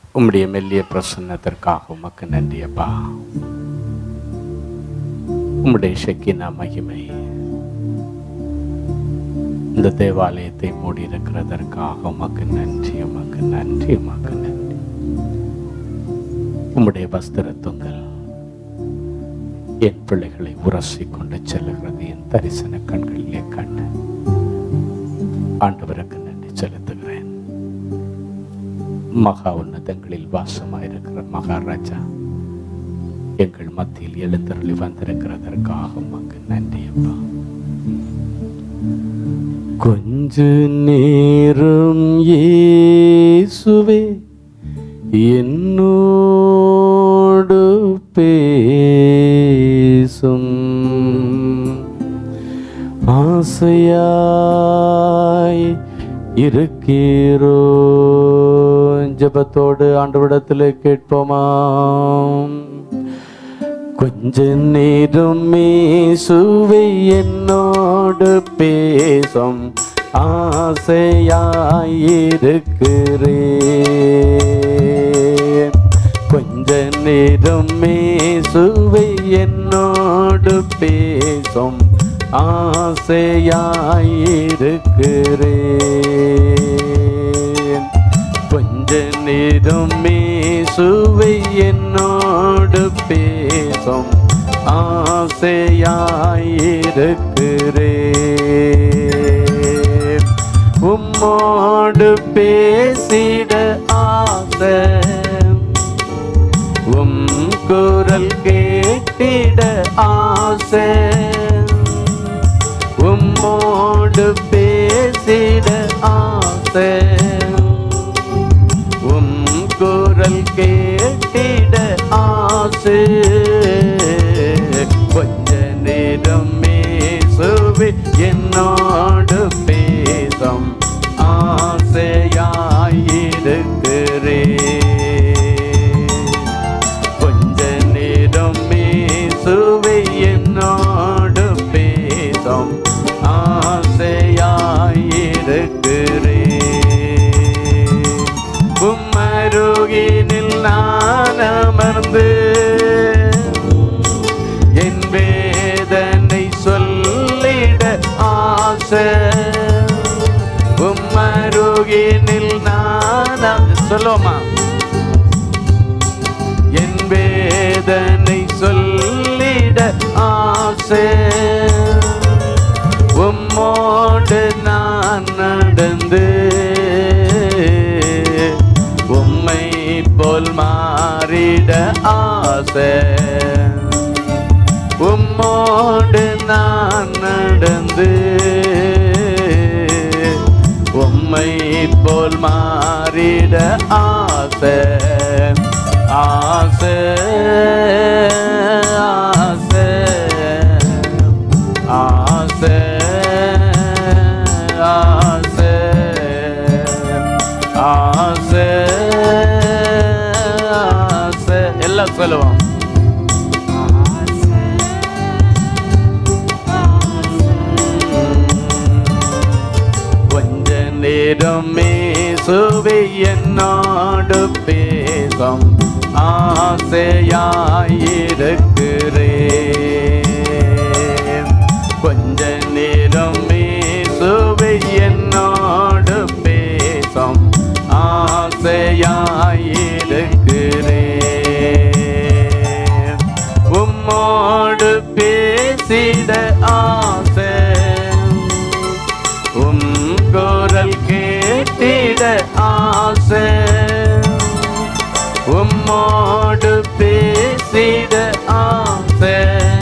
உம்முடைய மெல்லிய பிரசன்னத்திற்காக உமக்கு நன்றி அப்பா உம்முடைய ஷக்கினா மகிமை இந்த தேவாலயத்தை மூடி இருக்கிறதற்காக உமக்கு நன்றி உமக்கு நன்றி உமக்கு நன்றி உம்முடைய வஸ்திர தொங்கல் என் பிள்ளைகளை உரசி கொண்டு செல்லுகிறது என் தரிசன கண்களிலே கண்டு ஆண்டவருக்கு நன்றி செலுத்துகிறேன் மகா உன்னதங்களில் வாசமாயிருக்கிற மகாராஜா எங்கள் மத்தியில் எழுந்தருளி வந்திருக்கிறதற்காக உமக்கு நன்றி அப்பா கொஞ்ச நேரம் இயேசுவே என்னோடு பேசும் ஆசையாய் இருக்கிறோ ஜெபத்தோடு ஆண்டவிடத்தில் கேட்போமாம் கொஞ்ச நேரம் மேசுவை என்னோடு பேசும் ஆசையாயிருக்கிறேன் கொஞ்ச நேரம் மேசுவை என்னோடு பேசும் ஆசையாயிருக்கிறேன் கொஞ்ச நேரம் மேசுவை என்னோடு பேசும் ஆசையாயிருக்கிறேன் உம்மோடு பேசிட ஆசை உம் குரல் கேட்டிட ஆசை உம்மோடு பேசிட ஆசை உம் குரல் கேட்டிட ஆசை கொஞ்ச நேரம் மேசுவி என்னோடு பேசும் ஆசையாயிருக்கிறேன் கொஞ்ச நேரம் மேசுவை என்னோடு பேசும் ஆசையாயிருக்கிறேன் உம்மருகினில் நான் அமர்ந்து என் வேதனை சொல்லிட ஆசை உம்மருகினில் நான் அம- சொல்லுவோமா என் வேதனை சொல்லிட ஆசை உம்மோடு நான் நடந்து உம்மை போல் மாறிட ஆசை உம்மோடு நான் நடந்து உம்மை போல் மாறிட ஆசை ஆசை ஆசை ஆசை ஆசை ஆசை ஆசை எல்லாம் சொல்லுவோம் கொஞ்ச நேரம் மேசுவை என்னோடு பேசும் ஆசையாயிருக்கிறேன் கொஞ்ச நேரம் மேசுவை என்னோடு பேசும் ஆசையாயிருக்கிறேன் உம்மோடு பேசிட ஆசை உம் குரல் கேட்டிட ஆசை உம்மோடு பேசிட ஆசை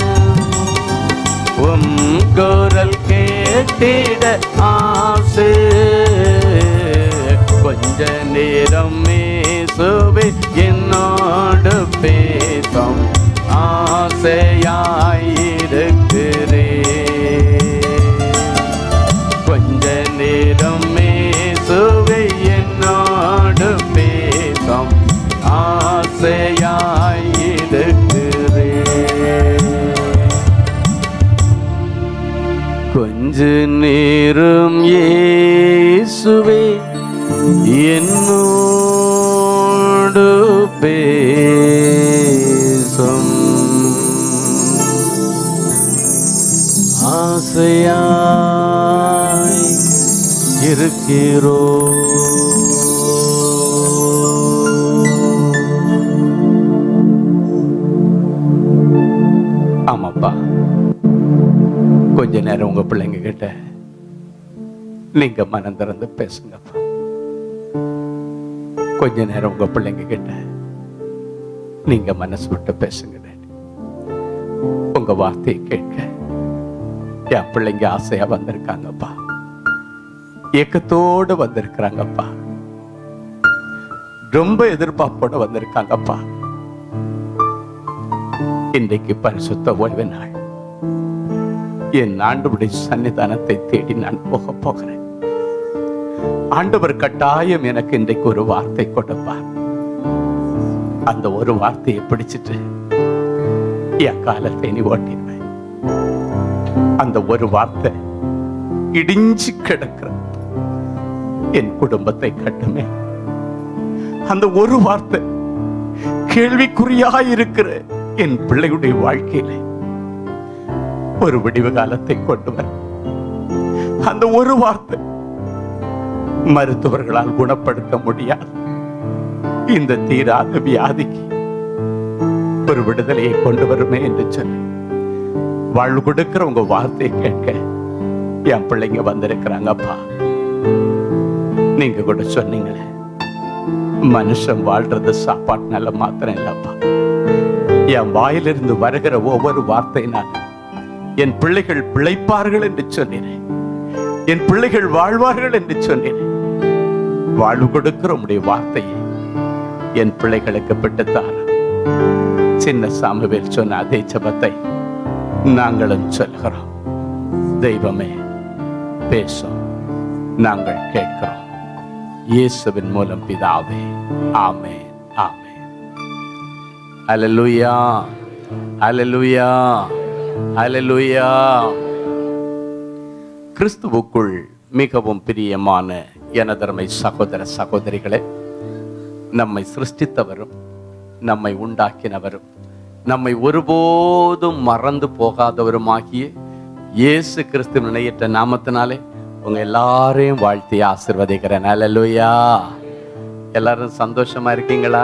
உம் குரல் கேட்டிட ஆசை கொஞ்ச நேரம் மேசுவே என்னோடு பேசும் ஆசையாயிருக்கிறேன் கொஞ்ச நேரம் மேசுவை என்னோடு பேசும் ஆசையாயிருக்கிறேன் கொஞ்ச நேரம் இயேசுவே என்னோடு பேசும் ஆசையாய் இருக்கிறோ ஆமாப்பா கொஞ்ச நேரம் உங்க பிள்ளைங்க கிட்ட நீங்க மனம் திறந்து பேசுங்கப்பா கொஞ்ச நேரம் உங்க பிள்ளைங்க கிட்ட நீங்க மனசு விட்டு பேசுங்க டாடி. உங்க வார்த்தையை கேட்க என் பிள்ளைங்க ஆசையா வந்திருக்காங்கப்பா ஏக்கத்தோடு வந்திருக்கிறாங்கப்பா ரொம்ப எதிர்பார்ப்போட வந்திருக்காங்கப்பா இன்றைக்கு பரிசுத்த ஓய்வு நாள் என் ஆண்டவருடைய சன்னிதானத்தை தேடி நான் போக போகிறேன் ஆண்டவர் கட்டாயம் எனக்கு இன்றைக்கு ஒரு வார்த்தை கொடுப்பார் அந்த ஒரு வார்த்தையை பிடிச்சிட்டு என் காலத்தை நீ ஓட்டிடுவேன் அந்த ஒரு வார்த்தை இடிஞ்சு கிடக்கிற என் குடும்பத்தை கட்டுமே அந்த ஒரு வார்த்தை கேள்விக்குறியாய் இருக்கிற என் பிள்ளையுடைய வாழ்க்கையில ஒரு விடிவு காலத்தை கொண்டு வர அந்த ஒரு வார்த்தை மருத்துவர்களால் குணப்படுத்த முடியாது இந்த தீராத வியாதிக்கு ஒரு விடுதலையை கொண்டு வருமே என்று சொல்லி வாழ்வு கொடுக்கிற உங்க வார்த்தையை கேட்க என் பிள்ளைங்க வந்திருக்கிறாங்கப்பா நீங்க கூட சொன்னீங்களே மனுஷன் வாழ்றது சாப்பாட்டுனால மாத்திரம் இல்லப்பா என் வாயிலிருந்து வருகிற ஒவ்வொரு வார்த்தையினால் என் பிள்ளைகள் பிழைப்பார்கள் என்று சொன்னேன் என் பிள்ளைகள் வாழ்வார்கள் என்று சொன்னேன் வாழ்வு கொடுக்கிற உம்முடைய வார்த்தையை என் பிள்ளைகளுக்கு பிட்டுத்தார சின்ன சாமுவேல் சொன்ன அதே ஜபத்தை நாங்களும் சொல்கிறோம் தெய்வமே பேசும் நாங்கள் கேட்கிறோம் இயேசுவின் மூலம் பிதாவே ஆமே ஆமே அல்லேலூயா அல்லேலூயா அல்லேலூயா கிறிஸ்துவுக்குள் மிகவும் பிரியமான எனதர்மை சகோதர சகோதரிகளே நம்மை சிருஷ்டித்தவரும் நம்மை உண்டாக்கினவரும் நம்மை ஒருபோதும் மறந்து போகாதவருமாகிய இயேசு கிறிஸ்து நினையற்ற நாமத்தினாலே உங்க எல்லாரையும் வாழ்த்தி ஆசிர்வதிக்கிறேன் அல்லேலூயா எல்லாரும் சந்தோஷமா இருக்கீங்களா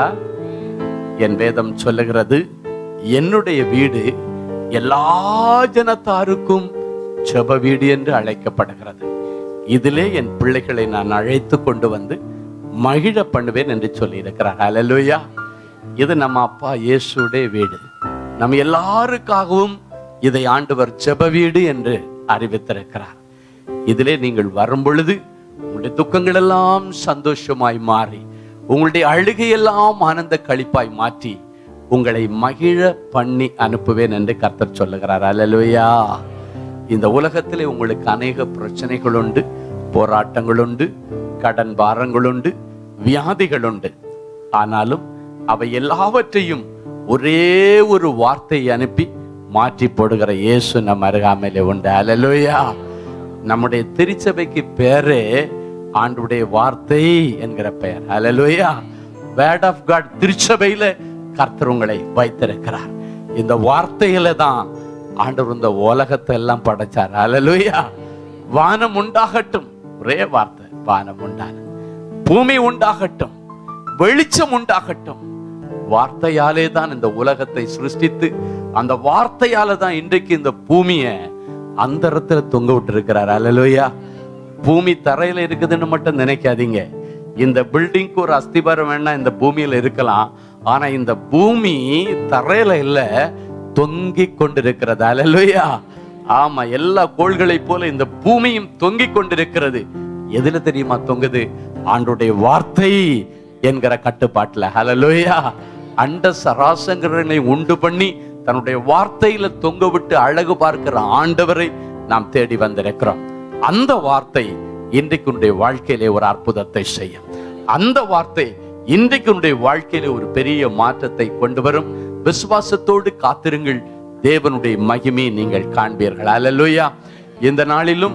என் வேதம் சொல்லுகிறது என்னுடைய வீடு எல்லா ஜனத்தாருக்கும் ஜெப வீடு என்று அழைக்கப்படுகிறது இதிலே என் பிள்ளைகளை நான் அழைத்து கொண்டு வந்து மகிழ பண்ணுவேன் என்று சொல்லி இருக்கிறார் அலலுயா இது நம்ம அப்பா இயேசுடைய வீடு நம்ம எல்லாருக்காகவும் இதை ஆண்டவர் ஜெப வீடு என்று அறிவித்திருக்கிறார் இதிலே நீங்கள் வரும் பொழுது உங்களுடைய துக்கங்கள் எல்லாம் சந்தோஷமாய் மாறி உங்களுடைய அழுகையெல்லாம் ஆனந்த களிப்பாய் மாற்றி உங்களை மகிழ பண்ணி அனுப்புவேன் என்று கர்த்தர் சொல்லுகிறார் அல்லேலூயா இந்த உலகத்திலே உங்களுக்கு அநேக பிரச்சனைகள் உண்டு போராட்டங்கள் உண்டு கடன் பாரங்கள் உண்டு வியாதிகள் உண்டு ஆனாலும் அவை எல்லாவற்றையும் ஒரே ஒரு வார்த்தையை அனுப்பி மாற்றி போடுகிற இயேசு நம்ம அருகாமையிலே உண்டு அல்லேலூயா நம்முடைய திருச்சபைக்கு பேரே ஆண்டுடைய வார்த்தை என்கிற பெயர் அல்லேலூயா வேர்ட் ஆஃப் காட் திருச்சபையில கர்த்தர் உங்களை வைத்திருக்கிறார் இந்த வார்த்தையில தான் ஆண்டவர் இந்த உலகத்தை எல்லாம் படைச்சார் அல்லேலூயா வானம் உண்டாகட்டும் ஒரே வார்த்தை வானம் உண்டான பூமி உண்டாகட்டும் வெளிச்சம் உண்டாகட்டும் வார்த்தையாலே தான் இந்த உலகத்தை சிருஷ்டித்து அந்த வார்த்தையால தான் இன்றைக்கு இந்த பூமியை அந்தரத்துல தொங்க விட்டு இருக்கிறார் அல்லேலூயா பூமி தரையில இருக்குதுன்னு மட்டும் நினைக்காதீங்க இந்த பில்டிங்க்கு ஒரு அஸ்திபாரம் வேணா இந்த பூமியில இருக்கலாம் ஆனா இந்த பூமி தரையில இல்ல தொங்கிக் கொண்டிருக்கிறது அல்லேலூயா ஆமா எல்லா கோள்களை போல இந்த பூமியும் தொங்கிக் கொண்டிருக்கிறது எதுல தெரியுமா தொங்குது ஆண்டுடைய வார்த்தை என்கிற கட்டுப்பாட்டுல ஹalleluya அண்ட சராசங்களை உண்டு பண்ணி தன்னுடைய வார்த்தையில தொங்க விட்டு அழகு பார்க்கிற ஆண்டவரை நாம் தேடி வந்திருக்கிறோம் அந்த வார்த்தை இன்றைக்கு உன்னுடைய வாழ்க்கையிலே ஒரு அற்புதத்தை செய்யும் அந்த வார்த்தை இன்றைக்கு உன்னுடைய வாழ்க்கையிலே ஒரு பெரிய மாற்றத்தை கொண்டு வரும் விசுவாசத்தோடு காத்திருங்கள் தேவனுடைய மகிமையை நீங்கள் காண்பீர்கள் அல்லேலூயா இந்த நாளிலும்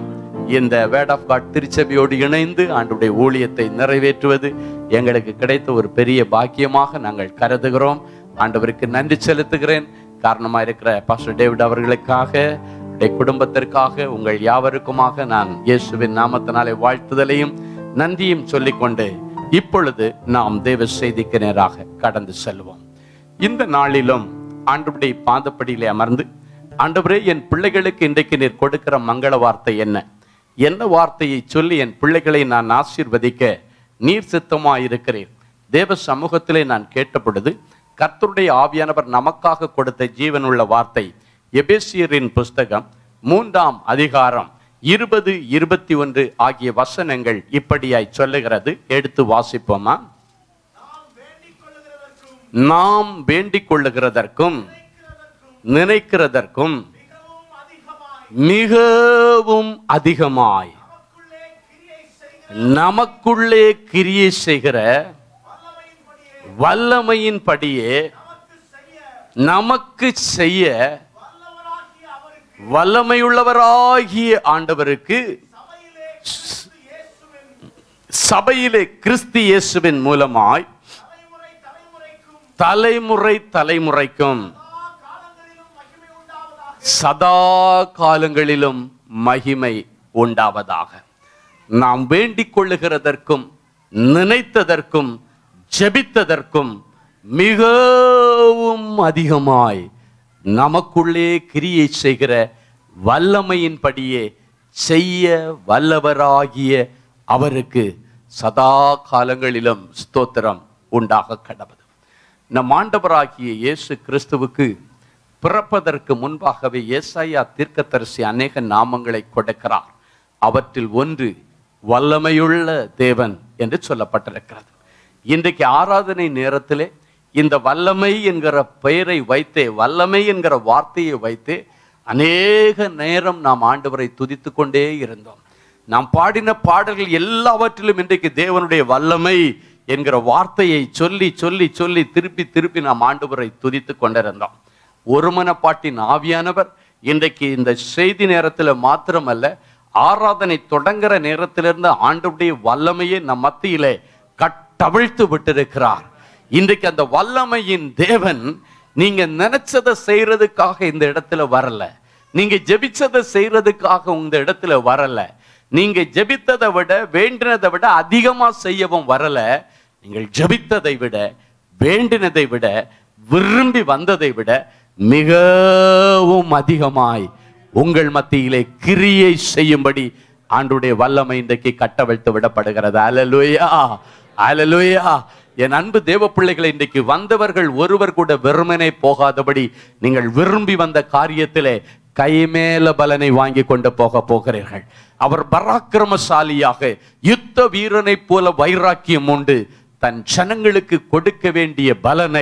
இந்த வேர்ட் ஆஃப் காட் திருச்சபையோடு இணைந்து ஆண்டுடைய ஊழியத்தை நிறைவேற்றுவது எங்களுக்கு கிடைத்த ஒரு பெரிய பாக்கியமாக நாங்கள் கருதுகிறோம் ஆண்டவருக்கு நன்றி செலுத்துகிறேன் காரணமாக இருக்கிற பாஸ்டர் டேவிட் அவர்களுக்காக உடைய குடும்பத்திற்காக உங்கள் யாவருக்குமாக நான் இயேசுவின் நாமத்தினாலே வாழ்த்துதலையும் நன்றியும் சொல்லிக்கொண்டு இப்பொழுது நாம் தேவ செய்திக்கு நேராக கடந்து செல்வோம் இந்த நாளிலும் ஆண்டவருடைய பாதப்படியிலே அமர்ந்து ஆண்டவரே என் பிள்ளைகளுக்கு இன்றைக்கு நீர் கொடுக்கிற மங்கள வார்த்தை என்ன என்ன வார்த்தையை சொல்லி என் பிள்ளைகளை நான் ஆசீர்வதிக்க நீர் சித்தமாயிருக்கிறீர் தேவ சமூகத்திலே நான் கேட்ட பொழுது கர்த்தருடைய ஆவியானவர் நமக்காக கொடுத்த ஜீவனுள்ள வார்த்தை எபேசியரின் புஸ்தகம் மூன்றாம் அதிகாரம் இருபது இருபத்தி ஒன்று ஆகிய வசனங்கள் இப்படியாய் சொல்லுகிறது எடுத்து வாசிப்போமா நாம் வேண்டிக் கொள்ளுகிறதற்கும் நினைக்கிறதற்கும் மிகவும் அதிகமாய் நமக்குள்ளே கிரியை செய்கிற வல்லமையின் படியே நமக்கு செய்ய வல்லமையுள்ளவராகிய ஆண்டவருக்கு சபையிலே கிறிஸ்து இயேசுவின் மூலமாய் தலைமுறை தலைமுறைக்கும் சதா காலங்களிலும் மகிமை உண்டாவதாக நாம் வேண்டிக் கொள்ளுகிறதற்கும் நினைத்ததற்கும் ஜெபித்ததற்கும் மிகவும் அதிகமாய் நமக்குள்ளே கிரியை செய்கிற வல்லமையின்படியே செய்ய வல்லவராகிய அவருக்கு சதா காலங்களிலும் ஸ்தோத்திரம் உண்டாக கடவுது நம் ஆண்டவராகிய இயேசு கிறிஸ்துவுக்கு பிறப்பதற்கு முன்பாகவே ஏசாயா தீர்க்கதரிசி அநேக நாமங்களை கொடுக்கிறார் அவற்றில் ஒன்று வல்லமையுள்ள தேவன் என்று சொல்லப்பட்டிருக்கிறது இன்றைக்கு ஆராதனை நேரத்திலே இந்த வல்லமை என்கிற பெயரை வைத்தே வல்லமை என்கிற வார்த்தையை வைத்தே அநேக நேரம் நாம் ஆண்டவரை துதித்து கொண்டே இருந்தோம் நாம் பாடின பாடல்கள் எல்லாவற்றிலும் இன்றைக்கு தேவனுடைய வல்லமை என்கிற வார்த்தையை சொல்லி சொல்லி சொல்லி திருப்பி திருப்பி நாம் ஆண்டவரை துதித்து கொண்டிருந்தோம் ஒருமனப்பாட்டின் ஆவியானவர் இன்றைக்கு இந்த செய்தி நேரத்தில் மாத்திரமல்ல ஆராதனை தொடங்குற நேரத்திலிருந்து ஆண்டவருடைய வல்லமையை நம் மத்தியிலே கட்டவிழ்த்து விட்டிருக்கிறார் இன்றைக்கு அந்த வல்லமையின் தேவன் நீங்க நினைச்சதை செய்யறதுக்காக இந்த இடத்துல வரல நீங்க ஜெபிச்சதை செய்யறதுக்காக இந்த இடத்துல வரல நீங்க ஜெபித்ததை விட வேண்டினதை விட அதிகமா செய்யவும் வரல நீங்கள் ஜெபித்ததை விட வேண்டினதை விட விரும்பி வந்ததை விட மிகவும் அதிகமாய் உங்கள் மத்தியிலே கிரியை செய்யும்படி ஆண்டுடைய வல்லமை இன்றைக்கு கட்டவிழ்த்து விடப்படுகிறது அலலுயா அலலுயா என் அன்பு தேவ பிள்ளைகளை இன்றைக்கு வந்தவர்கள் ஒருவர் கூட வெறுமனே போகாதபடி நீங்கள் விரும்பி வந்த காரியத்திலே கைமேல பலனை வாங்கி கொண்டு போக போகிறீர்கள் அவர் பராக்கிரமசாலியாக யுத்த வீரனைப் போல வைராக்கியம் உண்டு தன் ஜனங்களுக்கு கொடுக்க வேண்டிய பலனை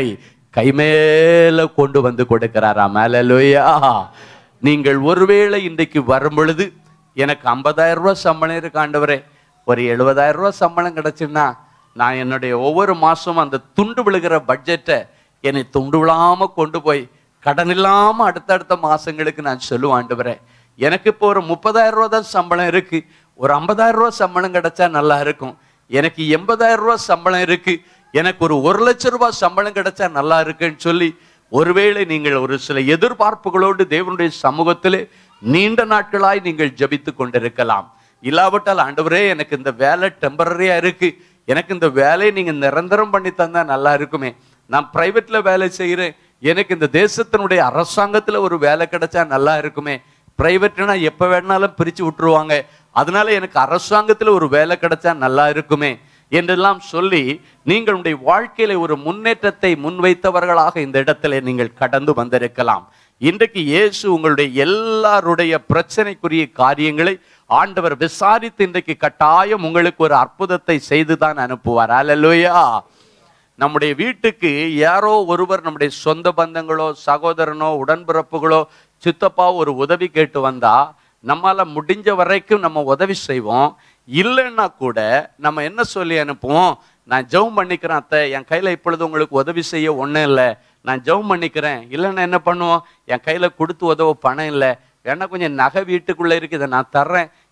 கைமேல கொண்டு வந்து கொடுக்கிறாராம் அலலுயா நீங்கள் ஒருவேளை இன்றைக்கு வரும் பொழுது எனக்கு ஐம்பதாயிரம் ரூபாய் சம்பளம் இருக்கு ஆண்டவரே ஒரு எழுபதாயிரம் ரூபாய் சம்பளம் கிடைச்சுன்னா நான் என்னுடைய ஒவ்வொரு மாசமும் அந்த துண்டு விழுகிற பட்ஜெட்டை என்னை துண்டு விழாம கொண்டு போய் கடன் இல்லாம அடுத்தடுத்த மாசங்களுக்கு நான் சொல்லுவேன் ஆண்டவரே எனக்கு இப்போ ஒரு முப்பதாயிரம் ரூபா தான் சம்பளம் இருக்கு ஒரு ஐம்பதாயிரம் ரூபா சம்பளம் கிடைச்சா நல்லா இருக்கும் எனக்கு எண்பதாயிரம் ரூபா சம்பளம் இருக்கு எனக்கு ஒரு ஒரு லட்சம் ரூபாய் சம்பளம் கிடைச்சா நல்லா இருக்குன்னு சொல்லி ஒருவேளை நீங்கள் ஒரு சில எதிர்பார்ப்புகளோடு தேவனுடைய சமூகத்திலே நீண்ட நாட்களாய் நீங்கள் ஜபித்து கொண்டிருக்கலாம் இல்லாவிட்டால் ஆண்டவரே எனக்கு இந்த வேலை டெம்பரரியா இருக்கு எனக்கு இந்த வேலையை நீங்க நிரந்தரம் பண்ணி தந்தா நல்லா இருக்குமே நான் பிரைவேட்ல வேலை செய்கிறேன் எனக்கு இந்த தேசத்தினுடைய அரசாங்கத்துல ஒரு வேலை கிடைச்சா நல்லா இருக்குமே பிரைவேட்னா எப்ப வேணாலும் பிரிச்சு விட்டுருவாங்க அதனால எனக்கு அரசாங்கத்துல ஒரு வேலை கிடைச்சா நல்லா இருக்குமே என்றெல்லாம் சொல்லி நீங்களுடைய வாழ்க்கையில ஒரு முன்னேற்றத்தை முன்வைத்தவர்களாக இந்த இடத்துல நீங்கள் கடந்து வந்திருக்கலாம் இன்றைக்கு இயேசு உங்களுடைய எல்லாருடைய பிரச்சனைக்குரிய காரியங்களை ஆண்டவர் விசாரித்து இன்றைக்கு கட்டாயம் உங்களுக்கு ஒரு அற்புதத்தை செய்துதான் அனுப்புவார் அல்லேலூயா நம்முடைய வீட்டுக்கு யாரோ ஒருவர் நம்முடைய சொந்த பந்தங்களோ சகோதரனோ உடன்பிறப்புகளோ சித்தப்பா ஒரு உதவி கேட்டு வந்தா நம்மால முடிஞ்ச வரைக்கும் நம்ம உதவி செய்வோம் இல்லைன்னா கூட நம்ம என்ன சொல்லி அனுப்புவோம் நான் ஜெபம் பண்ணிக்கிறேன் அத்தை என் கையில இப்பொழுது உங்களுக்கு உதவி செய்ய ஒன்றும் இல்லை நான் ஜெபம் பண்ணிக்கிறேன் இல்லைன்னா என்ன பண்ணுவோம் என் கையில கொடுத்து உதவ பணம் இல்லை வேணா கொஞ்சம் நகை வீட்டுக்குள்ள இருக்கு இதை நான் தர்றேன்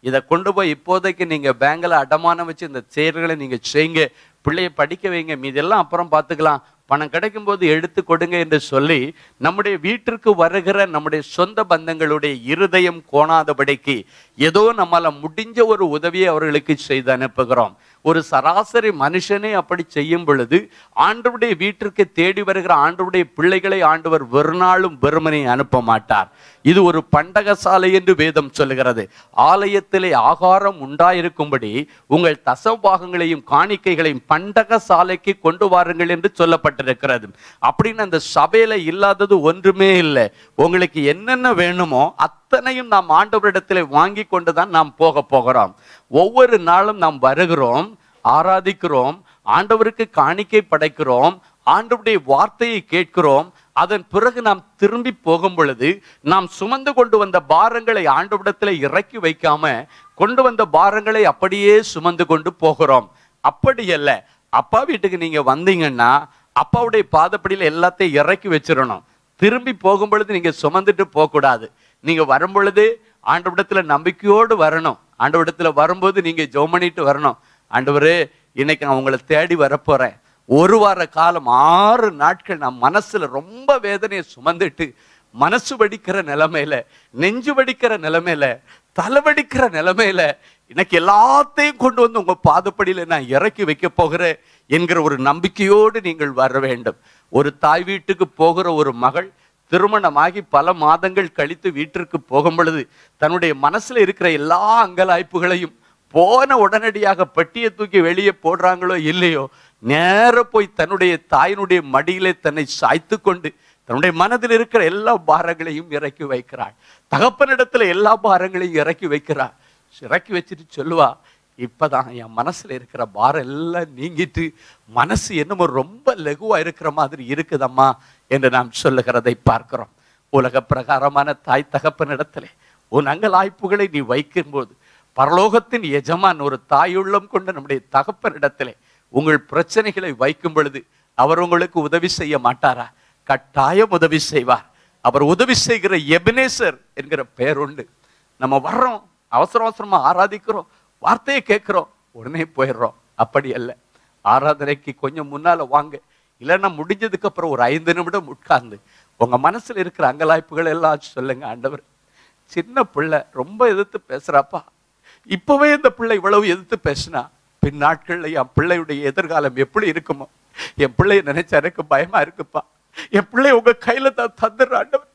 இதை கொண்டு போய் இப்போதைக்கு நீங்க பேங்க்ல அடமானம் வச்சு இந்த செயல்களை நீங்க செய்யுங்க பிள்ளைய படிக்க வைங்க மீதெல்லாம் அப்புறம் பார்த்துக்கலாம் பணம் கிடைக்கும் போது எடுத்து கொடுங்க என்று சொல்லி நம்முடைய வீட்டிற்கு வருகிற நம்முடைய சொந்த பந்தங்களுடைய இருதயம் கோணாதபடிக்கு ஏதோ நம்மால முடிஞ்ச ஒரு உதவியை அவர்களுக்கு செய்து அனுப்புகிறோம் ஒரு சராசரி மனுஷனே அப்படி செய்யும் பொழுது ஆண்டவருடைய வீட்டிற்கு தேடி வருகிற ஆண்டவருடைய பிள்ளைகளை ஆண்டவர் ஒரு நாளும் வெறுமனை அனுப்ப மாட்டார் இது ஒரு பண்டகசாலை என்று வேதம் சொல்லுகிறது ஆலயத்திலே ஆகாரம் உண்டாயிருக்கும்படி உங்கள் தசபாகங்களையும் காணிக்கைகளையும் பண்டகசாலைக்கு கொண்டு வாருங்கள் என்று சொல்லப்பட்டிருக்கிறது அப்படின்னு அந்த சபையில இல்லாதது ஒன்றுமே இல்லை உங்களுக்கு என்னென்ன வேணுமோ அத்தனையும் நாம் ஆண்டவரிடத்தில் வாங்கி கொண்டு தான் நாம் போக போகிறோம் ஒவ்வொரு நாளும் நாம் வருகிறோம் ஆராதிக்கிறோம் ஆண்டவருக்கு காணிக்கை படைக்கிறோம் ஆண்டவருடைய வார்த்தையை கேட்கிறோம் அதன் பிறகு நாம் திரும்பி போகும் பொழுது நாம் சுமந்து கொண்டு வந்த பாரங்களை ஆண்டவரிடத்தில் இறக்கி வைக்காம கொண்டு வந்த பாரங்களை அப்படியே சுமந்து கொண்டு போகிறோம் அப்படி அல்ல அப்பா வீட்டுக்கு நீங்க வந்தீங்கன்னா அப்பாவுடைய பாதப்படியில் எல்லாத்தையும் இறக்கி வச்சிடணும் திரும்பி போகும் பொழுது நீங்க சுமந்துட்டு போக கூடாது நீங்க வரும் பொழுது ஆண்டவிடத்துல நம்பிக்கையோடு வரணும் ஆண்டவிடத்துல வரும்போது நீங்க ஜெபம் பண்ணிட்டு வரணும் ஆண்டவரே இன்னைக்கு நான் உங்களை தேடி வரப்போறேன் ஒரு வார காலம் ஆறு நாட்கள் நான் மனசுல ரொம்ப வேதனையை சுமந்துட்டு மனசு வடிக்கிற நிலைமையில நெஞ்சு வடிக்கிற நிலைமையில தலைவடிக்கிற நிலைமையில எனக்கு எல்லாத்தையும் கொண்டு வந்து உங்க பாதப்படியில நான் இறக்கி வைக்க போகிறேன் என்கிற ஒரு நம்பிக்கையோடு நீங்கள் வர வேண்டும் ஒரு தாய் வீட்டுக்கு போகிற ஒரு மகள் திருமணமாகி பல மாதங்கள் கழித்து வீட்டிற்கு போகும் பொழுது தன்னுடைய மனசுல இருக்கிற எல்லா அங்கலாய்ப்புகளையும் போன உடனடியாக பெட்டியை தூக்கி வெளியே போடுறாங்களோ இல்லையோ நேர போய் தன்னுடைய தாயினுடைய மடியிலே தன்னை சாய்த்து கொண்டு தன்னுடைய மனதில் இருக்கிற எல்லா பாரங்களையும் இறக்கி வைக்கிறாள் தகப்பனிடத்துல எல்லா பாரங்களையும் இறக்கி வைக்கிறாள் இறக்கி வச்சுட்டு சொல்லுவா இப்பதான் என் மனசுல இருக்கிற பாரம் எல்லாம் நீங்கிட்டு மனசு என்னமோ ரொம்ப லகுவா இருக்கிற மாதிரி இருக்குதம்மா என்று நாம் சொல்லுகிறதை பார்க்கிறோம் உலக பிரகாரமான தாய் தகப்பனிடத்திலே உன் அங்கலாய்ப்புகளை நீ வைக்கும்போது பரலோகத்தின் எஜமான் ஒரு தாயுள்ளம் கொண்ட நம்முடைய தகப்பனிடத்திலே உங்கள் பிரச்சனைகளை வைக்கும் பொழுது அவர் உங்களுக்கு உதவி செய்ய மாட்டாரா கட்டாயம் உதவி செய்வார் அவர் உதவி செய்கிற எபினேசர் என்கிற பெயர் உண்டு நம்ம வர்றோம் அவசர அவசரமா ஆராதிக்கிறோம் வார்த்தையை கேட்கிறோம் உடனே போயிடுறோம் அப்படி அல்ல ஆராதனைக்கு கொஞ்சம் முன்னால வாங்க இல்லைன்னா முடிஞ்சதுக்கு அப்புறம் ஒரு ஐந்து நிமிடம் உட்கார்ந்து உங்க மனசுல இருக்கிற அங்கலாய்ப்புகள் எல்லாம் சொல்லுங்க ஆண்டவர் சின்ன பிள்ளை ரொம்ப எதிர்த்து பேசுறாப்பா இப்பவே இந்த பிள்ளை இவ்வளவு எதிர்த்து பேசினா பின் நாட்கள்ல என் பிள்ளையுடைய எதிர்காலம் எப்படி இருக்குமோ என் பிள்ளைய நினைச்சா எனக்கு பயமா இருக்குப்பா என் பிள்ளை உங்க கையில தான் தந்துடுற ஆண்டவர்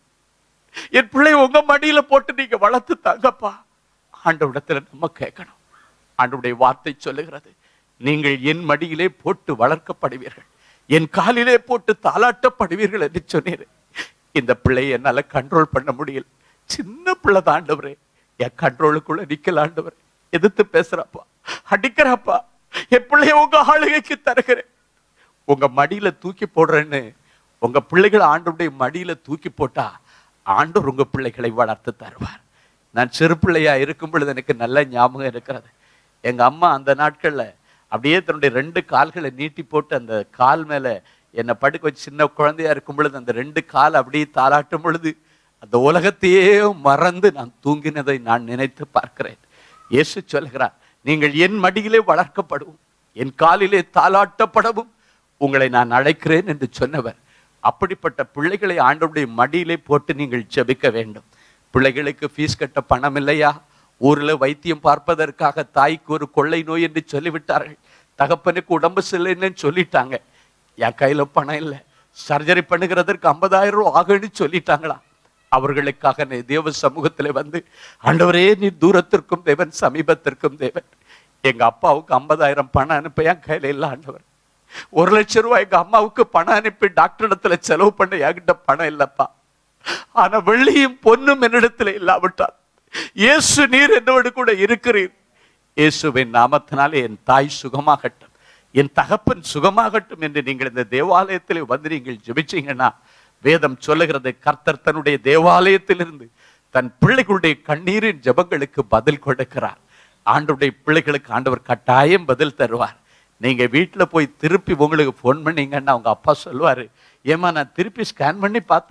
என் பிள்ளை உங்க மடியில போட்டு நீங்க வளர்த்து தாங்கப்பா ஆண்டவிடத்துல நம்ம கேட்கணும் ஆண்டவுடைய வார்த்தை சொல்லுகிறது நீங்கள் என் மடியிலே போட்டு வளர்க்கப்படுவீர்கள் என் காலிலே போட்டு தாளாட்டப்படுவீர்கள் என்று சொன்னீர் இந்த பிள்ளையை என்னால கண்ட்ரோல் பண்ண முடியல சின்ன பிள்ளை தான் ஆண்டவரே என் கண்ட்ரோலுக்குள்ள நிக்கல ஆண்டவரே எதிர்த்து பேசுறாப்பா அடிக்கிறாப்பா என் பிள்ளைய உங்க ஆளுகைக்கு தருகிறேன் உங்க மடியில தூக்கி போடுறேன்னு உங்க பிள்ளைகளை ஆண்டவருடைய மடியில தூக்கி போட்டா ஆண்டவர் உங்க பிள்ளைகளை வளர்த்து தருவார் நான் சிறு பிள்ளையா இருக்கும் பொழுது எனக்கு நல்ல ஞாபகம் இருக்கிறது எங்க அம்மா அந்த நாட்கள்ல அப்படியே தன்னுடைய ரெண்டு கால்களை நீட்டி போட்டு அந்த கால் மேல என்னை படுக்க வச்சு சின்ன குழந்தையா இருக்கும் பொழுது அந்த ரெண்டு கால் அப்படியே தாளாட்டும் பொழுது அந்த உலகத்தையே மறந்து நான் தூங்கினதை நான் நினைத்து பார்க்கிறேன் இயேசு சொல்கிறார் நீங்கள் என் மடியிலே வளர்க்கப்படும் என் காலிலே தாளாட்டப்படவும் உங்களை நான் அழைக்கிறேன் என்று சொன்னவர் அப்படிப்பட்ட பிள்ளைகளை ஆண்டவருடைய மடியிலே போட்டு நீங்கள் ஜெபிக்க வேண்டும் பிள்ளைகளுக்கு ஃபீஸ் கட்ட பணம் இல்லையா ஊர்ல வைத்தியம் பார்ப்பதற்காக தாய்க்கு ஒரு கொள்ளை நோய் என்று சொல்லிவிட்டார்கள் தகப்பனுக்கு உடம்பு சரியில்லைன்னு சொல்லிட்டாங்க என் கையில பணம் இல்லை சர்ஜரி பண்ணுகிறதற்கு ஐம்பதாயிரம் ரூபாய் ஆகும்னு சொல்லிட்டாங்களா அவர்களுக்காக நீ தேவ சமூகத்துல வந்து ஆண்டவரே நீ தூரத்திற்கும் தேவன் சமீபத்திற்கும் தேவன் எங்க அப்பாவுக்கு ஐம்பதாயிரம் பணம் அனுப்ப என் கையில இல்ல ஆண்டவர் ஒரு லட்சம் ரூபாய் எங்க அம்மாவுக்கு பணம் அனுப்பி டாக்டர் இடத்துல செலவு பண்ண என்கிட்ட பணம் இல்லப்பா ஆனா வெள்ளியும் பொன்னும் என்னிடத்துல இல்லாவிட்டால் இயேசு நீர் என்னோடு கூட இருக்கிறீர் இயேசுவின் நாமத்தினாலே என் தாய் சுகமாகட்டும் என் தகப்பன் சுகமாகட்டும் என்று நீங்கள் இந்த தேவாலயத்தில் வந்து நீங்கள் ஜெபிச்சீங்கன்னா வேதம் சொல்லுகிறது கர்த்தர் தன்னுடைய தேவாலயத்திலிருந்து தன் பிள்ளைகளுடைய கண்ணீரின் ஜெபங்களுக்கு பதில் கொடுக்கிறார் ஆண்டவருடைய பிள்ளைகளுக்கு ஆண்டவர் கட்டாயம் பதில் தருவார் நீங்க வீட்டுல போய் திருப்பி உங்களுக்கு ஃபோன் பண்ணீங்கன்னா உங்க அப்பா சொல்லுவாரு ஏமா நான் திருப்பி ஸ்கேன் பண்ணி பார்த்தேன்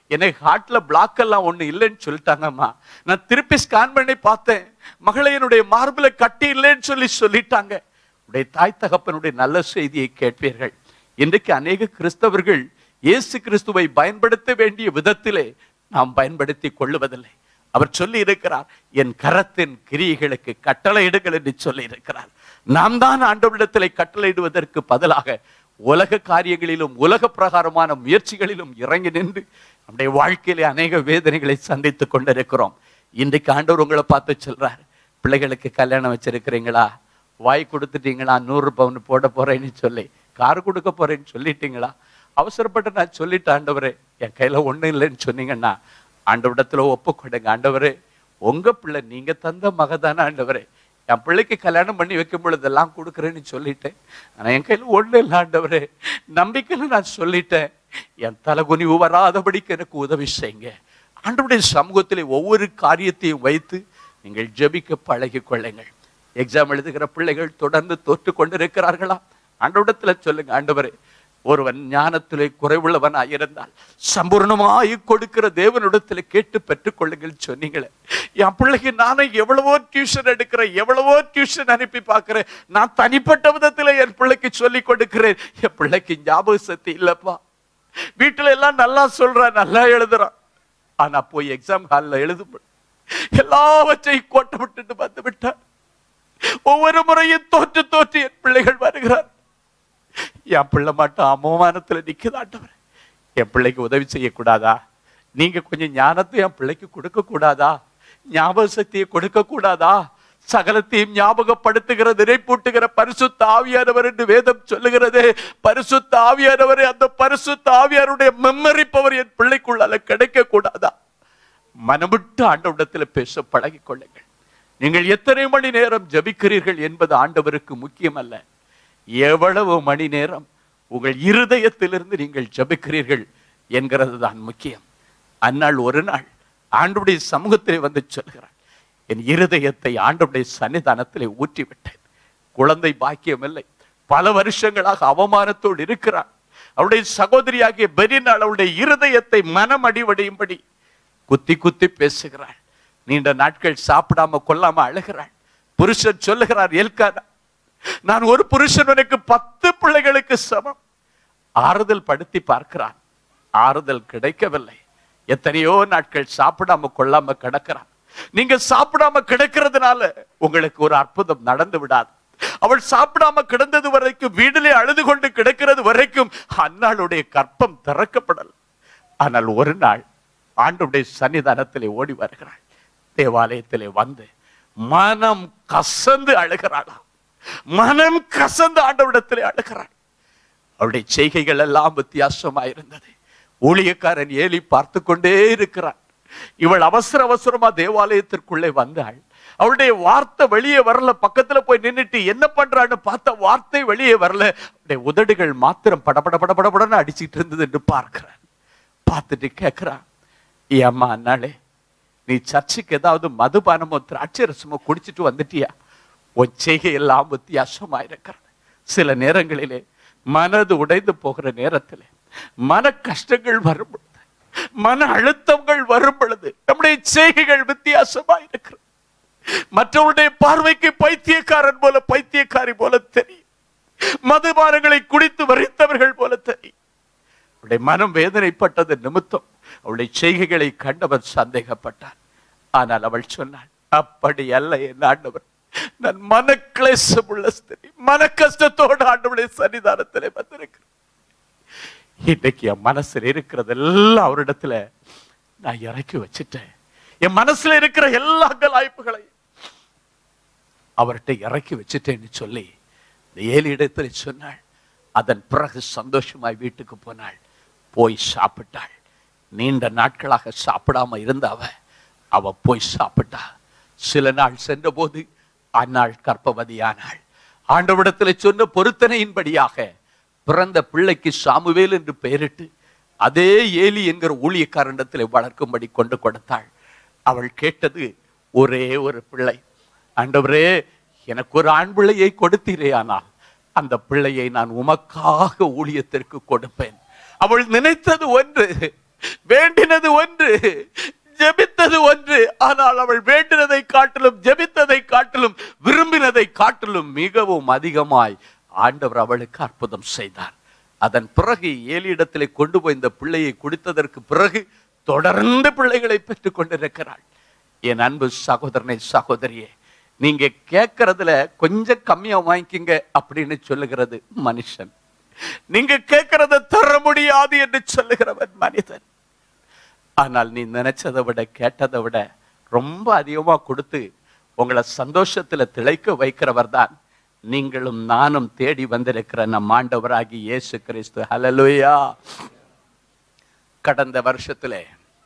எனக்கு ஹார்ட்ல பிளாக் எல்லாம் ஒண்ணு இல்லைன்னு சொல்லிட்டாங்கம்மா நான் திருப்பி ஸ்கேன் பண்ணி பார்த்தேன் மகளை என்னுடைய மார்பில கட்டி இல்லைன்னு சொல்லி சொல்லிட்டாங்க உடைய தாய் தகப்பனுடைய நல்ல செய்தியை கேட்பீர்கள் இன்றைக்கு அநேக கிறிஸ்தவர்கள் இயேசு கிறிஸ்துவை பயன்படுத்த வேண்டிய விதத்திலே நாம் பயன்படுத்தி கொள்ளுவதில்லை அவர் சொல்லி இருக்கிறார் என் கரத்தின் கிரியைகளுக்கு கட்டளையிடுங்கள் என்று சொல்லி இருக்கிறார் நாம் தான் ஆண்டவரிடத்திலே கட்டளையிடுவதற்கு பதிலாக உலக காரியங்களிலும் உலக பிரகாரமான முயற்சிகளிலும் இறங்கி நின்று நம்முடைய வாழ்க்கையிலே அநேக வேதனைகளை சந்தித்துக் கொண்டிருக்கிறோம் இன்றைக்கு ஆண்டவர் உங்களை பார்த்து சொல்றார் பிள்ளைகளுக்கு கல்யாணம் வச்சிருக்கிறீங்களா வாய் கொடுத்துட்டீங்களா நூறு பவுன் போட போறேன்னு சொல்லி கார் கொடுக்க போறேன்னு சொல்லிட்டீங்களா அவசரப்பட்டு நான் சொல்லிட்டேன் ஆண்டவரே என் கையில ஒண்ணும் இல்லைன்னு சொன்னீங்கன்னா ஆண்டவரிடத்துல ஒப்புக்கொடுங்க ஆண்டவரே உங்க பிள்ளை நீங்க தந்த மகதான ஆண்டவரே என் பிள்ளைக்கு கல்யாணம் பண்ணி வைக்கும் பொழுதெல்லாம் கொடுக்குறேன்னு சொல்லிட்டேன் ஆனா என் கையில ஒண்ணு இல்லை ஆண்டவரே நம்பிக்கைன்னு நான் சொல்லிட்டேன் என் தலைகுனிவு வராதபடிக்கு எனக்கு உதவி செய்யுங்க ஆண்டவருடைய சமூகத்திலே ஒவ்வொரு காரியத்தையும் வைத்து நீங்கள் ஜெபிக்க பழகிக் கொள்ளுங்கள் எக்ஸாம் எழுதுகிற பிள்ளைகள் தொடர்ந்து தோற்று கொண்டிருக்கிறார்களா ஆண்டவரிடத்துல சொல்லுங்க ஆண்டவரே ஒருவன் ஞானத்திலே குறைவுள்ளவனாய் இருந்தால் சம்பூர்ணமாய் கொடுக்கிற தேவனிடத்துல கேட்டு பெற்றுக்கொள்ளுங்கள் சொன்னீங்களே என் பிள்ளைக்கு நானும் எவ்வளவோ டியூஷன் எடுக்கிறேன் எவ்வளவோ டியூஷன் அனுப்பி பார்க்கிறேன் நான் தனிப்பட்ட விதத்துல என் பிள்ளைக்கு சொல்லி கொடுக்கிறேன் என் பிள்ளைக்கு ஞாபக சக்தி இல்லப்பா வீட்டுல எல்லாம் நல்லா சொல்றான் நல்லா எழுதுறான் ஆனா போய் எக்ஸாம் ஹால்ல எழுதும் எல்லாவற்றையும் கோட்டை விட்டுட்டு வந்து விட்டான் ஒவ்வொரு முறையும் தோற்று தோற்று என் பிள்ளைகள் வருகிறார் என் பிள்ளை மட்டும் அவமானத்துல நிக்குதாண்டவர் என் பிள்ளைக்கு உதவி செய்யக்கூடாதா நீங்க கொஞ்சம் ஞானத்தை என் பிள்ளைக்கு கொடுக்க கூடாதா ஞாபக சக்தியை கொடுக்க கூடாதா சகலத்தையும் ஞாபகப்படுத்துகிற நினைப்பூட்டுகிற பரிசுத்த ஆவியானவர் என்று வேதம் சொல்லுகிறது பரிசுத்த ஆவியானவர் அந்த பரிசுத்த ஆவியாருடைய மெமரி பவர் என் பிள்ளைக்குள்ளால கிடைக்க கூடாதா மனமிட்டு ஆண்டவரிடத்தில் பேச பழகிக் கொள்ளுங்கள் நீங்கள் எத்தனை மணி நேரம் ஜபிக்கிறீர்கள் என்பது ஆண்டவருக்கு முக்கியம் அல்ல எவ்வளவு மணி நேரம் உங்கள் இருதயத்திலிருந்து நீங்கள் ஜபிக்கிறீர்கள் என்கிறது தான் முக்கியம் அந்நாள் ஒரு நாள் ஆண்டுடைய சமூகத்திலே வந்து சொல்கிறார் என் இருதயத்தை ஆண்டுடைய சன்னிதானத்திலே ஊற்றி விட்டேன் குழந்தை பாக்கியம் இல்லை பல வருஷங்களாக அவமானத்தோடு இருக்கிறார் அவருடைய சகோதரியாகிய பெரினாள் அவருடைய இருதயத்தை மனம் அடிவடையும்படி குத்தி குத்தி பேசுகிறாள் நீண்ட நாட்கள் சாப்பிடாம கொல்லாம அழுகிறாள் புருஷன் சொல்லுகிறார் ஏற்காதா நான் ஒரு புருஷன் உனக்கு பத்து பிள்ளைகளுக்கு சமம் ஆறுதல் படுத்தி பார்க்கிறான் ஆறுதல் கிடைக்கவில்லை எத்தனையோ நாட்கள் சாப்பிடாம கொள்ளாம கிடக்கிறான் நீங்க சாப்பிடாம கிடக்கிறதுனால உங்களுக்கு ஒரு அற்புதம் நடந்து விடாது அவள் சாப்பிடாம கிடந்தது வரைக்கும் வீட்டிலே அழுது கொண்டு கிடக்கிறது வரைக்கும் அன்னாளுடைய கற்பம் திறக்கப்படல ஆனால் ஒரு நாள் ஆண்டுடைய சன்னிதானத்திலே ஓடி வருகிறாள் தேவாலயத்திலே வந்து மனம் கசந்து அழுகிறாளாம் மனம் கசந்து ஆண்டவிடத்திலே அழுகிறாள் அவருடைய செய்கைகள் எல்லாம் வித்தியாசமா இருந்தது ஊழியக்காரன் ஏலி பார்த்து கொண்டே இருக்கிறான் இவள் அவசர அவசரமா தேவாலயத்திற்குள்ளே வந்தாள் அவளுடைய வார்த்தை வெளியே வரல பக்கத்துல போய் நின்னுட்டு என்ன பண்றான்னு பார்த்த வார்த்தை வெளியே வரல அவருடைய உதடுகள் மாத்திரம் படபட படபடன்னு அடிச்சிட்டு இருந்தது என்று பார்க்கிறான் பார்த்துட்டு கேட்கிறான் ஏம்மா அண்ணாளே நீ சர்ச்சுக்கு ஏதாவது மதுபானமோ திராட்சை ரசமோ குடிச்சிட்டு வந்துட்டியா உன் செய்கை எல்லாம் வித்தியாசமா இருக்கிறது சில நேரங்களிலே மனது உடைந்து போகிற நேரத்திலே மன கஷ்டங்கள் வரும் பொழுது மன அழுத்தங்கள் வரும் பொழுது நம்முடைய செய்கைகள் வித்தியாசமா இருக்கிறது மற்றவருடைய பார்வைக்கு பைத்தியக்காரன் போல பைத்தியக்காரி போல தெரியும் மதுபானங்களை குடித்து வரித்தவர்கள் போல தெரியும் அவளுடைய மனம் வேதனைப்பட்டது நிமித்தம் அவளுடைய செய்கைகளை கண்டவர் சந்தேகப்பட்டார் ஆனால் அவள் சொன்னாள் அப்படி அல்ல என் ஆண்டவர் நான் மனக்லேசம் உள்ள ஸ்திரி மன கஷ்டத்தோடு ஆண்டவருடைய சன்னிதானத்திலே வந்திருக்கிறேன் இன்னைக்கு என் மனசுல இருக்கிறதெல்லாம் அவரிடத்துல நான் இறக்கி வச்சுட்டேன் என் மனசுல இருக்கிற எல்லா கலாய்ப்புகளையும் அவர்கிட்ட இறக்கி வச்சுட்டேன்னு சொல்லி இந்த ஏழு இடத்துல சொன்னாள் அதன் பிறகு சந்தோஷமாய் வீட்டுக்கு போனாள் போய் சாப்பிட்டாள் நீண்ட நாட்களாக சாப்பிடாம இருந்த அவ அவ போய் சாப்பிட்டா சில நாள் சென்றபோது அந்நாள் கர்ப்பவதியானாள் ஆண்டவிடத்துல சொன்ன பொருத்தனையின்படியாக பிறந்த பிள்ளைக்கு சாமுவேல் என்று பெயரிட்டு அதே ஏலி என்கிற ஊழியக்காரண்டத்தில் வளர்க்கும்படி கொண்டு கொடுத்தாள் அவள் கேட்டது ஒரே ஒரு பிள்ளை ஆண்டவரே எனக்கு ஒரு ஆண் பிள்ளையை கொடுத்தீரே ஆனால் அந்த பிள்ளையை நான் உமக்காக ஊழியத்திற்கு கொடுப்பேன் அவள் நினைத்தது ஒன்று வேண்டினது ஒன்று ஜெபித்தது ஒன்று ஆனால் அவள் வேண்டினதை காட்டிலும் ஜெபித்ததை காட்டிலும் விரும்பினதை காட்டிலும் மிகவும் அதிகமாய் ஆண்டவர் அவளுக்கு அற்புதம் செய்தார் அதன் பிறகு ஏலியிடத்திலே கொண்டு போய் இந்த பிள்ளையை குடித்ததற்கு பிறகு தொடர்ந்து பிள்ளைகளை பெற்றுக் கொண்டிருக்கிறாள் என் அன்பு சகோதரனை சகோதரியே நீங்க கேட்கறதுல கொஞ்சம் கம்மியா வாங்கிக்கிங்க அப்படின்னு சொல்லுகிறது மனுஷன் நீங்க கேட்கறத தர முடியாது என்று சொல்லுகிறவன் மனிதன் ஆனால் நீ நினைச்சதை விட கேட்டதை விட ரொம்ப அதிகமா கொடுத்து உங்களை சந்தோஷத்துல திளைக்க வைக்கிறவர் தான் நீங்களும் நானும் தேடி வந்திருக்கிற நம் ஆண்டவராகி இயேசு கிறிஸ்து ஹalleluya கடந்த வருஷத்திலே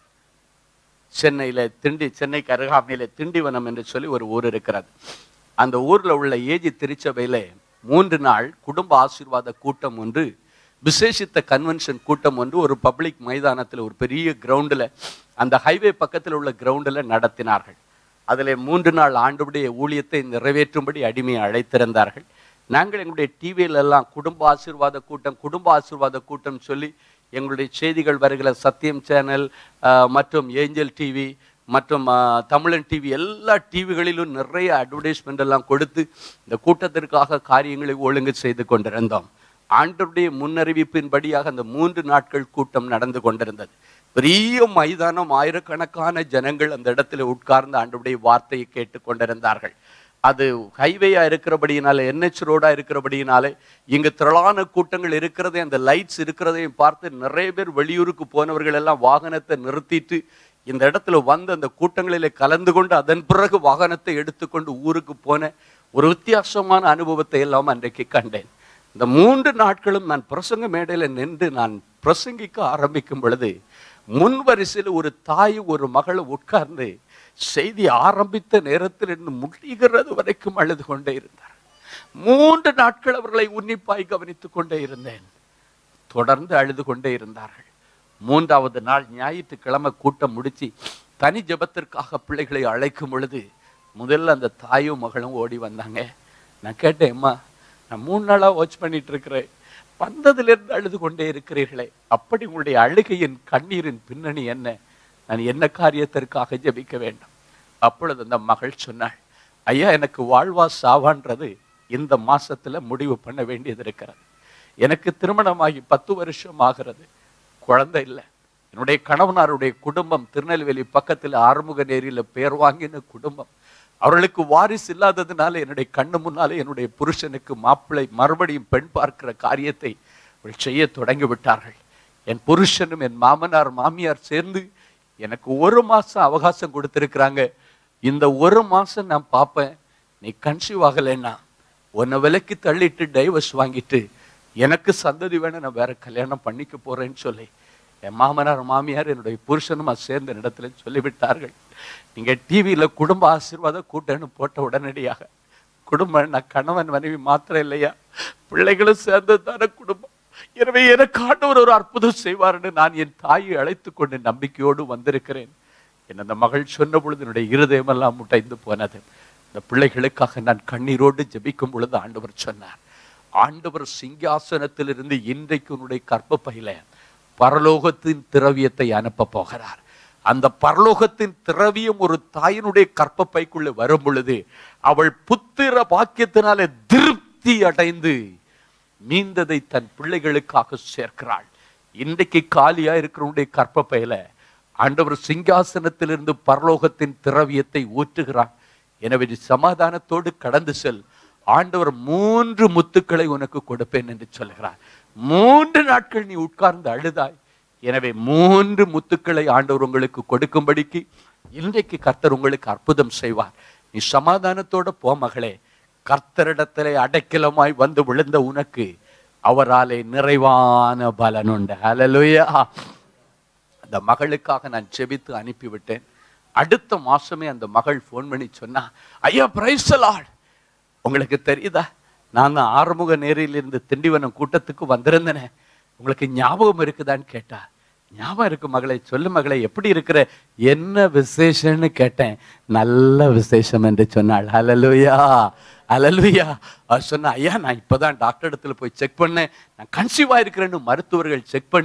சென்னையில திண்டி சென்னைக்கு அருகாமையில திண்டிவனம் என்று சொல்லி ஒரு ஊர் இருக்கிறது அந்த ஊர்ல உள்ள ஏஜி திருச்சபையில மூன்று நாள் குடும்ப ஆசீர்வாத கூட்டம் ஒன்று விசேஷித்த கன்வென்ஷன் கூட்டம் ஒன்று ஒரு பப்ளிக் மைதானத்தில் ஒரு பெரிய கிரவுண்டில் அந்த ஹைவே பக்கத்தில் உள்ள கிரவுண்டில் நடத்தினார்கள் அதில் மூன்று நாள் ஆண்டுடைய ஊழியத்தை நிறைவேற்றும்படி அடிமையை அழைத்திருந்தார்கள் நாங்கள் எங்களுடைய டிவியில எல்லாம் குடும்ப ஆசீர்வாத கூட்டம் குடும்ப ஆசீர்வாத கூட்டம் சொல்லி எங்களுடைய செய்திகள் வருகிற சத்தியம் சேனல் அஹ், மற்றும் ஏஞ்சல் டிவி மற்றும் அஹ், தமிழன் டிவி எல்லா டிவிகளிலும் நிறைய அட்வர்டைஸ்மெண்ட் எல்லாம் கொடுத்து இந்த கூட்டத்திற்காக காரியங்களை ஒழுங்கு செய்து கொண்டிருந்தோம் ஆண்டருடைய முன்னறிவிப்பின்படியாக அந்த மூன்று நாட்கள் கூட்டம் நடந்து கொண்டிருந்தது பெரிய மைதானம் ஆயிரக்கணக்கான ஜனங்கள் அந்த இடத்துல உட்கார்ந்து ஆண்டருடைய வார்த்தையை கேட்டு கொண்டிருந்தார்கள் அது ஹைவேயா இருக்கிறபடியினாலே என்ஹெச் ரோடா இருக்கிறபடியினாலே இங்கு திரளான கூட்டங்கள் இருக்கிறதே அந்த லைட்ஸ் இருக்கிறதையும் பார்த்து நிறைய பேர் வெளியூருக்கு போனவர்கள் எல்லாம் வாகனத்தை நிறுத்திட்டு இந்த இடத்துல வந்து அந்த கூட்டங்களிலே கலந்து கொண்டு அதன் பிறகு வாகனத்தை எடுத்துக்கொண்டு ஊருக்கு போன ஒரு வித்தியாசமான அனுபவத்தை எல்லாம் அன்றைக்கு கண்டேன் இந்த மூன்று நாட்களும் நான் பிரசங்க மேடையில நின்று நான் பிரசங்கிக்க ஆரம்பிக்கும் பொழுது முன் வரிசையில் ஒரு தாய் ஒரு மகளை உட்கார்ந்து செய்தி ஆரம்பித்த நேரத்தில் இருந்து முடிகிறது வரைக்கும் அழுது கொண்டே இருந்தார் மூன்று நாட்கள் அவர்களை உன்னிப்பாய் கவனித்துக் கொண்டே இருந்தேன் தொடர்ந்து அழுது கொண்டே இருந்தார்கள் மூன்றாவது நாள் ஞாயிற்றுக்கிழமை கூட்டம் முடிச்சு தனி ஜெபத்திற்காக பிள்ளைகளை அழைக்கும் பொழுது முதல்ல அந்த தாயும் மகளும் ஓடி வந்தாங்க நான் கேட்டேன் அம்மா நான் மூணு நாளா வாட்ச் பண்ணிட்டு இருக்கிறேன் வந்ததிலிருந்து அழுது கொண்டே இருக்கிறீர்களே அப்படி உங்களுடைய அழுகையின் கண்ணீரின் பின்னணி என்ன நான் என்ன காரியத்திற்காக ஜெபிக்க வேண்டும் அப்பொழுது அந்த மகள் சொன்னாள் ஐயா எனக்கு வாழ்வா சாவான்றது இந்த மாசத்துல முடிவு பண்ண வேண்டியது இருக்கிறது எனக்கு திருமணமாகி பத்து வருஷம் ஆகிறது குழந்தை இல்லை என்னுடைய கணவனாருடைய குடும்பம் திருநெல்வேலி பக்கத்தில் ஆறுமுக நேரில பேர் வாங்கின குடும்பம் அவர்களுக்கு வாரிசு இல்லாததுனால என்னுடைய கண்ணு முன்னாலே என்னுடைய புருஷனுக்கு மாப்பிள்ளை மறுபடியும் பெண் பார்க்கிற காரியத்தை அவர்கள் செய்ய தொடங்கி விட்டார்கள் என் புருஷனும் என் மாமனார் மாமியார் சேர்ந்து எனக்கு ஒரு மாசம் அவகாசம் கொடுத்திருக்கிறாங்க இந்த ஒரு மாசம் நான் பார்ப்பேன் நீ கன்சீவ் ஆகலைன்னா உன்னை விலைக்கு தள்ளிட்டு டைவர்ஸ் வாங்கிட்டு எனக்கு சந்ததி வேணும் நான் வேற கல்யாணம் பண்ணிக்க போறேன்னு சொல்லி என் மாமனார் மாமியார் என்னுடைய புருஷனும் அது சேர்ந்த இடத்துல சொல்லிவிட்டார்கள் நீங்க டிவியில குடும்ப ஆசீர்வாத கூட்டம்னு போட்ட உடனடியாக குடும்பம் நான் கணவன் மனைவி மாத்திரம் இல்லையா பிள்ளைகளும் சேர்ந்து தானே குடும்பம் எனவே எனக்கு ஆண்டவர் ஒரு அற்புதம் செய்வார்னு நான் என் தாயை அழைத்து கொண்டு நம்பிக்கையோடு வந்திருக்கிறேன் என் அந்த மகள் சொன்ன பொழுது என்னுடைய இருதயமெல்லாம் முட்டைந்து போனது இந்த பிள்ளைகளுக்காக நான் கண்ணீரோடு ஜெபிக்கும் பொழுது ஆண்டவர் சொன்னார் ஆண்டவர் சிங்காசனத்திலிருந்து இன்றைக்கு உன்னுடைய கற்பப்பையில பரலோகத்தின் திரவியத்தை அனுப்ப போகிறார் அந்த பரலோகத்தின் திரவியம் ஒரு தாயினுடைய கற்பப்பைக்குள்ள வரும் பொழுது அவள் புத்திர பாக்கியத்தினாலே திருப்தி அடைந்து மீந்ததை தன் பிள்ளைகளுக்காக சேர்க்கிறாள் இன்றைக்கு காலியா இருக்கிறவனுடைய கற்பப்பையில ஆண்டவர் சிங்காசனத்திலிருந்து பரலோகத்தின் திரவியத்தை ஊற்றுகிறார் எனவே நீ சமாதானத்தோடு கடந்து செல் ஆண்டவர் மூன்று முத்துக்களை உனக்கு கொடுப்பேன் என்று சொல்கிறார் மூன்று நாட்கள் நீ உட்கார்ந்து அழுதாய் எனவே மூன்று முத்துக்களை ஆண்டவர் உங்களுக்கு கொடுக்கும்படிக்கு இன்றைக்கு கர்த்தர் உங்களுக்கு அற்புதம் செய்வார் நீ சமாதானத்தோட போ மகளே கர்த்தரிடத்திலே அடைக்கலமாய் வந்து விழுந்த உனக்கு அவராலே நிறைவான பலன் உண்டு ஹalleluya அந்த மகளுக்காக நான் செபித்து அனுப்பிவிட்டேன் அடுத்த மாசமே அந்த மகள் ஃபோன் பண்ணி சொன்னா ஐயா பிரைஸ் உங்களுக்கு தெரியுதா நான் தான் ஆறுமுக நேரிலிருந்து திண்டிவனம் கூட்டத்துக்கு வந்திருந்தேனே உங்களுக்கு ஞாபகம் இருக்குதான்னு கேட்டா ஞாபகம் இருக்கு மகளே சொல்லு மகளே எப்படி இருக்கிற என்ன விசேஷம்னு கேட்டேன் நல்ல விசேஷம் என்று சொன்னாள் ஹalleluya ஹalleluya அவர் சொன்னா ஐயா நான் இப்பதான் டாக்டர் இடத்துல போய் செக் பண்ணேன் நான் கன்சீவ் ஆயிருக்கிறேன்னு மருத்துவர்கள் செக் பண்ணி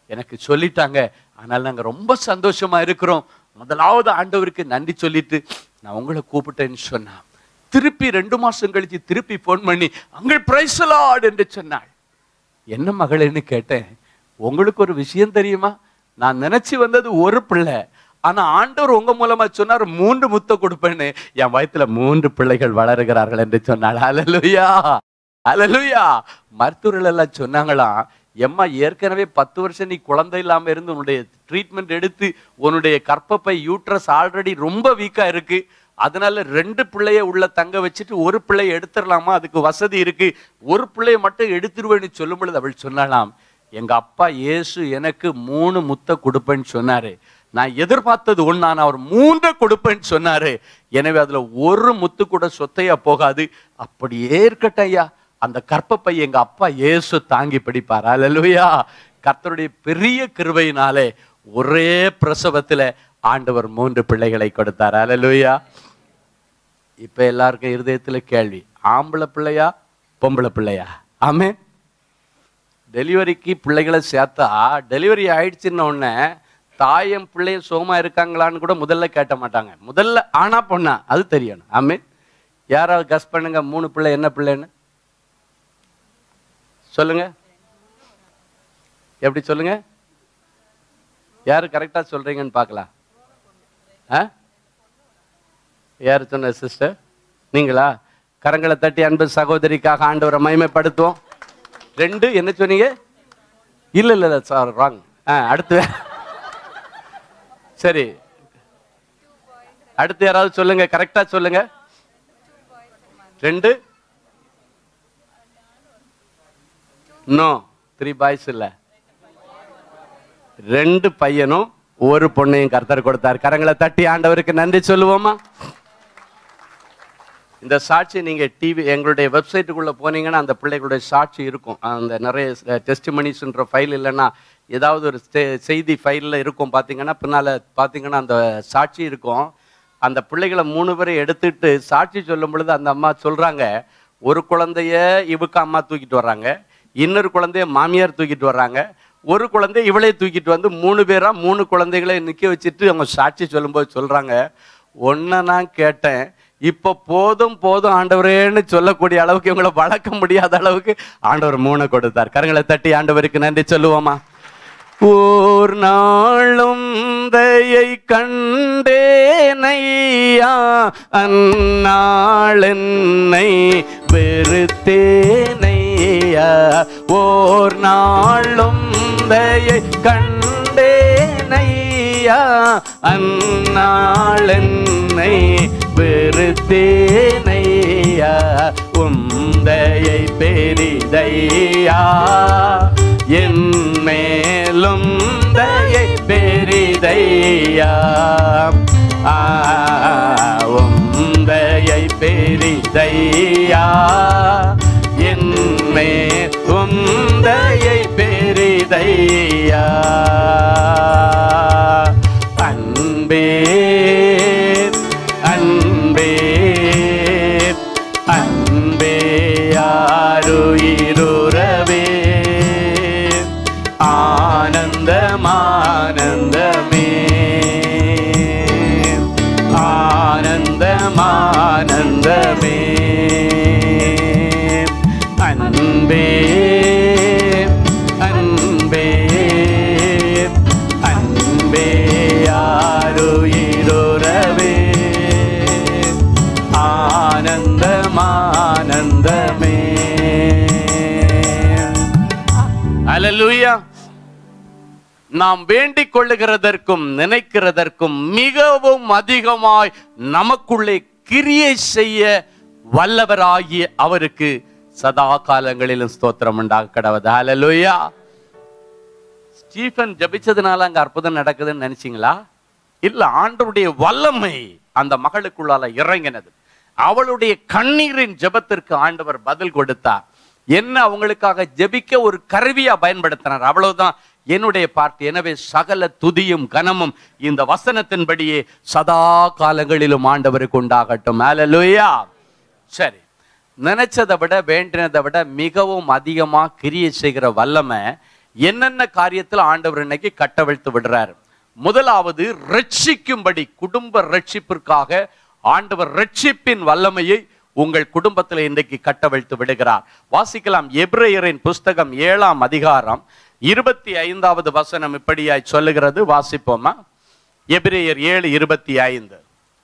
எனக்கு சொல்லிட்டாங்க அதனால நாங்க ரொம்ப சந்தோஷமா இருக்கிறோம் முதலாவது ஆண்டவருக்கு நன்றி சொல்லிட்டு நான் உங்களை கூப்பிட்டேன்னு சொன்னா திருப்பி ரெண்டு மாசம் கழிச்சு திருப்பி ஃபோன் பண்ணி அங்கள் பிரைசலாட் என்று சொன்னாள் என்ன மகளேன்னு கேட்டேன் உங்களுக்கு ஒரு விஷயம் தெரியுமா நான் நினைச்சு வந்தது ஒரு பிள்ளை ஆனா ஆண்டவர் உங்க மூலமா சொன்னார் மூன்று முத்த கொடுப்பேன்னு என் வயத்துல மூன்று பிள்ளைகள் வளருகிறார்கள் என்று சொன்னாள் அலலுயா அலலுயா மருத்துவர்கள் எல்லாம் சொன்னாங்களாம் எம்மா ஏற்கனவே பத்து வருஷம் நீ குழந்தை இல்லாம இருந்து உன்னுடைய ட்ரீட்மெண்ட் எடுத்து உன்னுடைய கற்பப்பை யூட்ரஸ் ஆல்ரெடி ரொம்ப வீக்கா இருக்கு அதனால ரெண்டு பிள்ளைய உள்ள தங்க வச்சுட்டு ஒரு பிள்ளைய எடுத்துடலாமா அதுக்கு வசதி இருக்கு ஒரு பிள்ளைய மட்டும் எடுத்துருவேன்னு சொல்லும் பொழுது அவள் சொன்னாலாம் எங்க அப்பா இயேசு எனக்கு மூணு முத்த கொடுப்பேன்னு சொன்னாரு நான் எதிர்பார்த்தது ஒண்ணா நான் அவர் மூன்றை கொடுப்பேன்னு சொன்னாரு எனவே அதுல ஒரு முத்து கூட சொத்தையா போகாது அப்படியே இருக்கட்டும் ஐயா அந்த கற்பப்பை எங்க அப்பா இயேசு தாங்கி பிடிப்பார் அல்லேலூயா கர்த்தருடைய பெரிய கிருபையினாலே ஒரே பிரசவத்துல ஆண்டவர் மூன்று பிள்ளைகளை கொடுத்தார் அல்லேலூயா இப்ப எல்லாருக்கும் இருதயத்துல கேள்வி ஆம்பளை பிள்ளையா பொம்பளை பிள்ளையா ஆமே டெலிவரிக்கு பிள்ளைகளை சேர்த்தா டெலிவரி ஆயிடுச்சுன்ன உடனே தாயும் பிள்ளையும் சுகமா இருக்காங்களான்னு கூட முதல்ல கேட்ட மாட்டாங்க முதல்ல ஆனா பொண்ணா அது தெரியணும் ஆமே யாராவது கஸ் பண்ணுங்க மூணு பிள்ளை என்ன பிள்ளைன்னு சொல்லுங்க எப்படி சொல்லுங்க யாரு கரெக்டா சொல்றீங்கன்னு பார்க்கலாம் ஆ யார் சொன்ன சிஸ்டர் நீங்களா கரங்களை தட்டி அன்பு சகோதரிக்காக ஆண்டவரை மகிமைப்படுத்துவோம் ரெண்டு என்ன சொன்னீங்க இல்ல இல்ல இல்ல சார் ராங் ஆ அடுத்து சரி அடுத்து யாராவது சொல்லுங்க கரெக்டா சொல்லுங்க ரெண்டு நோ த்ரீ பாய்ஸ் இல்ல ரெண்டு பையனும் ஒரு பொண்ணையும் கர்த்தர் கொடுத்தார் கரங்களை தட்டி ஆண்டவருக்கு நன்றி சொல்லுவோமா இந்த சாட்சி நீங்க டிவி எங்களுடைய வெப்சைட்டுக்குள்ள போனீங்கன்னா அந்த பிள்ளைகளுடைய சாட்சி இருக்கும் அந்த நிறைய டெஸ்டிமனிஸ்ன்ற ஃபைல் இல்லைன்னா ஏதாவது ஒரு செ- செய்தி ஃபைலில் இருக்கும் பார்த்தீங்கன்னா பின்னால பார்த்தீங்கன்னா அந்த சாட்சி இருக்கும் அந்த பிள்ளைகளை மூணு பேரை எடுத்துட்டு சாட்சி சொல்லும் பொழுது அந்த அம்மா சொல்றாங்க ஒரு குழந்தைய இவுக்கு அம்மா தூக்கிட்டு வர்றாங்க இன்னொரு குழந்தைய மாமியார் தூக்கிட்டு வர்றாங்க ஒரு குழந்தை இவளே தூக்கிட்டு வந்து மூணு பேரா மூணு குழந்தைகளை நிக்க வச்சுட்டு அவங்க சாட்சி சொல்லும்போது சொல்றாங்க ஒன்ன நான் கேட்டேன் இப்ப போதும் போதும் ஆண்டவரேன்னு சொல்லக்கூடிய அளவுக்கு இவங்களை வளர்க்க முடியாத அளவுக்கு ஆண்டவர் மூணை கொடுத்தார் கரங்களை தட்டி ஆண்டவருக்கு நன்றி சொல்லுவோமா ஓர் நாளும் தயை கண்டேனையா அந்நாள் என்னை வெறுத்தேனையா ஓர் நாளும் தயை கண்டேனையா அந்நாள் என்னை வெறுத்தேனையா உந்தையை பெரிதையா என் மேலும் தயை பெரிதையா ஆ, உந்தையை பெரிதையா என் மேல் உந்தையை பெரிதையா அன்பே அன்பே அன்பே யாருயிருறவே ஆனந்தமானந்தமே ஆனந்தமானந்தமே அன்பே அன்பே அன்பே யாருயிருறவே ஆனந்தமானந்தமே அல்லேலூயா நாம் வேண்டிக் கொள்ளுகிறதற்கும் நினைக்கிறதற்கும் மிகவும் அதிகமாய் நமக்குள்ளே கிரியை செய்ய வல்லவராகிய அவருக்கு சதா காலங்களிலும் ஸ்தோத்திரம் உண்டாக கடவுது அல்லேலூயா ஸ்டீஃபன் ஜபிச்சதுனால அங்க அற்புதம் நடக்குதுன்னு நினைச்சீங்களா இல்ல ஆண்டவருடைய வல்லமை அந்த மகளுக்குள்ளால இறங்கினது அவளுடைய கண்ணீரின் ஜெபத்திற்கு ஆண்டவர் பதில் கொடுத்தார் என்ன அவங்களுக்காக ஜெபிக்க ஒரு கருவியா பயன்படுத்தினார் அவ்வளவுதான் என்னுடைய பார்ட் எனவே சகல துதியும் கனமும் இந்த வசனத்தின்படியே சதா காலங்களிலும் ஆண்டவருக்கு உண்டாகட்டும் ஹalleluya சரி நினைச்சதை விட வேண்டினதை விட மிகவும் அதிகமா கிரியை செய்கிற வல்லமை என்னென்ன காரியத்தில் ஆண்டவர் இன்னைக்கு கட்டவிழ்த்து விடுறார் முதலாவது ரட்சிக்கும்படி குடும்ப ரட்சிப்பிற்காக ஆண்டவர் ரட்சிப்பின் வல்லமையை உங்கள் குடும்பத்தில் இன்றைக்கு கட்டவிழ்த்து விடுகிறார் வாசிக்கலாம் எபிரேயரின் புஸ்தகம் ஏழாம் அதிகாரம் இருபத்தி ஐந்தாவது வசனம் இப்படியாய் சொல்லுகிறது வாசிப்போமா எபிரேயர் ஏழு இருபத்தி ஐந்து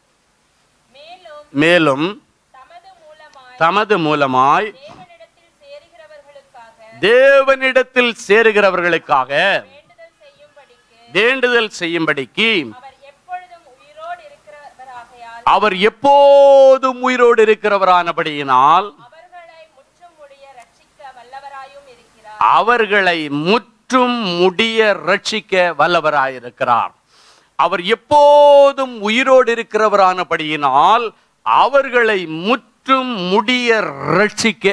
மேலும் மேலும் தமது மூலமாய் தமது மூலமாய் தேவனிடத்தில் சேருகிறவர்களுக்காக தேவனிடத்தில் சேருகிறவர்களுக்காக வேண்டுதல் செய்யும்படிக்கு வேண்டுதல் செய்யும்படிக்கு அவர் எப்பொழுதும் உயிரோடு இருக்கிறவராகையால் அவர் எப்போதும் உயிரோடு இருக்கிறவரானபடியினால் அவர்களை முற்றும் முடிய ரட்சிக்க வல்லவராயும் இருக்கிறார் அவர்களை முற்றும் முடிய ரட்சிக்க வல்லவராயிருக்கிறார் அவர் எப்போதும் உயிரோடு இருக்கிறவரானபடியினால் அவர்களை முற்றும் முடிய ரட்சிக்க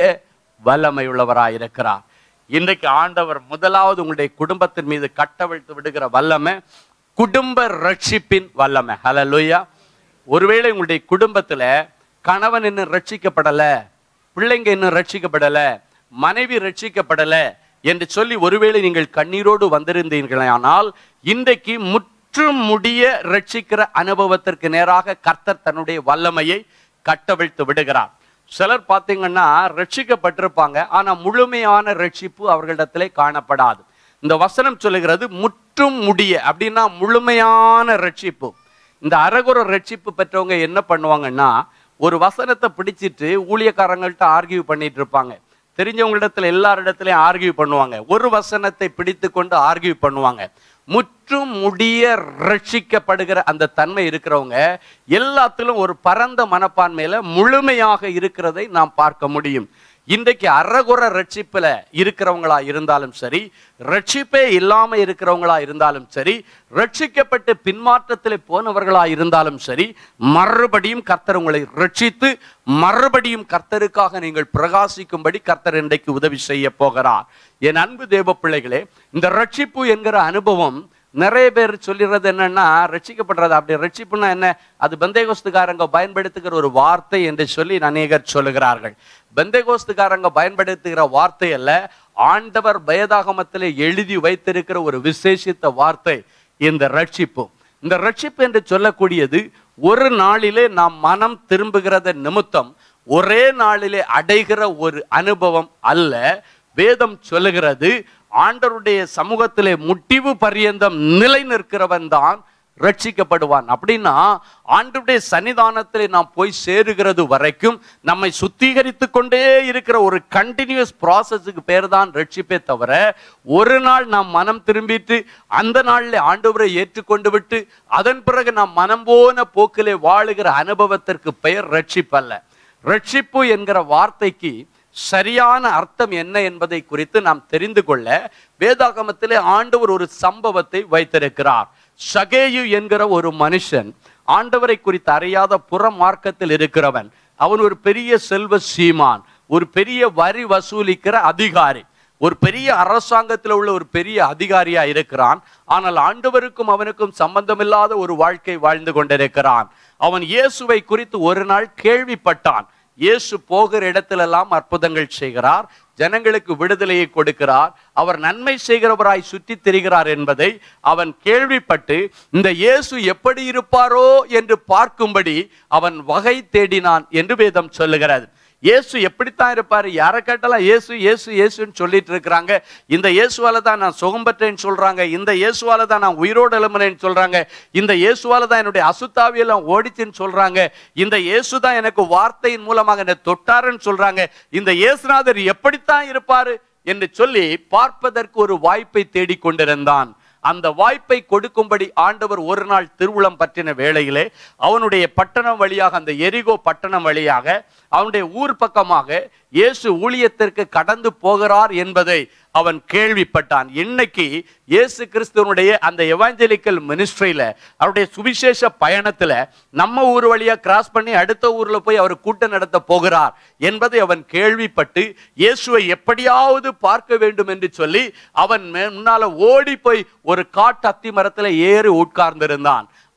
வல்லமையுள்ளவராயிருக்கிறார் இன்றைக்கு ஆண்டவர் முதலாவது உங்களுடைய குடும்பத்தின் மீது கட்டவிழ்த்து விடுகிற வல்லமை குடும்ப ரட்சிப்பின் வல்லமை ஹalleluya ஒருவேளை உங்களுடைய குடும்பத்துல கணவன் இன்னும் ரட்சிக்கப்படல பிள்ளைங்க இன்னும் ரட்சிக்கப்படல மனைவி ரட்சிக்கப்படல என்று சொல்லி ஒருவேளை நீங்கள் கண்ணீரோடு வந்திருந்தீர்களானால் இன்றைக்கு முற்றும் முடிய ரட்சிக்கிற அனுபவத்திற்கு நேராக கர்த்தர் தன்னுடைய வல்லமையை கட்டவிழ்த்து விடுகிறார் சிலர் பார்த்தீங்கன்னா ரட்சிக்கப்பட்டிருப்பாங்க ஆனா முழுமையான ரட்சிப்பு அவர்களிடத்திலே காணப்படாது இந்த வசனம் சொல்லுகிறது முற்றும் முடிய அப்படின்னா முழுமையான ரட்சிப்பு இந்த அரகுர ரட்சிப்பு பெற்றவங்க என்ன பண்ணுவாங்கன்னா ஒரு வசனத்தை பிடிச்சிட்டு ஊழியக்காரங்கள்ட்ட ஆர்கியூ பண்ணிட்டு இருப்பாங்க தெரிஞ்சவங்களிடத்துல எல்லாரிடத்துலயும் ஆர்கியூ பண்ணுவாங்க ஒரு வசனத்தை பிடித்து கொண்டு ஆர்கியூ பண்ணுவாங்க முற்றும் முடிய ரட்சிக்கப்படுகிற அந்த தன்மை இருக்கிறவங்க எல்லாத்திலும் ஒரு பரந்த மனப்பான்மையில முழுமையாக இருக்கிறதை நாம் பார்க்க முடியும் இன்றைக்கு அறகுற ரட்சிப்புல இருக்கிறவங்களா இருந்தாலும் சரி ரட்சிப்பே இல்லாம இருக்கிறவங்களா இருந்தாலும் சரி ரட்சிக்கப்பட்டு பின்மாற்றத்தில் போனவர்களா இருந்தாலும் சரி மறுபடியும் கர்த்தர் உங்களை ரட்சித்து மறுபடியும் கர்த்தருக்காக நீங்கள் பிரகாசிக்கும்படி கர்த்தர் இன்றைக்கு உதவி செய்ய போகிறார் என் அன்பு தேவ பிள்ளைகளே இந்த ரட்சிப்பு என்கிற அனுபவம் நிறைய பேர் சொல்லிடுறது என்னன்னா ரட்சிக்கப்படுறது அப்படி ரட்சிப்புன்னா என்ன அது பெந்தேகோஸ்துக்காரங்க பயன்படுத்துகிற ஒரு வார்த்தை என்று சொல்லி அநேகர் சொல்லுகிறார்கள் பெந்தேகோஸ்துக்காரங்க பயன்படுத்துகிற வார்த்தை அல்ல ஆண்டவர் பயதாகமத்திலே எழுதி வைத்திருக்கிற ஒரு விசேஷித்த வார்த்தை இந்த ரட்சிப்பு இந்த ரட்சிப்பு என்று சொல்லக்கூடியது ஒரு நாளிலே நாம் மனம் திரும்புகிறத நிமித்தம் ஒரே நாளிலே அடைகிற ஒரு அனுபவம் அல்ல வேதம் சொல்லுகிறது ஆண்டவருடைய சமூகத்திலே முட்டிவு பரியந்தம் நிலை நிற்கிறவன் தான் ரட்சிக்கப்படுவான் அப்படின்னா ஆண்டவருடைய சன்னிதானத்திலே நாம் போய் சேருகிறது வரைக்கும் நம்மை சுத்திகரித்து கொண்டே இருக்கிற ஒரு கண்டினியூஸ் ப்ராசஸுக்கு பேர் தான் ரட்சிப்பே தவிர ஒரு நாள் நாம் மனம் திரும்பிட்டு அந்த நாளில் ஆண்டவரை ஏற்றுக்கொண்டு விட்டு அதன் பிறகு நாம் மனம் போன போக்கிலே வாழுகிற அனுபவத்திற்கு பெயர் ரட்சிப்பல்ல ரட்சிப்பு என்கிற வார்த்தைக்கு சரியான அர்த்தம் என்ன என்பதை குறித்து நாம் தெரிந்து கொள்ள வேதாகமத்திலே ஆண்டவர் ஒரு சம்பவத்தை வைத்திருக்கிறார் சகேயு என்கிற ஒரு மனுஷன் ஆண்டவரை குறித்து அறியாத புற மார்க்கத்தில் இருக்கிறவன் அவன் ஒரு பெரிய செல்வ சீமான் ஒரு பெரிய வரி வசூலிக்கிற அதிகாரி ஒரு பெரிய அரசாங்கத்தில் உள்ள ஒரு பெரிய அதிகாரியா இருக்கிறான் ஆனால் ஆண்டவருக்கும் அவனுக்கும் சம்பந்தமில்லாத ஒரு வாழ்க்கை வாழ்ந்து கொண்டிருக்கிறான் அவன் இயேசுவை குறித்து ஒரு நாள் கேள்விப்பட்டான் இயேசு போகிற இடத்திலெல்லாம் அற்புதங்கள் செய்கிறார் ஜனங்களுக்கு விடுதலையை கொடுக்கிறார் அவர் நன்மை செய்கிறவராய் சுற்றி திரிகிறார் என்பதை அவன் கேள்விப்பட்டு இந்த இயேசு எப்படி இருப்பாரோ என்று பார்க்கும்படி அவன் வகை தேடினான் என்று வேதம் சொல்லுகிறது இயேசு எப்படித்தான் இருப்பாரு யாரை கேட்டாலும் இயேசு இயேசு இயேசுன்னு சொல்லிட்டு இருக்கிறாங்க இந்த இயேசுவால தான் நான் சுகம் பெற்றேன்னு சொல்றாங்க இந்த இயேசுவால தான் நான் உயிரோடு எழும்பினேன்னு சொல்றாங்க இந்த இயேசுவால தான் என்னுடைய அசுத்தாவியெல்லாம் ஓடிச்சுன்னு சொல்றாங்க இந்த இயேசு தான் எனக்கு வார்த்தையின் மூலமாக என்னை தொட்டாருன்னு சொல்றாங்க இந்த இயேசுநாதர் எப்படித்தான் இருப்பாரு என்று சொல்லி பார்ப்பதற்கு ஒரு வாய்ப்பை தேடிக்கொண்டிருந்தான் அந்த வாய்ப்பை கொடுக்கும்படி ஆண்டவர் ஒரு நாள் திருவுளம் பற்றின வேளையிலே அவனுடைய பட்டணம் வழியாக அந்த எரிகோ பட்டணம் வழியாக அவனுடைய ஊர் பக்கமாக இயேசு ஊழியத்திற்கு கடந்து போகிறார் என்பதை அவன் கேள்விப்பட்டான் இன்னைக்கு இயேசு கிறிஸ்துவனுடைய அந்த எவாஞ்சலிக்கல் மினிஸ்ட்ரியில அவருடைய சுவிசேஷ பயணத்துல நம்ம ஊர் வழியா கிராஸ் பண்ணி அடுத்த ஊர்ல போய் அவர் கூட்டம் நடத்த போகிறார் என்பதை அவன் கேள்விப்பட்டு இயேசுவை எப்படியாவது பார்க்க வேண்டும் என்று சொல்லி அவன் மே- முன்னால ஓடி போய் ஒரு காட்டு அத்தி மரத்துல ஏறி உட்கார்ந்திருந்தான்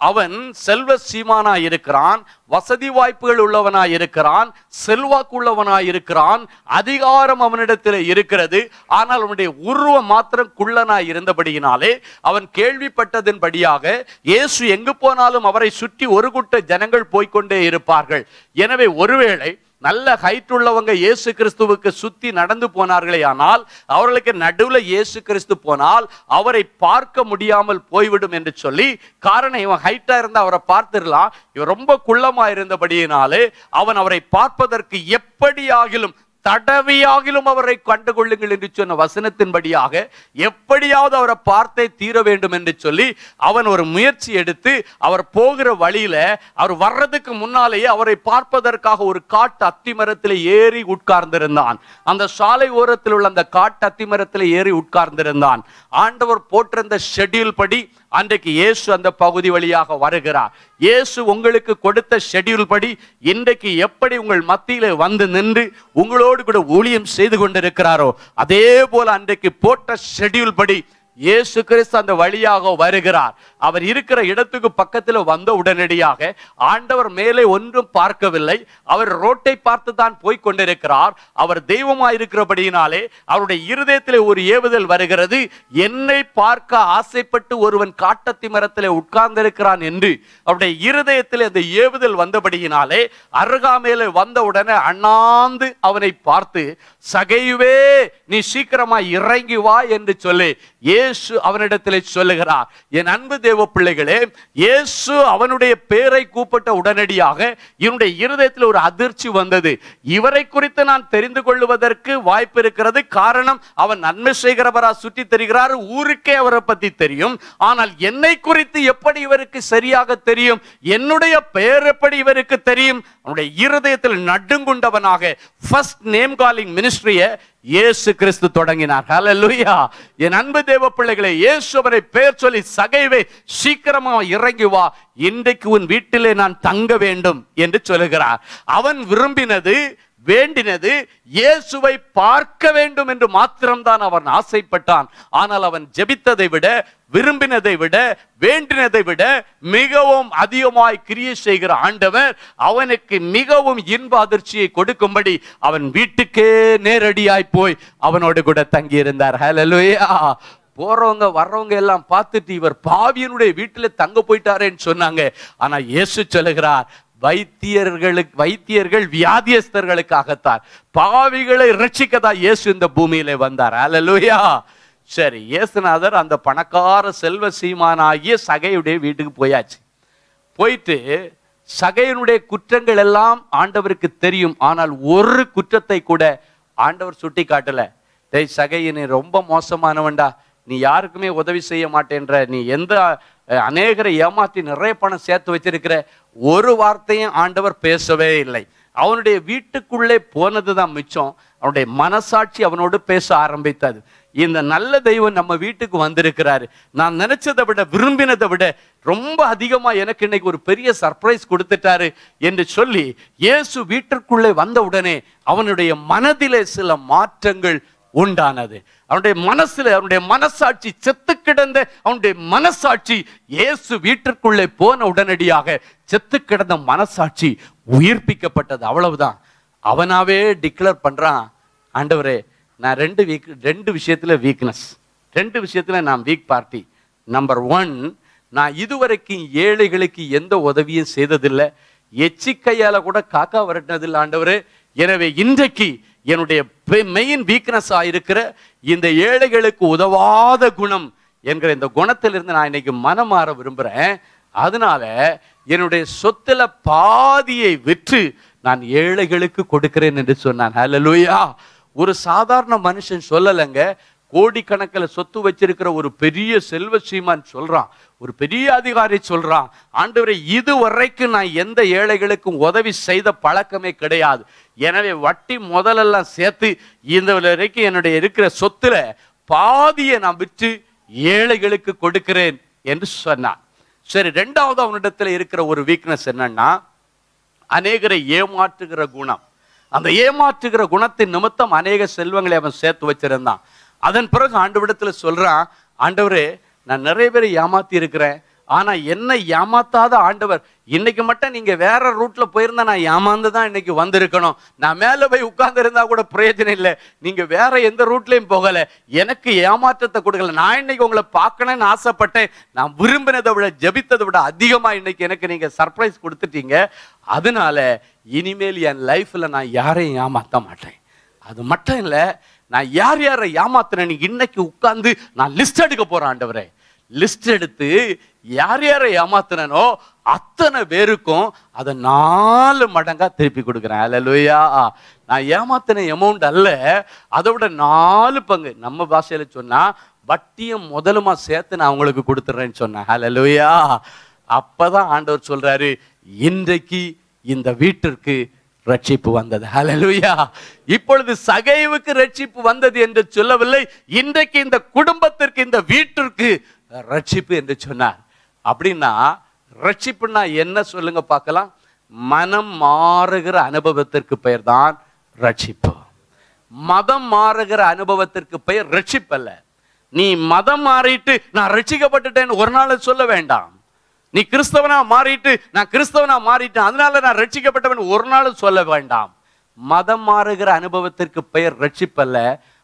அவன் செல்வ சீமானா இருக்கிறான் வசதி வாய்ப்புகள் உள்ளவனா இருக்கிறான் செல்வாக்கு உள்ளவனா இருக்கிறான் அதிகாரம் அவனிடத்தில் இருக்கிறது ஆனால் அவனுடைய உருவம் மாத்திரம் குள்ளனா இருந்தபடியினாலே அவன் கேள்விப்பட்டதின்படியாக இயேசு எங்கு போனாலும் அவரை சுற்றி ஒரு கூட்ட ஜனங்கள் போய்க்கொண்டே இருப்பார்கள் எனவே ஒருவேளை நல்ல ஹைட் உள்ளவங்க இயேசு கிறிஸ்துவுக்கு சுத்தி நடந்து போனார்களே ஆனால் அவர்களுக்கு நடுவுல இயேசு கிறிஸ்து போனால் அவரை பார்க்க முடியாமல் போய்விடும் என்று சொல்லி காரணம் இவன் ஹைட்டா இருந்தா அவரை பார்த்திடலாம் இவன் ரொம்ப குள்ளமா இருந்தபடியினாலே அவன் அவரை பார்ப்பதற்கு எப்படியாகிலும் தடவியாகிலும் அவரை கண்டுகொள்ளுங்கள் என்று சொன்ன வசனத்தின்படியாக எப்படியாவது அவரை பார்த்தே தீர வேண்டும் என்று சொல்லி அவன் ஒரு முயற்சி எடுத்து அவர் போகிற வழியில அவர் வர்றதுக்கு முன்னாலேயே அவரை பார்ப்பதற்காக ஒரு காட்டு அத்திமரத்தில் ஏறி உட்கார்ந்திருந்தான் அந்த சாலை ஓரத்தில் உள்ள அந்த காட்டு அத்திமரத்தில் ஏறி உட்கார்ந்திருந்தான் ஆண்டவர் போட்டிருந்த ஷெட்யூல் படி அன்றைக்கு இயேசு அந்த பகுதி வழியாக வருகிறார் இயேசு உங்களுக்கு கொடுத்த ஷெட்யூல் படி இன்றைக்கு எப்படி உங்கள் மத்தியில வந்து நின்று உங்களோடு கூட ஊழியம் செய்து கொண்டிருக்கிறாரோ அதே போல அன்றைக்கு போட்ட ஷெட்யூல் படி இயேசு கிறிஸ்து அந்த வழியாக வருகிறார் அவர் இருக்கிற இடத்துக்கு பக்கத்தில் வந்த உடனடியாக ஆண்டவர் மேலே ஒன்றும் பார்க்கவில்லை அவர் ரோட்டை பார்த்து தான் போய் கொண்டிருக்கிறார் அவர் தெய்வமாய் இருக்கிறபடியினாலே அவருடைய இருதயத்திலே ஒரு ஏவுதல் வருகிறது என்னை பார்க்க ஆசைப்பட்டு ஒருவன் காட்டத்தி மரத்திலே உட்கார்ந்திருக்கிறான் என்று அவருடைய இருதயத்திலே அந்த ஏவுதல் வந்தபடியினாலே அருகாமையிலே வந்த உடனே அண்ணாந்து அவனை பார்த்து சகையுவே நீ சீக்கிரமா இறங்கி வா என்று சொல்லி இயேசு அவனிடத்திலே சொல்லுகிறார் என் அன்பு தேவ பிள்ளைகளே இயேசு அவனுடைய பேரை கூப்பிட்ட உடனடியாக இவனுடைய இருதயத்தில் ஒரு அதிர்ச்சி வந்தது இவரை குறித்து நான் தெரிந்து கொள்வதற்கு வாய்ப்பு இருக்கிறது காரணம் அவன் நன்மை செய்கிறவரா சுற்றி தெரிகிறார் ஊருக்கே அவரை பத்தி தெரியும் ஆனால் என்னை குறித்து எப்படி இவருக்கு சரியாக தெரியும் என்னுடைய பெயர் எப்படி இவருக்கு தெரியும் அவனுடைய இருதயத்தில் நடுங்குண்டவனாக ஃபர்ஸ்ட் நேம் காலிங் மினிஸ்ட்ரியை இயேசு கிறிஸ்து தொடங்கினார் ஹalleluya என் அன்பு தேவ பிள்ளைகளே இயேசு அவரை பெயர் சொல்லி சகைவே சீக்கிரமா இறங்கி வா இன்றைக்கு உன் வீட்டிலே நான் தங்க வேண்டும் என்று சொல்லுகிறார் அவன் விரும்பினது வேண்டினது இயேசுவை பார்க்க வேண்டும் என்று மாத்திரம்தான் அவன் ஆசைப்பட்டான் ஆனால் அவன் ஜெபித்ததை விட விரும்பினதை விட வேண்டினதை விட மிகவும் அதிகமாய் கிரியை செய்கிற ஆண்டவர் அவனுக்கு மிகவும் இன்ப அதிர்ச்சியை கொடுக்கும்படி அவன் வீட்டுக்கே நேரடியாய் போய் அவனோடு கூட தங்கி இருந்தார் ஹalleluya போறவங்க வர்றவங்க எல்லாம் பார்த்துட்டு இவர் பாவியனுடைய வீட்டுல தங்க போயிட்டாரேன்னு சொன்னாங்க ஆனா இயேசு சொல்லுகிறார் வைத்தியர்களுக்கு வைத்தியர்கள் வியாதியஸ்தர்களுக்காகத்தான் பாவிகளை ரட்சிக்கதான் இயேசு இந்த பூமியில வந்தார் ஹalleluya சரி இயேசுநாதர் அந்த பணக்கார செல்வ சீமானாகிய சகையுடைய வீட்டுக்கு போயாச்சு போயிட்டு சகையனுடைய குற்றங்கள் எல்லாம் ஆண்டவருக்கு தெரியும் ஆனால் ஒரு குற்றத்தை கூட ஆண்டவர் சுட்டி காட்டல டேய் சகைய நீ ரொம்ப மோசமானவன்டா நீ யாருக்குமே உதவி செய்ய மாட்டேன்ற நீ எந்த அஹ், அநேகரை ஏமாத்தி நிறைய பணம் சேர்த்து வச்சிருக்கிற ஒரு வார்த்தையும் ஆண்டவர் பேசவே இல்லை அவனுடைய வீட்டுக்குள்ளே போனதுதான் மிச்சம் அவனுடைய மனசாட்சி அவனோடு பேச ஆரம்பித்தது இந்த நல்ல தெய்வம் நம்ம வீட்டுக்கு வந்திருக்கிறாரு நான் நினைச்சதை விட விரும்பினதை விட ரொம்ப அதிகமா எனக்கு இன்னைக்கு ஒரு பெரிய சர்ப்ரைஸ் கொடுத்துட்டாரு என்று சொல்லி இயேசு வீட்டிற்குள்ளே வந்த உடனே அவனுடைய மனதிலே சில மாற்றங்கள் உண்டானது அவனுடைய மனசுல அவனுடைய மனசாட்சி செத்து கிடந்த அவனுடைய மனசாட்சி இயேசு வீட்டிற்குள்ளே போன உடனடியாக செத்து கிடந்த மனசாட்சி உயிர்ப்பிக்கப்பட்டது அவ்வளவுதான் அவனாவே டிக்ளேர் பண்றான் ஆண்டவரே நான் ரெண்டு வீக் ரெண்டு விஷயத்துல வீக்னஸ் ரெண்டு விஷயத்துல நான் வீக் பார்ட்டி நம்பர் ஒன் நான் இதுவரைக்கும் ஏழைகளுக்கு எந்த உதவியும் செய்ததில்லை எச்சிக்கையால கூட காக்கா விரட்டினதில்லை ஆண்டவரே எனவே இன்றைக்கு என்னுடைய மெயின் வீக்னஸ் இருக்கிற இந்த ஏழைகளுக்கு உதவாத குணம் என்கிற இந்த குணத்திலிருந்து நான் இன்னைக்கு மனம் மாற விரும்புறேன் அதனால என்னுடைய சொத்துல பாதியை விற்று நான் ஏழைகளுக்கு கொடுக்கிறேன் என்று சொன்னான் ஹalleluya ஒரு சாதாரண மனுஷன் சொல்லலைங்க கோடிக்கணக்கில் சொத்து வச்சிருக்கிற ஒரு பெரிய செல்வ சீமான் சொல்றான் ஒரு பெரிய அதிகாரி சொல்றான் ஆண்டவரே இதுவரைக்கும் நான் எந்த ஏழைகளுக்கும் உதவி செய்த பழக்கமே கிடையாது எனவே வட்டி முதலெல்லாம் சேர்த்து இந்த வரைக்கும் என்னுடைய இருக்கிற சொத்துல பாதியை நான் விற்று ஏழைகளுக்கு கொடுக்கிறேன் என்று சொன்னான் சரி ரெண்டாவது அவனிடத்துல இருக்கிற ஒரு வீக்னஸ் என்னன்னா அநேகரை ஏமாற்றுகிற குணம் அந்த ஏமாற்றுகிற குணத்தின் நிமித்தம் அநேக செல்வங்களை அவன் சேர்த்து வச்சிருந்தான் அதன் பிறகு ஆண்டவரிடத்துல சொல்றான் ஆண்டவரே நான் நிறைய பேரை ஏமாத்தி இருக்கிறேன் ஆனா என்ன ஏமாத்தாத ஆண்டவர் இன்னைக்கு மட்டும் நீங்க வேற ரூட்ல போயிருந்தா நான் ஏமாந்து தான் இன்னைக்கு வந்திருக்கணும் நான் மேல போய் உட்கார்ந்து இருந்தா கூட பிரயோஜனம் இல்லை நீங்க வேற எந்த ரூட்லயும் போகல எனக்கு ஏமாற்றத்தை கொடுக்கல நான் இன்னைக்கு உங்களை பார்க்கணும்னு ஆசைப்பட்டேன் நான் விரும்பினதை விட ஜெபித்ததை விட அதிகமா இன்னைக்கு எனக்கு நீங்க சர்ப்ரைஸ் கொடுத்துட்டீங்க அதனால இனிமேல் என் லைஃப்ல நான் யாரையும் ஏமாத்த மாட்டேன் அது மட்டும் இல்ல நான் யார் யாரை ஏமாத்துறேன்னு இன்னைக்கு உட்கார்ந்து நான் லிஸ்ட் எடுக்க போறேன் ஆண்டவரே லிஸ்ட் எடுத்து யார் யாரை ஏமாத்துனனோ அத்தனை பேருக்கும் அதை நாலு மடங்கா திருப்பி கொடுக்குறேன் அல்லேலூயா நான் ஏமாத்தின அமௌண்ட் அல்ல அதை விட நாலு பங்கு நம்ம பாஷையில சொன்னா வட்டியும் முதலுமா சேர்த்து நான் உங்களுக்கு கொடுத்துட்றேன்னு சொன்னேன் ஹalleluya அப்பதான் ஆண்டவர் சொல்றாரு இன்றைக்கு இந்த வீட்டிற்கு ரட்சிப்பு வந்தது ஹalleluya இப்பொழுது சகைவுக்கு ரட்சிப்பு வந்தது என்று சொல்லவில்லை இன்றைக்கு இந்த குடும்பத்திற்கு இந்த வீட்டிற்கு ரட்சிப்பு என்று சொன்னார் அப்படின்னா ரட்சிப்புன்னா என்ன சொல்லுங்க பார்க்கலாம் மனம் மாறுகிற அனுபவத்திற்கு பெயர் தான் ரட்சிப்பு மதம் மாறுகிற அனுபவத்திற்கு பெயர் ரட்சிப்பல்ல நீ மதம் மாறிட்டு நான் ரட்சிக்கப்பட்டுட்டேன்னு ஒரு நாள் சொல்ல வேண்டாம் நீ கிறிஸ்தவனா மாறிட்டு நான் கிறிஸ்தவனா மாறிட்டேன் அதனால நான் ரட்சிக்கப்பட்டவன் ஒரு நாள் சொல்ல வேண்டாம் மதம் மாறுகிற அனுபவத்திற்கு பெயர் ரட்சிப்பல்ல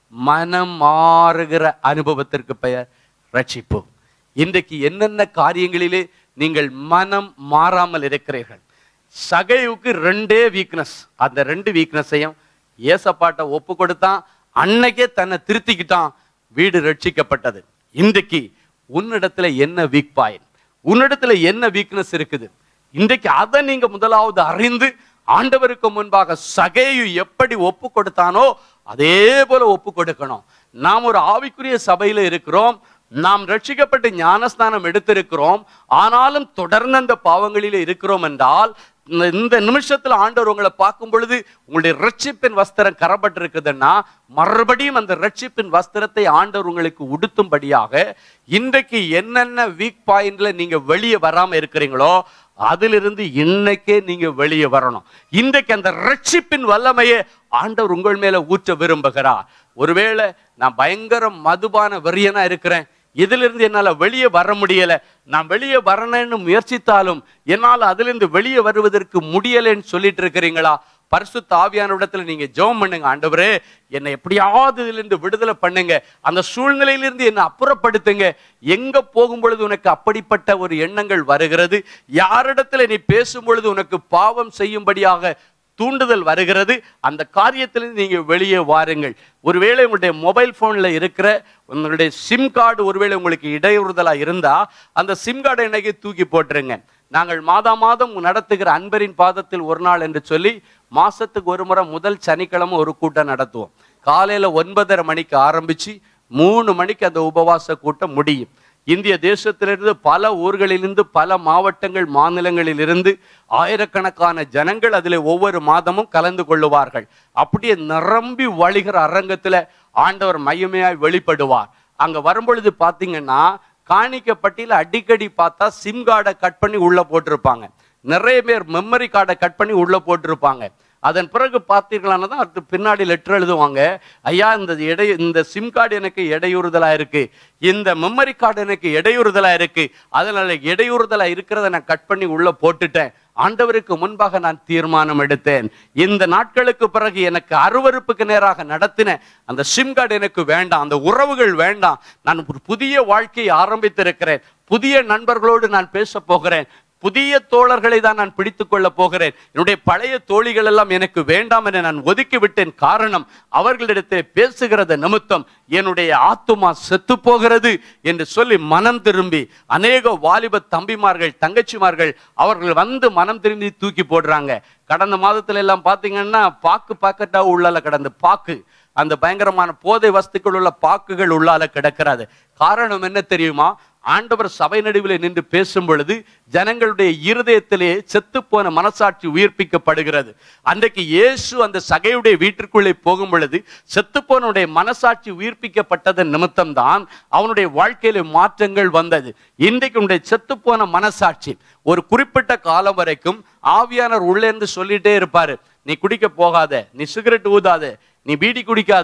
மனம் மாறுகிற அனுபவத்திற்கு பெயர் ரட்சிப்பு இன்றைக்கு என்னென்ன காரியங்களிலே நீங்கள் மனம் மாறாமல் இருக்கிறீர்கள் சகைவுக்கு ரெண்டே வீக்னஸ் அந்த ரெண்டு வீக்னஸையும் ஏசப்பாட்ட ஒப்பு கொடுத்தான் அன்னைக்கே தன்னை திருத்திக்கிட்டான் வீடு ரட்சிக்கப்பட்டது இன்றைக்கு உன்னிடத்துல என்ன வீக் பாயிண்ட் உன்னிடத்துல என்ன வீக்னஸ் இருக்குது இன்றைக்கு அதை நீங்க முதலாவது அறிந்து ஆண்டவருக்கு முன்பாக சகையு எப்படி ஒப்பு கொடுத்தானோ அதே போல ஒப்பு கொடுக்கணும் நாம் ஒரு ஆவிக்குரிய சபையில இருக்கிறோம் நாம் ரட்சிக்கப்பட்டு ஞானஸ்நானம் எடுத்திருக்கிறோம் ஆனாலும் தொடர்ந்து அந்த பாவங்களிலே இருக்கிறோம் என்றால் இந்த- இந்த நிமிஷத்துல ஆண்டவர் உங்களை பார்க்கும் பொழுது உங்களுடைய ரட்சிப்பின் வஸ்திரம் கரப்பட்டிருக்குதுன்னா மறுபடியும் அந்த ரட்சிப்பின் வஸ்திரத்தை ஆண்டவர் உங்களுக்கு உடுத்தும்படியாக இன்றைக்கு என்னென்ன வீக் பாயிண்ட்ல நீங்க வெளியே வராம இருக்கிறீங்களோ அதிலிருந்து இன்னைக்கே நீங்க வெளியே வரணும் இன்றைக்கு அந்த ரட்சிப்பின் வல்லமையை ஆண்டவர் உங்கள் மேல ஊற்ற விரும்புகிறார் ஒருவேளை நான் பயங்கர மதுபான வெறியனா இருக்கிறேன் இதிலிருந்து என்னால வெளியே வர முடியல நான் வெளியே வரணும்னு முயற்சித்தாலும் என்னால் அதிலிருந்து வெளியே வருவதற்கு முடியலைன்னு சொல்லிட்டு இருக்கிறீங்களா பரிசுத்த ஆவியானவிடத்துல நீங்க ஜெபம் பண்ணுங்க ஆண்டவரே என்னை எப்படியாவது இதிலிருந்து விடுதலை பண்ணுங்க அந்த சூழ்நிலையிலிருந்து என்னை அப்புறப்படுத்துங்க எங்க போகும் பொழுது உனக்கு அப்படிப்பட்ட ஒரு எண்ணங்கள் வருகிறது யாரிடத்துல நீ பேசும் பொழுது உனக்கு பாவம் செய்யும்படியாக தூண்டுதல் வருகிறது அந்த காரியத்திலிருந்து நீங்க வெளியே வாருங்கள் ஒருவேளை உங்களுடைய மொபைல் போன்ல இருக்கிற உங்களுடைய சிம் கார்டு ஒருவேளை உங்களுக்கு இடையூறுதலா இருந்தா அந்த சிம் கார்டை இன்னைக்கு தூக்கி போட்டுருங்க நாங்கள் மாதா மாதம் நடத்துகிற அன்பரின் பாதத்தில் ஒரு நாள் என்று சொல்லி மாசத்துக்கு ஒரு முறை முதல் சனிக்கிழமை ஒரு கூட்டம் நடத்துவோம் காலையில ஒன்பதரை மணிக்கு ஆரம்பிச்சு மூணு மணிக்கு அந்த உபவாச கூட்டம் முடியும் இந்திய தேசத்திலிருந்து பல ஊர்களிலிருந்து பல மாவட்டங்கள் மாநிலங்களிலிருந்து ஆயிரக்கணக்கான ஜனங்கள் அதில் ஒவ்வொரு மாதமும் கலந்து கொள்ளுவார்கள் அப்படியே நிரம்பி வழிகிற அரங்கத்துல ஆண்டவர் மையமையாய் வெளிப்படுவார் அங்க வரும்பொழுது பாத்தீங்கன்னா காணிக்கப்பட்டியில் அடிக்கடி பார்த்தா சிம் கார்டை கட் பண்ணி உள்ள போட்டிருப்பாங்க நிறைய பேர் மெமரி கார்டை கட் பண்ணி உள்ள போட்டிருப்பாங்க அதன் பிறகு பார்த்தீர்களானா தான் அடுத்து பின்னாடி லெட்டர் எழுதுவாங்க ஐயா இந்த இடை இந்த சிம் கார்டு எனக்கு இடையூறுதலா இருக்கு இந்த மெமரி கார்டு எனக்கு இடையூறுதலா இருக்கு அதனால இடையூறுதலா இருக்கிறத நான் கட் பண்ணி உள்ள போட்டுட்டேன் ஆண்டவருக்கு முன்பாக நான் தீர்மானம் எடுத்தேன் இந்த நாட்களுக்கு பிறகு எனக்கு அருவருப்புக்கு நேராக நடத்தின அந்த சிம் கார்டு எனக்கு வேண்டாம் அந்த உறவுகள் வேண்டாம் நான் ஒரு புதிய வாழ்க்கையை ஆரம்பித்திருக்கிறேன் புதிய நண்பர்களோடு நான் பேச போகிறேன் புதிய தோழர்களை தான் நான் பிடித்துக் கொள்ள போகிறேன் என்னுடைய பழைய தோழிகள் எல்லாம் எனக்கு வேண்டாம் என நான் ஒதுக்கி விட்டேன் காரணம் அவர்களிடத்தை பேசுகிறது நிமித்தம் என்னுடைய ஆத்துமா செத்து போகிறது என்று சொல்லி மனம் திரும்பி அநேக வாலிப தம்பிமார்கள் தங்கச்சிமார்கள் அவர்கள் வந்து மனம் திரும்பி தூக்கி போடுறாங்க கடந்த மாதத்துல எல்லாம் பாத்தீங்கன்னா பாக்கு பாக்கெட்டா உள்ளால கடந்த பாக்கு அந்த பயங்கரமான போதை வஸ்துக்கள் உள்ள பாக்குகள் உள்ளால கிடக்கிறது காரணம் என்ன தெரியுமா ஆண்டவர் சபை நடுவில் நின்று பேசும் பொழுது ஜனங்களுடைய இருதயத்திலே செத்துப்போன மனசாட்சி உயிர்ப்பிக்கப்படுகிறது அன்றைக்கு இயேசு அந்த சகையுடைய வீட்டிற்குள்ளே போகும் பொழுது செத்துப்போனுடைய மனசாட்சி உயிர்ப்பிக்கப்பட்டதன் நிமித்தம்தான் அவனுடைய வாழ்க்கையில மாற்றங்கள் வந்தது இன்றைக்கு உன்னுடைய செத்துப்போன மனசாட்சி ஒரு குறிப்பிட்ட காலம் வரைக்கும் ஆவியானவர் உள்ளே இருந்து சொல்லிட்டே இருப்பாரு நீ குடிக்க போகாத நீ சிகரெட் ஊதாத நீ பீடி குடிக்காத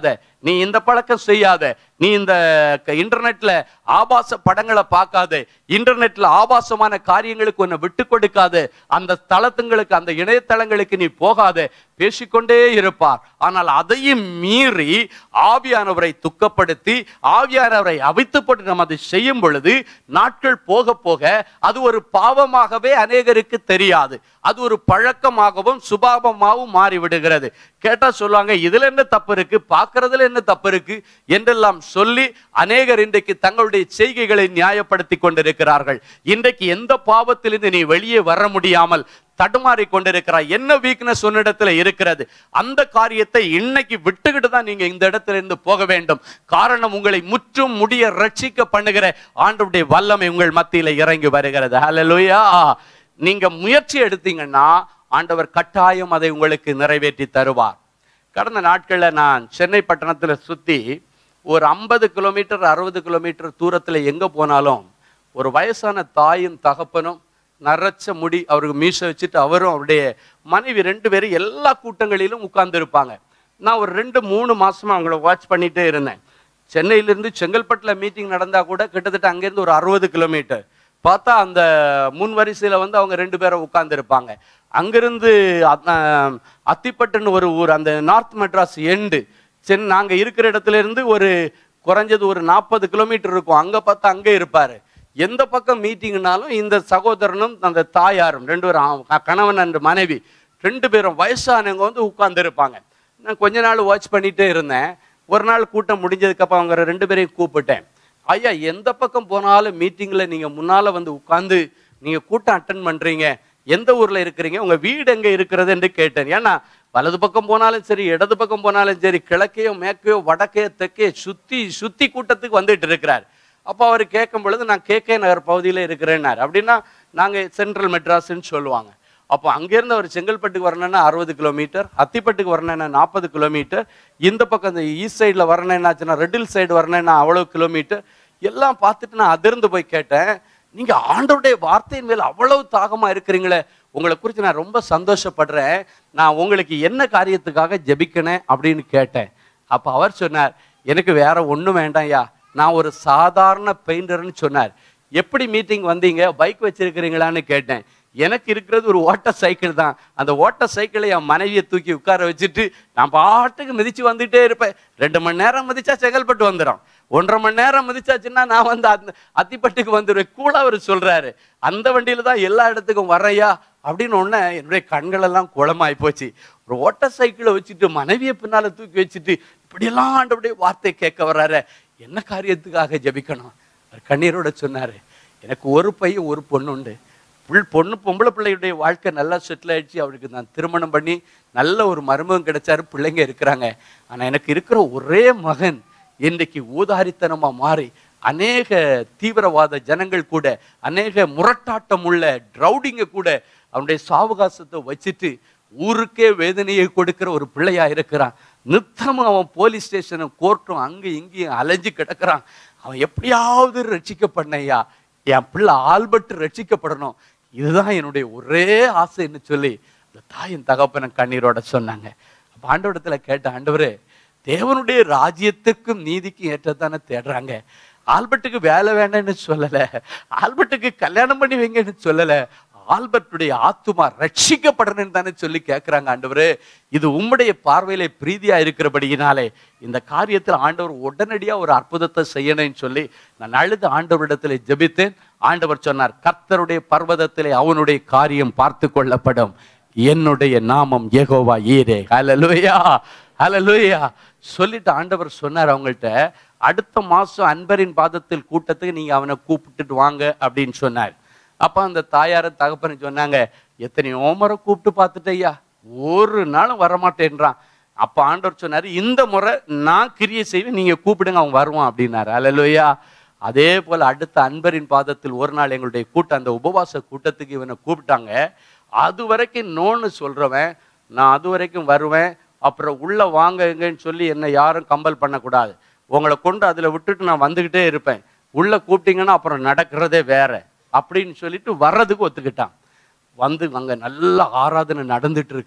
நீ இந்த பழக்கம் செய்யாத நீ இந்த க- இன்டர்நெட்ல ஆபாச படங்களை பார்க்காத இன்டர்நெட்ல ஆபாசமான காரியங்களுக்கு உன்னை விட்டு கொடுக்காத அந்த தளத்துங்களுக்கு அந்த இணையதளங்களுக்கு நீ போகாத பேசிக்கொண்டே இருப்பார் ஆனால் அதையும் மீறி ஆவியானவரை துக்கப்படுத்தி ஆவியானவரை அவித்து போட்டு நம்ம அதை செய்யும் பொழுது நாட்கள் போக போக அது ஒரு பாவமாகவே அநேகருக்கு தெரியாது அது ஒரு பழக்கமாகவும் சுபாவமாகவும் மாறி விடுகிறது கேட்டா சொல்லுவாங்க இதுல என்ன தப்பு இருக்கு பார்க்கறதுல என்ன தப்பு இருக்கு என்றெல்லாம் சொல்லி அநேகர் இன்றைக்கு தங்களுடைய செய்கைகளை நியாயப்படுத்தி கொண்டிருக்கிறார்கள் இன்றைக்கு எந்த பாவத்திலிருந்து நீ வெளியே வர முடியாமல் தடுமாறி கொண்டிருக்கிறாய் என்ன வீக்னஸ் உன்னிடத்துல இருக்கிறது அந்த காரியத்தை இன்னைக்கு விட்டுக்கிட்டு தான் நீங்க இந்த இடத்துல இருந்து போக வேண்டும் காரணம் உங்களை முற்றும் முடிய ரட்சிக்க பண்ணுகிற ஆண்டவருடைய வல்லமை உங்கள் மத்தியில இறங்கி வருகிறது ஹalleluya நீங்க முயற்சி எடுத்தீங்கன்னா ஆண்டவர் கட்டாயம் அதை உங்களுக்கு நிறைவேற்றி தருவார் கடந்த நாட்கள்ல நான் சென்னை பட்டணத்துல சுத்தி ஒரு ஐம்பது கிலோமீட்டர் அறுபது கிலோமீட்டர் தூரத்துல எங்க போனாலும் ஒரு வயசான தாயும் தகப்பனும் நரைச்ச முடி அவருக்கு மீச வச்சுட்டு அவரும் அவருடைய மனைவி ரெண்டு பேரும் எல்லா கூட்டங்களிலும் உட்கார்ந்து இருப்பாங்க நான் ஒரு ரெண்டு மூணு மாசமா அவங்கள வாட்ச் பண்ணிட்டே இருந்தேன் சென்னையிலிருந்து செங்கல்பட்டுல மீட்டிங் நடந்தா கூட கிட்டத்தட்ட அங்கேருந்து ஒரு அறுபது கிலோமீட்டர் பார்த்தா அந்த முன் வரிசையில வந்து அவங்க ரெண்டு பேரும் உட்கார்ந்து இருப்பாங்க அங்கிருந்து அத்- ஆஹ் அத்திப்பட்டுன்னு ஒரு ஊர் அந்த நார்த் மெட்ராஸ் எண்டு சென் நாங்க இருக்கிற இடத்துல இருந்து ஒரு குறைஞ்சது ஒரு நாற்பது கிலோமீட்டர் இருக்கும் அங்க பார்த்தா அங்கே இருப்பாரு எந்த பக்கம் மீட்டிங்னாலும் இந்த சகோதரனும் அந்த தாயாரும் ரெண்டு பேரும் ஆ- கணவன் அண்ட் மனைவி ரெண்டு பேரும் வயசானவங்க வந்து உட்கார்ந்து இருப்பாங்க நான் கொஞ்ச நாள் வாட்ச் பண்ணிட்டே இருந்தேன் ஒரு நாள் கூட்டம் முடிஞ்சதுக்கு அப்புறம் அவங்க ரெண்டு பேரையும் கூப்பிட்டேன் ஐயா எந்த பக்கம் போனாலும் மீட்டிங்ல நீங்க முன்னால வந்து உட்கார்ந்து நீங்க கூட்டம் அட்டன் பண்றீங்க எந்த ஊர்ல இருக்கிறீங்க உங்க வீடு எங்க இருக்கிறது என்று கேட்டேன் ஏன்னா வலது பக்கம் போனாலும் சரி இடது பக்கம் போனாலும் சரி கிழக்கையோ மேற்கையோ வடக்கையோ தெற்கையோ சுத்தி சுத்தி கூட்டத்துக்கு வந்துட்டு இருக்கிறார் அப்போ அவர் கேட்கும் பொழுது நான் கே கே நகர் பகுதியில் இருக்கிறேன்னார் அப்படின்னா நாங்கள் சென்ட்ரல் மெட்ராஸ்ன்னு சொல்லுவாங்க அப்போ அங்கேருந்து அவர் செங்கல்பட்டுக்கு வரணும்னா அறுபது கிலோமீட்டர் அத்திப்பட்டுக்கு வரணும்னா நாற்பது கிலோமீட்டர் இந்த பக்கம் இந்த ஈஸ்ட் சைடில் வரணும்னாச்சுன்னா ரெட்டில் சைடு வரணும்னா அவ்வளோ கிலோமீட்டர் எல்லாம் பார்த்துட்டு நான் அதிர்ந்து போய் கேட்டேன் நீங்க ஆண்டவருடைய வார்த்தையின் மேல் அவ்வளவு தாகமா இருக்கிறீங்களே உங்களை குறித்து நான் ரொம்ப சந்தோஷப்படுறேன் நான் உங்களுக்கு என்ன காரியத்துக்காக ஜெபிக்கணும் அப்படின்னு கேட்டேன் அப்ப அவர் சொன்னார் எனக்கு வேற ஒண்ணும் வேண்டாம்யா நான் ஒரு சாதாரண பெயிண்டர்னு சொன்னார் எப்படி மீட்டிங் வந்தீங்க பைக் வச்சிருக்கிறீங்களான்னு கேட்டேன் எனக்கு இருக்கிறது ஒரு ஓட்டர் சைக்கிள் தான் அந்த ஓட்டர் சைக்கிளை என் மனைவியை தூக்கி உட்கார வச்சுட்டு நான் பாட்டுக்கு மிதிச்சு வந்துட்டே இருப்பேன் ரெண்டு மணி நேரம் மிதிச்சா செங்கல்பட்டு வந்துடும் ஒன்றரை மணி நேரம் மிதிச்சாச்சுன்னா நான் வந்து அந்த அத்திப்பட்டுக்கு வந்துடுவேன் கூட அவர் சொல்றாரு அந்த வண்டியில தான் எல்லா இடத்துக்கும் வரையா அப்படின்னு உடனே என்னுடைய கண்கள் எல்லாம் குளமாயி போச்சு ஒரு ஓட்டர் சைக்கிளை வச்சுட்டு மனைவியை பின்னால தூக்கி வச்சுட்டு இப்படியெல்லாம் ஆண்டவருடைய வார்த்தை கேட்க வர்றாரு என்ன காரியத்துக்காக ஜெபிக்கணும் அவர் கண்ணீரோட சொன்னாரு எனக்கு ஒரு பையன் ஒரு பொண்ணு உண்டு புள் பொண்ணு பொம்பளை பிள்ளையுடைய வாழ்க்கை நல்லா செட்டில் ஆயிடுச்சு அவருக்கு நான் திருமணம் பண்ணி நல்ல ஒரு மருமகம் கிடைச்சாரு பிள்ளைங்க இருக்கிறாங்க ஆனா எனக்கு இருக்கிற ஒரே மகன் இன்றைக்கு ஊதாரித்தனமா மாறி அநேக தீவிரவாத ஜனங்கள் கூட அநேக முரட்டாட்டம் உள்ள ட்ரௌடிங்க கூட அவனுடைய சாவகாசத்தை வச்சுட்டு ஊருக்கே வேதனையை கொடுக்கிற ஒரு பிள்ளையா இருக்கிறான் நித்தமும் அவன் போலீஸ் ஸ்டேஷனும் கோர்ட்டும் அங்க இங்கேயும் அலைஞ்சு கிடக்குறான் அவன் எப்படியாவது ரட்சிக்கப்படணையா என் பிள்ளை ஆல்பர்ட் ரட்சிக்கப்படணும் இதுதான் என்னுடைய ஒரே ஆசைன்னு சொல்லி அந்த தாயின் தகப்பன கண்ணீரோட சொன்னாங்க அப்ப ஆண்டவடத்துல கேட்ட ஆண்டவரே தேவனுடைய ராஜ்யத்துக்கும் நீதிக்கும் ஏற்றத்தானே தேடுறாங்க ஆல்பர்ட்டுக்கு வேலை வேண்டாம்னு சொல்லல ஆல்பர்ட்டுக்கு கல்யாணம் பண்ணி வைங்கன்னு சொல்லல ஆல்பர்ட்டுடைய ஆத்துமா ரட்சிக்கப்படணும்னு தானே சொல்லி கேட்கிறாங்க ஆண்டவரே இது உம்முடைய பார்வையிலே பிரீதியா இருக்கிறபடியினாலே இந்த காரியத்தில் ஆண்டவர் உடனடியா ஒரு அற்புதத்தை செய்யணும்னு சொல்லி நான் அழுது ஆண்டவரிடத்திலே ஜெபித்தேன் ஆண்டவர் சொன்னார் கர்த்தருடைய பர்வதத்திலே அவனுடைய காரியம் பார்த்து கொள்ளப்படும் என்னுடைய நாமம் யெகோவா ஈரே ஹalleluya ஹalleluya சொல்லிட்டு ஆண்டவர் சொன்னார் அவங்கள்ட்ட அடுத்த மாசம் அன்பரின் பாதத்தில் கூட்டத்துக்கு நீங்க அவனை கூப்பிட்டுட்டு வாங்க அப்படின்னு சொன்னார் அப்ப அந்த தாயார தகப்பனை சொன்னாங்க எத்தனையோ முறை கூப்பிட்டு பார்த்துட்டய்யா ஒரு நாளும் வரமாட்டேன்றான் அப்ப ஆண்டவர் சொன்னாரு இந்த முறை நான் கிரியை செய்வேன் நீங்க கூப்பிடுங்க அவன் வருவான் அப்படின்னாரு அல்லையா அதே போல அடுத்த அன்பரின் பாதத்தில் ஒரு நாள் எங்களுடைய கூட்டம் அந்த உபவாச கூட்டத்துக்கு இவனை கூப்பிட்டாங்க அது வரைக்கும் நோன்னு சொல்றவன் நான் அது வரைக்கும் வருவேன் அப்புறம் உள்ள வாங்கங்கன்னு சொல்லி என்னை யாரும் கம்பல் பண்ணக்கூடாது உங்களை கொண்டு அதுல விட்டுட்டு நான் வந்துகிட்டே இருப்பேன் உள்ள கூப்பிட்டீங்கன்னா அப்புறம் நடக்கிறதே வேற அப்படின்னு சொல்லிட்டு வர்றதுக்கு ஒத்துக்கிட்டான் வந்து அங்க நல்ல ஆராதனை நடந்துட்டு இருக்கு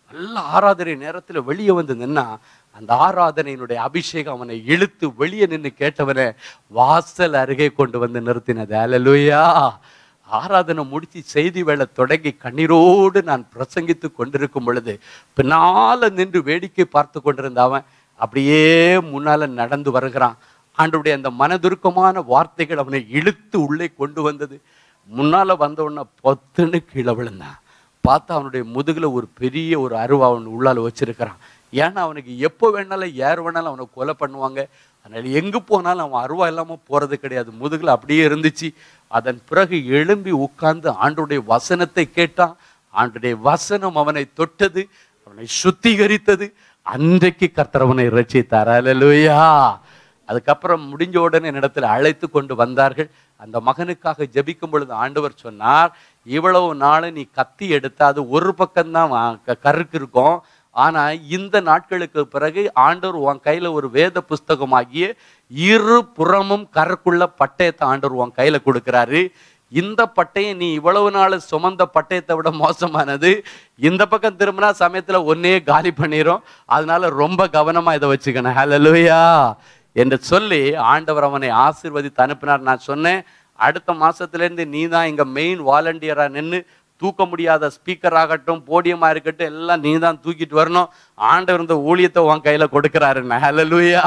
நல்ல ஆராதனை நேரத்துல வெளியே வந்து நின்னா அந்த ஆராதனையினுடைய அபிஷேகம் அவனை இழுத்து வெளியே நின்று கேட்டவனை வாசல் அருகே கொண்டு வந்து நிறுத்தினது அல்லேலூயா ஆராதனை முடிச்சு செய்தி வேலை தொடங்கி கண்ணீரோடு நான் பிரசங்கித்து கொண்டிருக்கும் பொழுது பின்னால நின்று வேடிக்கை பார்த்து கொண்டிருந்த அவன் அப்படியே முன்னால நடந்து வருகிறான் ஆண்டுடைய அந்த மனதுருக்கமான வார்த்தைகள் அவனை இழுத்து உள்ளே கொண்டு வந்தது முன்னால வந்த உடனே பொத்துன்னு கீழே விழுந்தான் பார்த்தா அவனுடைய முதுகுல ஒரு பெரிய ஒரு அருவா அவன் உள்ளால வச்சிருக்கிறான் ஏன்னா அவனுக்கு எப்போ வேணாலும் யார் வேணாலும் அவனை கொலை பண்ணுவாங்க அதனால எங்க போனாலும் அவன் அருவா இல்லாம போறது கிடையாது முதுகுல அப்படியே இருந்துச்சு அதன் பிறகு எழும்பி உட்கார்ந்து ஆண்டுடைய வசனத்தை கேட்டான் ஆண்டுடைய வசனம் அவனை தொட்டது அவனை சுத்திகரித்தது அன்றைக்கு கர்த்தர் அவனை ரட்சித்தார் அல்லேலூயா அதுக்கப்புறம் முடிஞ்ச உடனே என்னிடத்தில் அழைத்து கொண்டு வந்தார்கள் அந்த மகனுக்காக ஜெபிக்கும் பொழுது ஆண்டவர் சொன்னார் இவ்வளவு நாள் நீ கத்தி எடுத்த அது ஒரு பக்கம்தான் வா- க- கருக்கு இருக்கும் ஆனா இந்த நாட்களுக்கு பிறகு ஆண்டவர் உன் கையில ஒரு வேத புஸ்தகமாகிய இரு புறமும் கருக்குள்ள பட்டயத்தை ஆண்டவர் உன் கையில கொடுக்கிறாரு இந்த பட்டயம் நீ இவ்வளவு நாள் சுமந்த பட்டயத்தை விட மோசமானது இந்த பக்கம் திரும்பினா சமயத்துல ஒன்னே காலி பண்ணிரும் அதனால ரொம்ப கவனமா இதை வச்சுக்கணும் ஹalleluya என்று சொல்லி ஆண்டவர் அவனை ஆசீர்வதித்து அனுப்பினார் நான் சொன்னேன் அடுத்த மாசத்துல இருந்து நீ தான் இங்க மெயின் வாலண்டியரா நின்னு தூக்க முடியாத ஸ்பீக்கர் ஆகட்டும் போடியமா இருக்கட்டும் எல்லாம் நீ தான் தூக்கிட்டு வரணும் ஆண்டவர் இந்த ஊழியத்தை உன் கையில கொடுக்கிறாரு ஹalleluya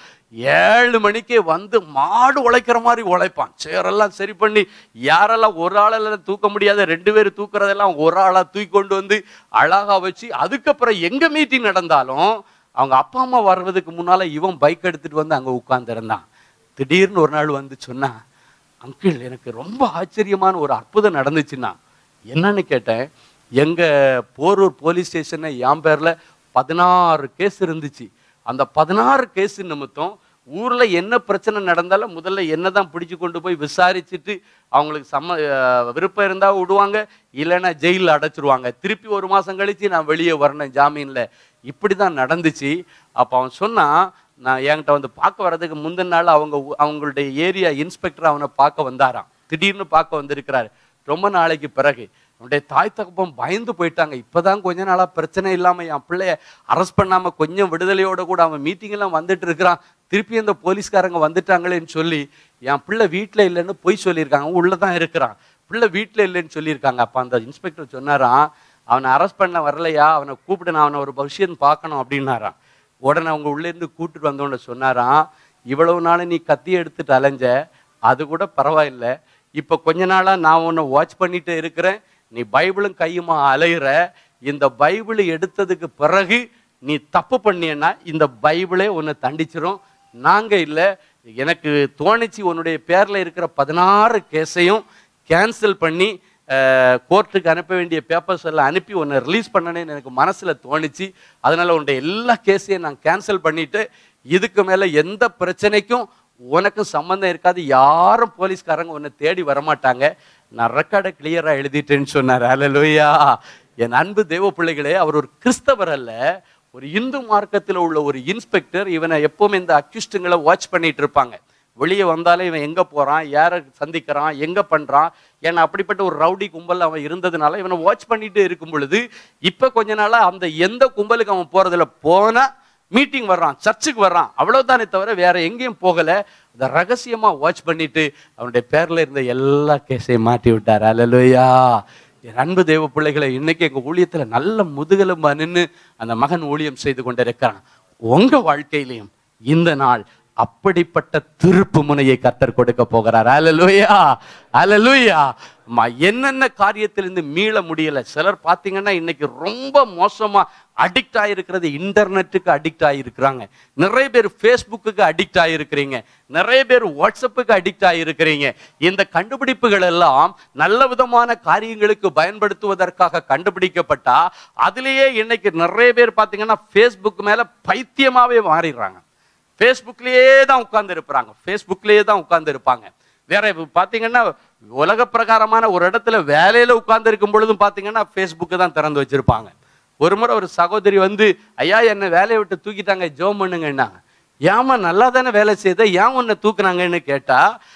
ஏழு மணிக்கே வந்து மாடு உழைக்கிற மாதிரி உழைப்பான் சேரெல்லாம் சரி பண்ணி யாரெல்லாம் ஒரு ஆளெல்லாம் தூக்க முடியாத ரெண்டு பேர் தூக்குறதெல்லாம் ஒரு ஆளா தூக்கி கொண்டு வந்து அழகா வச்சு அதுக்கப்புறம் எங்க மீட்டிங் நடந்தாலும் அவங்க அப்பா அம்மா வர்றதுக்கு முன்னால இவன் பைக் எடுத்துட்டு வந்து அங்க உட்கார்ந்து இருந்தான் திடீர்னு ஒரு நாள் வந்து சொன்னா அங்கிள் எனக்கு ரொம்ப ஆச்சரியமான ஒரு அற்புதம் நடந்துச்சுன்னா என்னன்னு கேட்டேன் எங்க போரூர் போலீஸ் ஸ்டேஷன்ல என் பேர்ல பதினாறு கேஸ் இருந்துச்சு அந்த பதினாறு கேஸ் நிமித்தம் ஊர்ல என்ன பிரச்சனை நடந்தாலும் முதல்ல என்னதான் பிடிச்சு கொண்டு போய் விசாரிச்சுட்டு அவங்களுக்கு சம்ம அஹ் விருப்பம் இருந்தா விடுவாங்க இல்லைன்னா ஜெயிலில் அடைச்சிருவாங்க திருப்பி ஒரு மாசம் கழிச்சு நான் வெளியே வரணும் ஜாமீன்ல இப்படிதான் நடந்துச்சு அப்ப அவன் சொன்னான் நான் என்கிட்ட வந்து பார்க்க வர்றதுக்கு முந்தின நாள் அவங்க ஊ- அவங்களுடைய ஏரியா இன்ஸ்பெக்டர் அவனை பார்க்க வந்தாராம் திடீர்னு பார்க்க வந்திருக்கிறாரு ரொம்ப நாளைக்கு பிறகு அவனுடைய தாய் தகப்பன் பயந்து போயிட்டாங்க இப்பதான் கொஞ்ச நாளா பிரச்சனை இல்லாம என் பிள்ளைய அரெஸ்ட் பண்ணாம கொஞ்சம் விடுதலையோட கூட அவன் மீட்டிங் எல்லாம் வந்துட்டு இருக்கிறான் திருப்பி அந்த போலீஸ்காரங்க வந்துட்டாங்களேன்னு சொல்லி என் பிள்ளை வீட்டுல இல்லைன்னு பொய் சொல்லியிருக்காங்க அவன் உள்ளதான் இருக்கிறான் பிள்ளை வீட்டுல இல்லைன்னு சொல்லியிருக்காங்க அப்ப அந்த இன்ஸ்பெக்டர் சொன்னாராம் அவனை அரெஸ்ட் பண்ண வரலையா அவனை கூப்பிட்டு நான் அவனை ஒரு விஷயம் பார்க்கணும் அப்படின்னாராம் உடனே அவங்க உள்ளே இருந்து கூட்டிட்டு வந்தோன்னு சொன்னாராம் இவ்வளவு நாள் நீ கத்தி எடுத்துட்டு அலைஞ்ச அது கூட பரவாயில்லை இப்போ கொஞ்ச நாளா நான் உன்னை வாட்ச் பண்ணிட்டு இருக்கிறேன் நீ பைபிளும் கையுமா அலையிற இந்த பைபிள் எடுத்ததுக்கு பிறகு நீ தப்பு பண்ணியன்னா இந்த பைபிளே உன்னை தண்டிச்சிரும் நாங்க இல்லை எனக்கு தோணுச்சு உன்னுடைய பேர்ல இருக்கிற பதினாறு கேஸையும் கேன்சல் பண்ணி கோர்ட்டுக்கு அனுப்ப வேண்டிய பேப்பர்ஸ் எல்லாம் அனுப்பி உன்னை ரிலீஸ் பண்ணணும்னு எனக்கு மனசுல தோணுச்சு அதனால உன்னுடைய எல்லா கேஸையும் நான் கேன்சல் பண்ணிட்டு இதுக்கு மேல எந்த பிரச்சனைக்கும் உனக்கு சம்பந்தம் இருக்காது யாரும் போலீஸ்காரங்க உன்னை தேடி வரமாட்டாங்க நான் ரெக்கார்டை கிளியரா எழுதிட்டேன்னு சொன்னார் அல்லேலூயா என் அன்பு தேவ பிள்ளைகளே அவர் ஒரு கிறிஸ்தவர் அல்ல ஒரு இந்து மார்க்கத்தில் உள்ள ஒரு இன்ஸ்பெக்டர் இவனை எப்பவுமே இந்த அக்யூஸ்டுங்களை வாட்ச் பண்ணிட்டு இருப்பாங்க வெளியே வந்தாலே இவன் எங்க போறான் யாரை சந்திக்கிறான் எங்க பண்றான் ஏன்னா அப்படிப்பட்ட ஒரு ரவுடி கும்பல் அவன் இருந்ததுனால இவனை வாட்ச் பண்ணிட்டு இருக்கும் பொழுது இப்ப கொஞ்ச நாளா அந்த எந்த கும்பலுக்கு அவன் போறதுல போனா மீட்டிங் வர்றான் சர்ச்சுக்கு வர்றான் அவ்வளவுதானே தவிர வேற எங்கேயும் போகல அதை ரகசியமா வாட்ச் பண்ணிட்டு அவனுடைய பேர்ல இருந்த எல்லா கேஸையும் மாட்டி விட்டார் அல்லேலூயா என் அன்பு தேவ பிள்ளைகளை இன்னைக்கு எங்க ஊழியத்துல நல்ல முதுகெலும்பா நின்னு அந்த மகன் ஊழியம் செய்து கொண்டிருக்கிறான் உங்க வாழ்க்கையிலையும் இந்த நாள் அப்படிப்பட்ட திருப்பு முனையை கத்தர் கொடுக்க போகிறார் அல்லேலூயா அல்லேலூயா அம்மா என்னென்ன காரியத்திலிருந்து மீள முடியல சிலர் பார்த்தீங்கன்னா இன்னைக்கு ரொம்ப மோசமா அடிக்ட் ஆயிருக்கிறது இன்டர்நெட்டுக்கு அடிக்ட் ஆகிருக்கிறாங்க நிறைய பேர் ஃபேஸ்புக்கு அடிக்ட் ஆகிருக்கிறீங்க நிறைய பேர் வாட்ஸ்அப்புக்கு அடிக்ட் ஆகிருக்கிறீங்க இந்த கண்டுபிடிப்புகள் எல்லாம் நல்ல விதமான காரியங்களுக்கு பயன்படுத்துவதற்காக கண்டுபிடிக்கப்பட்டா அதுலேயே இன்னைக்கு நிறைய பேர் பார்த்தீங்கன்னா ஃபேஸ்புக் மேல பைத்தியமாவே மாறிடுறாங்க ஃபேஸ்புக்லேயே தான் உட்கார்ந்து இருப்பாங்க ஃபேஸ்புக்லேயே தான் உட்கார்ந்து இருப்பாங்க வேற இப்ப பாத்தீங்கன்னா உலக பிரகாரமான ஒரு இடத்துல வேலையில உட்கார்ந்து இருக்கும் பொழுதும் பாத்தீங்கன்னா ஃபேஸ்புக்கு தான் திறந்து வச்சிருப்பாங்க ஒரு முறை ஒரு சகோதரி வந்து ஐயா என்னை வேலையை விட்டு தூக்கிட்டாங்க ஜோம் பண்ணுங்கன்னா ஏமா நல்லா தானே வேலை செய்த ஏன் உன்னை தூக்குனாங்கன்னு கேட்டா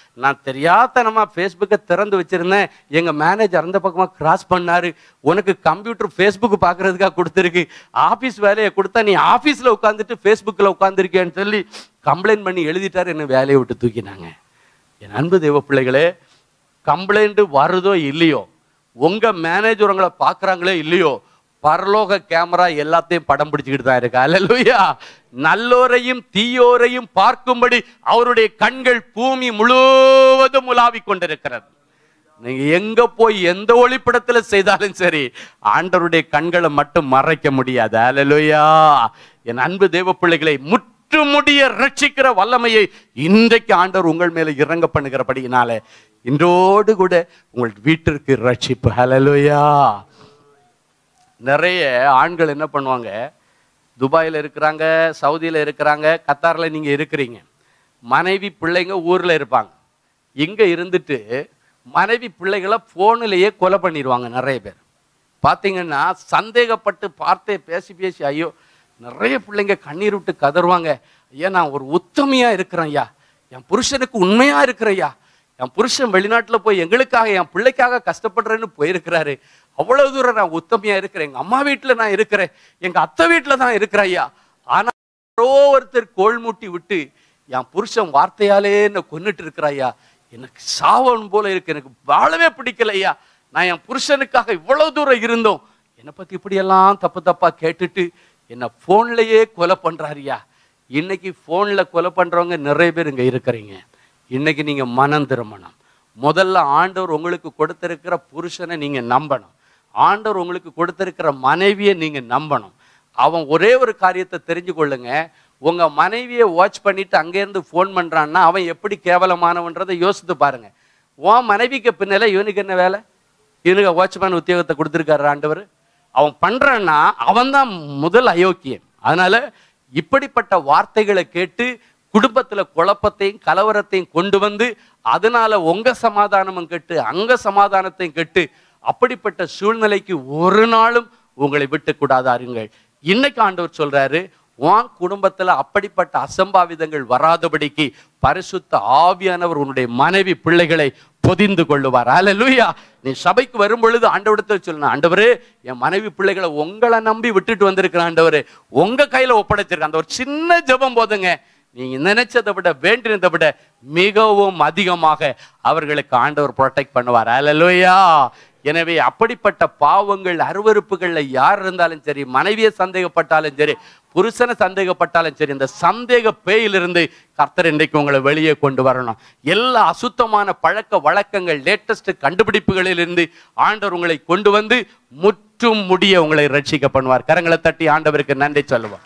நான் தெரியாதனமா ஃபேஸ்புக்கை திறந்து வச்சிருந்தேன் எங்க மேனேஜர் அந்த பக்கமா கிராஸ் பண்ணாரு உனக்கு கம்ப்யூட்டர் ஃபேஸ்புக் பார்க்கறதுக்காக கொடுத்துருக்கு ஆபீஸ் வேலையை கொடுத்தா நீ ஆபீஸ்ல உட்காந்துட்டு ஃபேஸ்புக்கில் உட்காந்துருக்கேன்னு சொல்லி கம்ப்ளைண்ட் பண்ணி எழுதிட்டாரு என்ன வேலையை விட்டு தூக்கினாங்க என் அன்பு தேவ பிள்ளைகளே கம்ப்ளைண்ட் வருதோ இல்லையோ உங்க மேனேஜர் உங்களை பார்க்கறாங்களோ இல்லையோ பரலோக கேமரா எல்லாத்தையும் படம் பிடிச்சுக்கிட்டு தான் இருக்கு அல்லேலூயா நல்லோரையும் தீயோரையும் பார்க்கும்படி அவருடைய கண்கள் பூமி முழுவதும் உலாவிக் கொண்டிருக்கிறது நீங்க எங்க போய் எந்த ஒளிப்படத்துல செய்தாலும் சரி ஆண்டவருடைய கண்களை மட்டும் மறைக்க முடியாது அல்லேலூயா என் அன்பு தேவ பிள்ளைகளை முற்றுமுடிய ரட்சிக்கிற வல்லமையை இன்றைக்கு ஆண்டவர் உங்கள் மேல இறங்க பண்ணுகிறபடியினால இன்றோடு கூட உங்கள் வீட்டிற்கு ரட்சிப்பு ஹalleluya நிறைய ஆண்கள் என்ன பண்ணுவாங்க துபாயில் இருக்கிறாங்க சவுதியில் இருக்கிறாங்க கத்தாரில் நீங்கள் இருக்கிறீங்க மனைவி பிள்ளைங்க ஊரில் இருப்பாங்க இங்கே இருந்துட்டு மனைவி பிள்ளைகளை ஃபோனிலேயே கொலை பண்ணிடுவாங்க நிறைய பேர் பார்த்தீங்கன்னா சந்தேகப்பட்டு பார்த்தே பேசி பேசி ஐயோ நிறைய பிள்ளைங்க கண்ணீர் விட்டு கதறுவாங்க ஐயா நான் ஒரு உத்தமையாக இருக்கிறேன் ஐயா என் புருஷனுக்கு உண்மையாக இருக்கிறேன் ஐயா என் புருஷன் வெளிநாட்டில் போய் எங்களுக்காக என் பிள்ளைக்காக கஷ்டப்படுறேன்னு போயிருக்கிறாரு அவ்வளவு தூரம் நான் உத்தமையா இருக்கிறேன் எங்க அம்மா வீட்டில் நான் இருக்கிறேன் எங்க அத்தை வீட்டில் தான் இருக்கிறேன் ஐயா ஆனா யாரோ ஒருத்தர் கோல் மூட்டி விட்டு என் புருஷன் வார்த்தையாலே என்ன கொன்னுட்டு இருக்கிறாயா எனக்கு சாவன் போல இருக்கு எனக்கு வாழவே பிடிக்கல ஐயா நான் என் புருஷனுக்காக இவ்வளவு தூரம் இருந்தோம் என்னை பத்தி இப்படியெல்லாம் தப்பு தப்பா கேட்டுட்டு என்ன போன்லயே கொலை பண்றாருயா இன்னைக்கு போன்ல கொலை பண்றவங்க நிறைய பேர் இங்க இருக்கிறீங்க இன்னைக்கு நீங்க மனம் திரும்பணும் முதல்ல ஆண்டவர் உங்களுக்கு கொடுத்திருக்கிற புருஷனை நீங்க நம்பணும் ஆண்டவர் உங்களுக்கு கொடுத்திருக்கிற மனைவியை நீங்க நம்பணும் அவன் ஒரே ஒரு காரியத்தை தெரிஞ்சு கொள்ளுங்க உங்க மனைவியை வாட்ச் பண்ணிட்டு அங்கேருந்து ஃபோன் பண்றான்னா அவன் எப்படி கேவலமானவன்றதை யோசித்து பாருங்க உன் மனைவிக்கு பின்னால இவனுக்கு என்ன வேலை இவனுக்கு வாட்ச்மேன் உத்தியோகத்தை கொடுத்துருக்காரு ஆண்டவர் அவன் பண்றான்னா அவன் தான் முதல் அயோக்கியன் அதனால இப்படிப்பட்ட வார்த்தைகளை கேட்டு குடும்பத்துல குழப்பத்தையும் கலவரத்தையும் கொண்டு வந்து அதனால உங்க சமாதானமும் கெட்டு அங்க சமாதானத்தையும் கெட்டு அப்படிப்பட்ட சூழ்நிலைக்கு ஒரு நாளும் உங்களை விட்டு கூடாதாருங்கள் இன்னைக்கு ஆண்டவர் சொல்றாரு உன் குடும்பத்துல அப்படிப்பட்ட அசம்பாவிதங்கள் வராதபடிக்கு பரிசுத்த ஆவியானவர் உன்னுடைய மனைவி பிள்ளைகளை பொதிந்து கொள்ளுவார் அல்லேலூயா நீ சபைக்கு வரும் பொழுது ஆண்டவரிடத்தில் சொல்லணும் ஆண்டவரே என் மனைவி பிள்ளைகளை உங்களை நம்பி விட்டுட்டு வந்திருக்கிறேன் ஆண்டவரே உங்க கையில ஒப்படைச்சிருக்கேன் அந்த ஒரு சின்ன ஜெபம் போதுங்க நீங்க நினைச்சதை விட வேண்டினதை விட மிகவும் அதிகமாக அவர்களுக்கு ஆண்டவர் ப்ரொடெக்ட் பண்ணுவார் அல்லேலூயா எனவே அப்படிப்பட்ட பாவங்கள் அருவருப்புகள்ல யார் இருந்தாலும் சரி மனைவியை சந்தேகப்பட்டாலும் சரி புருஷனை சந்தேகப்பட்டாலும் சரி இந்த சந்தேக பேயிலிருந்து கர்த்தர் இன்றைக்கு உங்களை வெளியே கொண்டு வரணும் எல்லா அசுத்தமான பழக்க வழக்கங்கள் லேட்டஸ்ட் கண்டுபிடிப்புகளிலிருந்து ஆண்டவர் உங்களை கொண்டு வந்து முற்றும் முடிய உங்களை ரட்சிக்க பண்ணுவார் கரங்களை தட்டி ஆண்டவருக்கு நன்றி சொல்லுவார்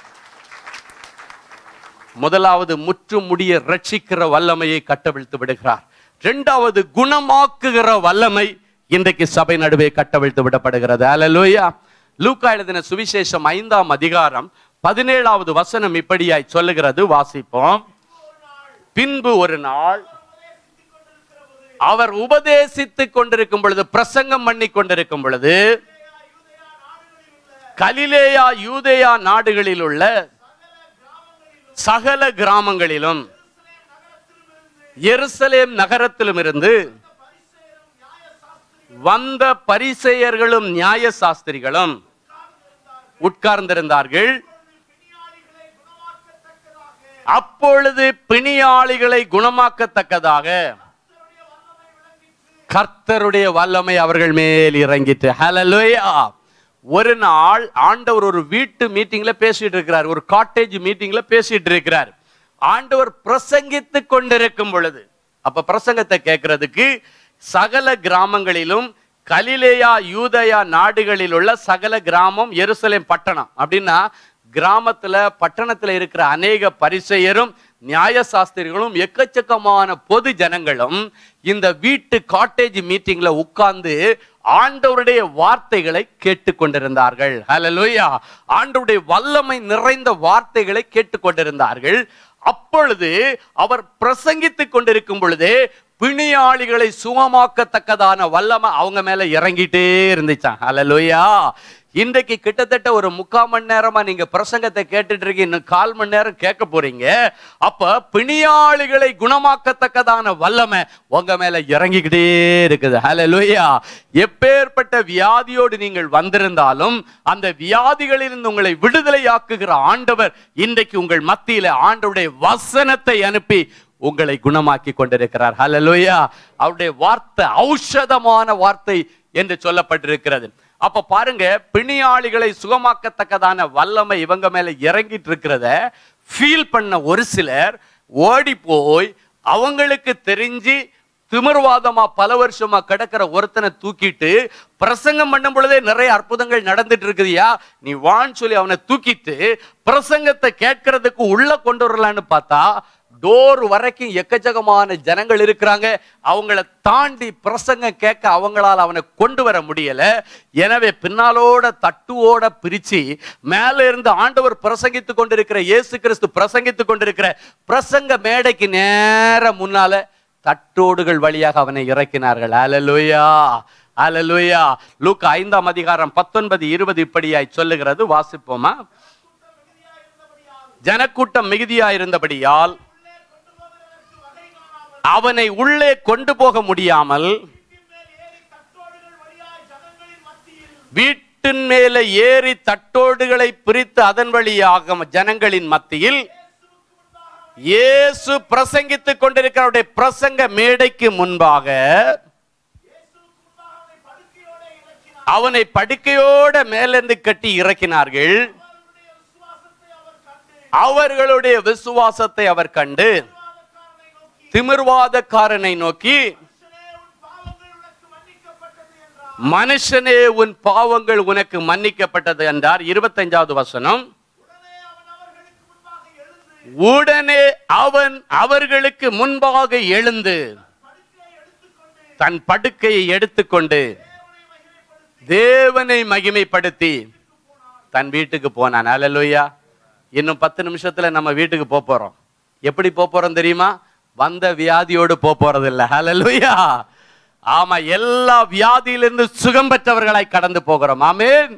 முதலாவது முற்றும் முடிய ரட்சிக்கிற வல்லமையை கட்டவிழ்த்து விடுகிறார் இரண்டாவது குணமாக்குகிற வல்லமை இன்றைக்கு சபை நடுவே கட்டவிழ்த்து விடப்படுகிறது அல்லேலூயா லூக்கா எழுதின சுவிசேஷம் ஐந்தாம் அதிகாரம் பதினேழாவது வசனம் இப்படியாய் சொல்லுகிறது வாசிப்போம் பின்பு ஒரு நாள் அவர் உபதேசித்துக் கொண்டிருக்கும் பொழுது பிரசங்கம் பண்ணி கொண்டிருக்கும் பொழுது கலிலேயா யூதேயா நாடுகளில் உள்ள சகல கிராமங்களிலும் எருசலேம் நகரத்திலும் இருந்து வந்த பரிசெயர்களும் நியாய சாஸ்திரிகளும் உட்கார்ந்திருந்தார்கள் அப்பொழுது பிணியாளிகளை குணமாக்கத்தக்கதாக கர்த்தருடைய வல்லமை அவர்கள் மேல் இறங்கிட்டு ஹalleluya ஒரு நாள் ஆண்டவர் ஒரு வீட்டு மீட்டிங்ல பேசிட்டு இருக்கிறார் ஒரு காட்டேஜ் மீட்டிங்ல பேசிட்டு இருக்கிறார் ஆண்டவர் பிரசங்கித்து கொண்டிருக்கும் பொழுது அப்ப பிரசங்கத்தை கேட்கறதுக்கு சகல கிராமங்களிலும் கலிலேயா யூதயா நாடுகளில் உள்ள சகல கிராமம் எருசலேம் பட்டணம் அப்படின்னா கிராமத்துல பட்டணத்துல இருக்கிற அநேக பரிசெயரும் நியாய சாஸ்திரிகளும் எக்கச்சக்கமான பொது ஜனங்களும் இந்த வீட்டு காட்டேஜ் மீட்டிங்ல உட்கார்ந்து ஆண்டவருடைய வார்த்தைகளை கேட்டுக்கொண்டிருந்தார்கள் ஹalleluya ஆண்டவருடைய வல்லமை நிறைந்த வார்த்தைகளை கேட்டுக்கொண்டிருந்தார்கள் அப்பொழுது அவர் பிரசங்கித்துக் கொண்டிருக்கும் பொழுதே பிணியாளிகளை சுகமாக்கத்தக்கதான வல்லமை அவங்க மேல இறங்கிட்டே இருந்துச்சான் ஹalleluya இன்றைக்கு கிட்டத்தட்ட ஒரு முக்கால் மணி நேரமா நீங்க பிரசங்கத்தை கேட்டுட்டு இருக்கீங்க இன்னும் கால் மணி நேரம் கேட்க போறீங்க அப்ப பிணியாளிகளை குணமாக்கத்தக்கதான வல்லமை உங்க மேல இறங்கிக்கிட்டே இருக்குது ஹalleluya எப்பேற்பட்ட வியாதியோடு நீங்கள் வந்திருந்தாலும் அந்த வியாதிகளிலிருந்து உங்களை விடுதலையாக்குகிற ஆண்டவர் இன்றைக்கு உங்கள் மத்தியில ஆண்டவருடைய வசனத்தை அனுப்பி உங்களை குணமாக்கி கொண்டிருக்கிறார் ஹalleluya அவருடைய வார்த்தை ஔஷதமான வார்த்தை என்று சொல்லப்பட்டிருக்கிறது அப்ப பாருங்க பிணியாளிகளை சுகமாக்கத்தக்கதான வல்லமை இவங்க மேல இறங்கிட்டு இருக்கிறத ஃபீல் பண்ண ஒரு சிலர் ஓடி போய் அவங்களுக்கு தெரிஞ்சு திமிர்வாதமா பல வருஷமா கிடக்கிற ஒருத்தனை தூக்கிட்டு பிரசங்கம் பண்ணும் பொழுதே நிறைய அற்புதங்கள் நடந்துட்டு இருக்குதுயா நீ வான்னு சொல்லி அவனை தூக்கிட்டு பிரசங்கத்தை கேட்கறதுக்கு உள்ள கொண்டு வரலான்னு பார்த்தா டோர் வரைக்கும் எக்கச்சக்கமான ஜனங்கள் இருக்கிறாங்க அவங்கள தாண்டி பிரசங்கம் கேட்க அவங்களால அவனை கொண்டு வர முடியல எனவே பின்னாலோட தட்டுவோட பிரிச்சு மேல இருந்து ஆண்டவர் பிரசங்கித்துக் கொண்டிருக்கிற இயேசு கிறிஸ்து பிரசங்கித்துக் கொண்டிருக்கிற பிரசங்க மேடைக்கு நேர முன்னால தட்டோடுகள் வழியாக அவனை இறக்கினார்கள் அலலுயா அலலுயா லூக் ஐந்தாம் அதிகாரம் பத்தொன்பது இருபது இப்படியாய் சொல்லுகிறது வாசிப்போமா ஜனக்கூட்டம் மிகுதியா இருந்தபடியால் அவனை உள்ளே கொண்டு போக முடியாமல் வீட்டின் மேலே ஏறி தட்டோடுகளை பிரித்து அதன் வழியாக ஜனங்களின் மத்தியில் இயேசு பிரசங்கித்துக் கொண்டிருக்கிற அவருடைய பிரசங்க மேடைக்கு முன்பாக அவனை படுக்கையோட மேலிருந்து கட்டி இறக்கினார்கள் அவர்களுடைய விசுவாசத்தை அவர் கண்டு திமிர்வாதக்காரனை நோக்கி மனுஷனே உன் பாவங்கள் உனக்கு மன்னிக்கப்பட்டது என்றார் இருபத்தஞ்சாவது வசனம் உடனே அவன் அவர்களுக்கு முன்பாக எழுந்து தன் படுக்கையை எடுத்துக்கொண்டு தேவனை மகிமைப்படுத்தி தன் வீட்டுக்கு போனான் அல்லேலூயா இன்னும் பத்து நிமிஷத்துல நம்ம வீட்டுக்கு போக போறோம் எப்படி போக போறோம் தெரியுமா வந்த வியாதியோடு போக போறது இல்ல ஹalleluya ஆமா எல்லா வியாதியிலிருந்து சுகம் பெற்றவர்களாய் கடந்து போகிறோம் ஆமென்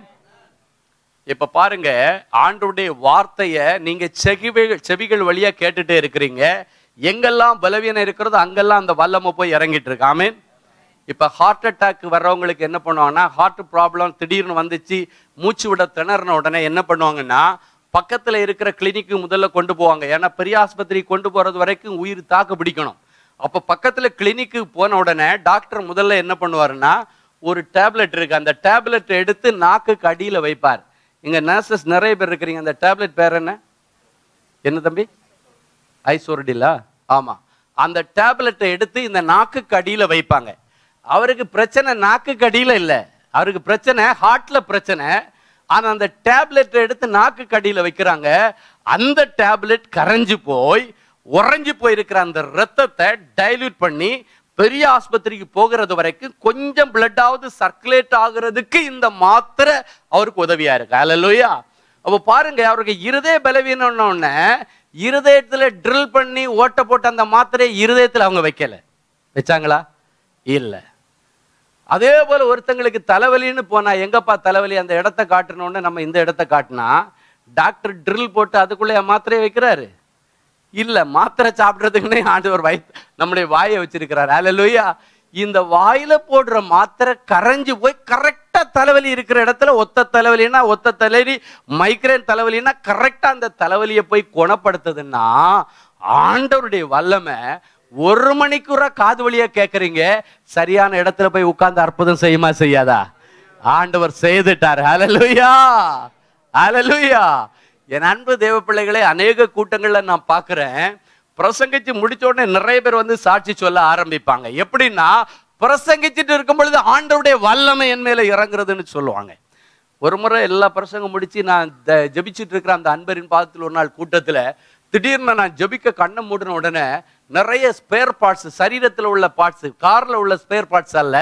இப்ப பாருங்க ஆண்டுடைய வார்த்தைய நீங்க செவிகள் செவிகள் வழியா கேட்டுட்டே இருக்கிறீங்க எங்கெல்லாம் பலவீனம் இருக்கிறதோ அங்கெல்லாம் அந்த வல்லமை போய் இறங்கிட்டு இருக்கு ஆமென் இப்ப ஹார்ட் அட்டாக் வர்றவங்களுக்கு என்ன பண்ணுவாங்கன்னா ஹார்ட் ப்ராப்ளம் திடீர்னு வந்துச்சு மூச்சு விட திணறின உடனே என்ன பண்ணுவாங்கன்னா பக்கத்துல இருக்கிற கிளினிக்கு முதல்ல கொண்டு போவாங்க ஏன்னா பெரிய ஆஸ்பத்திரி கொண்டு போறது வரைக்கும் உயிர் தாக்கு பிடிக்கணும் அப்ப பக்கத்துல கிளினிக்கு போன உடனே டாக்டர் முதல்ல என்ன பண்ணுவாருன்னா ஒரு டேப்லெட் இருக்கு அந்த டேப்லெட் எடுத்து நாக்குக்கு அடியில வைப்பார் இங்க நர்சஸ் நிறைய பேர் இருக்கிறீங்க அந்த டேப்லெட் பேர் என்ன என்ன தம்பி ஐசோரடிலா ஆமா அந்த டேப்லெட்டை எடுத்து இந்த நாக்குக்கு அடியில வைப்பாங்க அவருக்கு பிரச்சனை நாக்குக்கு அடியில இல்ல அவருக்கு பிரச்சனை ஹார்ட்ல பிரச்சனை ஆனா அந்த டேப்லெட்டை எடுத்து நாக்குக்கு அடியில வைக்கிறாங்க அந்த டேப்லெட் கரைஞ்சு போய் உறைஞ்சு போயிருக்கிற அந்த ரத்தத்தை டைல்யூட் பண்ணி பெரிய ஆஸ்பத்திரிக்கு போகிறது வரைக்கும் கொஞ்சம் பிளட்டாவது சர்க்குலேட் ஆகுறதுக்கு இந்த மாத்திரை அவருக்கு உதவியா இருக்கு அல்லையா அப்ப பாருங்க அவருக்கு இருதய பலவீனம்னு உடனே இருதயத்துல ட்ரில் பண்ணி ஓட்ட போட்டு அந்த மாத்திரையை இருதயத்துல அவங்க வைக்கல வச்சாங்களா இல்ல அதே போல ஒருத்தங்களுக்கு தலைவலின்னு போனா எங்கப்பா தலைவலி அந்த இடத்த காட்டணும்னு நம்ம இந்த இடத்த காட்டினா டாக்டர் ட்ரில் போட்டு அதுக்குள்ளே மாத்திரையை வைக்கிறாரு இல்ல மாத்திரை சாப்பிடுறதுக்குன்னே ஆண்டவர் வய நம்முடைய வாயை வச்சிருக்கிறார் அல்லேலூயா இந்த வாயில போடுற மாத்திரை கரைஞ்சு போய் கரெக்டா தலைவலி இருக்கிற இடத்துல ஒத்த தலைவலின்னா ஒத்த தலைவலி மைக்ரேன் தலைவலின்னா கரெக்டா அந்த தலைவலியை போய் குணப்படுத்துதுன்னா ஆண்டவருடைய வல்லமை ஒரு மணிக்கூற காது வழியா கேட்கறீங்க சரியான இடத்துல போய் உட்கார்ந்து அற்புதம் செய்யுமா செய்யாதா ஆண்டவர் செய்துட்டார் ஹalleluya ஹalleluya என் அன்பு தேவ பிள்ளைகளே அநேக கூட்டங்கள்ல நான் பார்க்கிறேன் பிரசங்கிச்சு முடிச்ச உடனே நிறைய பேர் வந்து சாட்சி சொல்ல ஆரம்பிப்பாங்க எப்படின்னா பிரசங்கிச்சுட்டு இருக்கும் பொழுது ஆண்டவருடைய வல்லமை என் மேல இறங்குறதுன்னு சொல்லுவாங்க ஒரு முறை எல்லா பிரசங்கம் முடிச்சு நான் த- ஜெபிச்சிட்டு இருக்கிற அந்த அன்பரின் பாதத்தில் ஒரு நாள் கூட்டத்துல திடீர்னு நான் ஜெபிக்க கண்ணை மூடின உடனே நிறைய ஸ்பேர் பார்ட்ஸ் சரீரத்துல உள்ள பார்ட்ஸ் கார்ல உள்ள ஸ்பேர் பார்ட்ஸ் அல்ல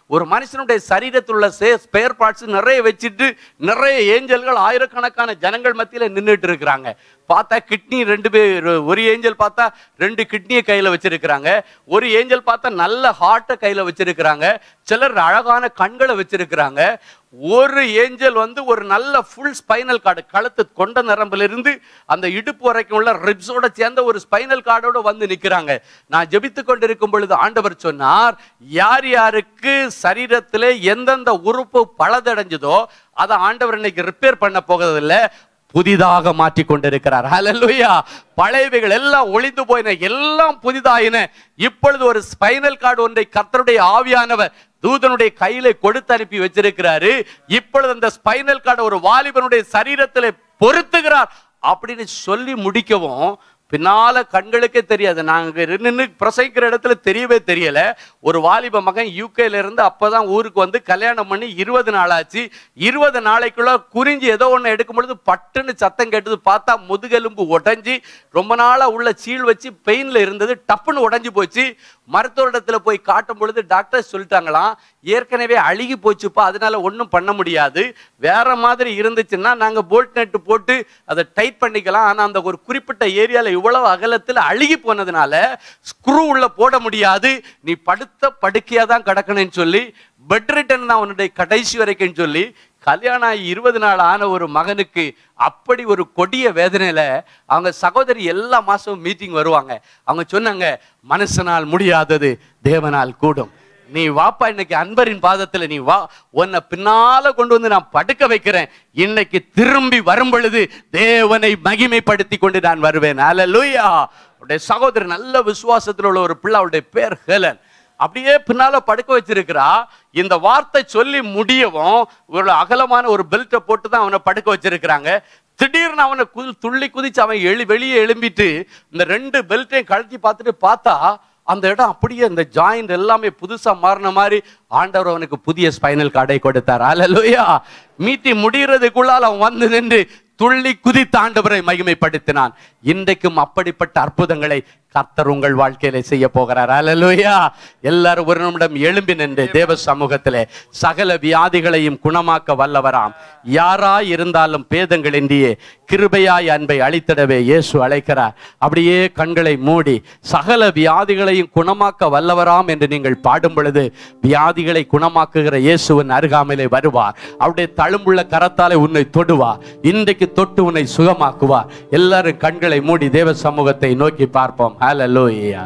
ஒரு மனுஷனுடைய சரீரத்தில் உள்ள ஸ்பேர் பார்ட்ஸ் நிறைய வச்சுட்டு நிறைய ஏஞ்சல்கள் ஆயிரக்கணக்கான ஜனங்கள் மத்தியில நின்றுட்டு இருக்கிறாங்க பார்த்தா கிட்னி ரெண்டு பேர் ஒரு ஏஞ்சல் பார்த்தா ரெண்டு கிட்னியை கையில வச்சிருக்கிறாங்க ஒரு ஏஞ்சல் பார்த்தா நல்ல ஹார்ட்டை கையில வச்சிருக்கிறாங்க சிலர் அழகான கண்களை வச்சிருக்கிறாங்க ஒரு ஏஞ்சல் வந்து ஒரு நல்ல ஃபுல் ஸ்பைனல் கார்டு கழுத்து கொண்ட நரம்புல இருந்து அந்த இடுப்பு வரைக்கும் உள்ள ரிப்ஸோட சேர்ந்த ஒரு ஸ்பைனல் கார்டோட வந்து நிக்கிறாங்க நான் ஜெபித்து கொண்டிருக்கும் பொழுது ஆண்டவர் சொன்னார் யார் யாருக்கு சரீரத்திலே எந்தெந்த உறுப்பு பழுதடைஞ்சதோ அதை ஆண்டவர் இன்னைக்கு ரிப்பேர் பண்ண போகிறதில்ல புதிதாக மாற்றி கொண்டிருக்கிறார் ஹalleluya பழையவைகள் எல்லாம் ஒளிந்து போயின எல்லாம் புதிதாயின இப்பொழுது ஒரு ஸ்பைனல் கார்டு ஒன்றை கர்த்தருடைய ஆவியானவர் தூதனுடைய கையில கொடுத்து அனுப்பி வச்சிருக்கிறாரு இப்பொழுது அந்த ஸ்பைனல் கார்டு ஒரு வாலிபனுடைய சரீரத்திலே பொருத்துகிறார் அப்படின்னு சொல்லி முடிக்கவும் பின்னால கண்களுக்கே தெரியாது நாங்க நின்று பிரசங்கிற இடத்துல தெரியவே தெரியல ஒரு வாலிப மகன் யூகேல இருந்து அப்பதான் ஊருக்கு வந்து கல்யாணம் பண்ணி இருபது நாள் ஆச்சு இருபது நாளைக்குள்ள குறிஞ்சி ஏதோ ஒண்ணு எடுக்கும் பொழுது பட்டுன்னு சத்தம் கேட்டது பார்த்தா முதுகெலும்பு உடைஞ்சி ரொம்ப நாளா உள்ள சீல் வச்சு பெயின்ல இருந்தது டப்புன்னு உடைஞ்சு போச்சு மருத்துவரிடத்துல போய் காட்டும் பொழுது டாக்டர் சொல்லிட்டாங்களாம் ஏற்கனவே அழுகி போச்சுப்பா அதனால ஒன்றும் பண்ண முடியாது வேற மாதிரி இருந்துச்சுன்னா நாங்க போல்ட் நட்டு போட்டு அதை டைட் பண்ணிக்கலாம் ஆனா அந்த ஒரு குறிப்பிட்ட ஏரியால இவ்வளவு அகலத்தில் அழுகி போனதுனால ஸ்க்ரூ உள்ள போட முடியாது நீ படுத்த படுக்கையா தான் கிடக்கணும்னு சொல்லி பெட் ரிட்டன் தான் உன்னுடைய கடைசி வரைக்கும் சொல்லி கல்யாணம் ஆகி இருபது நாள் ஆன ஒரு மகனுக்கு அப்படி ஒரு கொடிய வேதனையில அவங்க சகோதரி எல்லா மாசமும் மீட்டிங் வருவாங்க அவங்க சொன்னாங்க மனுஷனால் முடியாதது தேவனால் கூடும் நீ வாப்பா இன்னைக்கு அன்பரின் பாதத்துல நீ வா உன்னை பின்னால கொண்டு வந்து நான் படுக்க வைக்கிறேன் இன்னைக்கு திரும்பி வரும் பொழுது தேவனை மகிமைப்படுத்தி கொண்டு நான் வருவேன் அல்லேலூயா உடைய சகோதரி நல்ல விசுவாசத்தில் உள்ள ஒரு பிள்ளை அவருடைய பேர் ஹெலன் அப்படியே பின்னால படுக்க வச்சிருக்கிறா இந்த வார்த்தை சொல்லி முடியவும் ஒரு அகலமான ஒரு பெல்ட்டை போட்டு தான் அவனை படுக்க வச்சிருக்கிறாங்க திடீர்னு அவனை குதி துள்ளி குதிச்சு அவன் எழு வெளியே எழும்பிட்டு இந்த ரெண்டு பெல்ட்டையும் கழட்டி பார்த்துட்டு பார்த்தா அந்த இடம் அப்படியே இந்த ஜாயிண்ட் எல்லாமே புதுசா மாறின மாதிரி ஆண்டவர் அவனுக்கு புதிய ஸ்பைனல் கார்டை கொடுத்தார் அல்லேலூயா மீட்டி முடிகிறதுக்குள்ளால் அவன் வந்து நின்று துள்ளி குதித்து ஆண்டவரை மகிமைப்படுத்தினான் இன்றைக்கும் அப்படிப்பட்ட அற்புதங்களை கர்த்தர் உங்கள் வாழ்க்கையில செய்ய போகிறார் அல்லேலூயா எல்லாரும் ஒரு நிமிடம் எழும்பி நின்று தேவ சமூகத்திலே சகல வியாதிகளையும் குணமாக்க வல்லவராம் யாராய் இருந்தாலும் பேதங்களின்றியே கிருபையாய் அன்பை அளித்திடவே இயேசு அழைக்கிறார் அப்படியே கண்களை மூடி சகல வியாதிகளையும் குணமாக்க வல்லவராம் என்று நீங்கள் பாடும் பொழுது வியாதிகளை குணமாக்குகிற இயேசுவின் அருகாமையிலே வருவார் அவருடைய தழும்புள்ள கரத்தாலே உன்னை தொடுவார் இன்றைக்கு தொட்டு உன்னை சுகமாக்குவார் எல்லாரும் கண்களை மூடி தேவ சமூகத்தை நோக்கி பார்ப்போம் ஹalleluya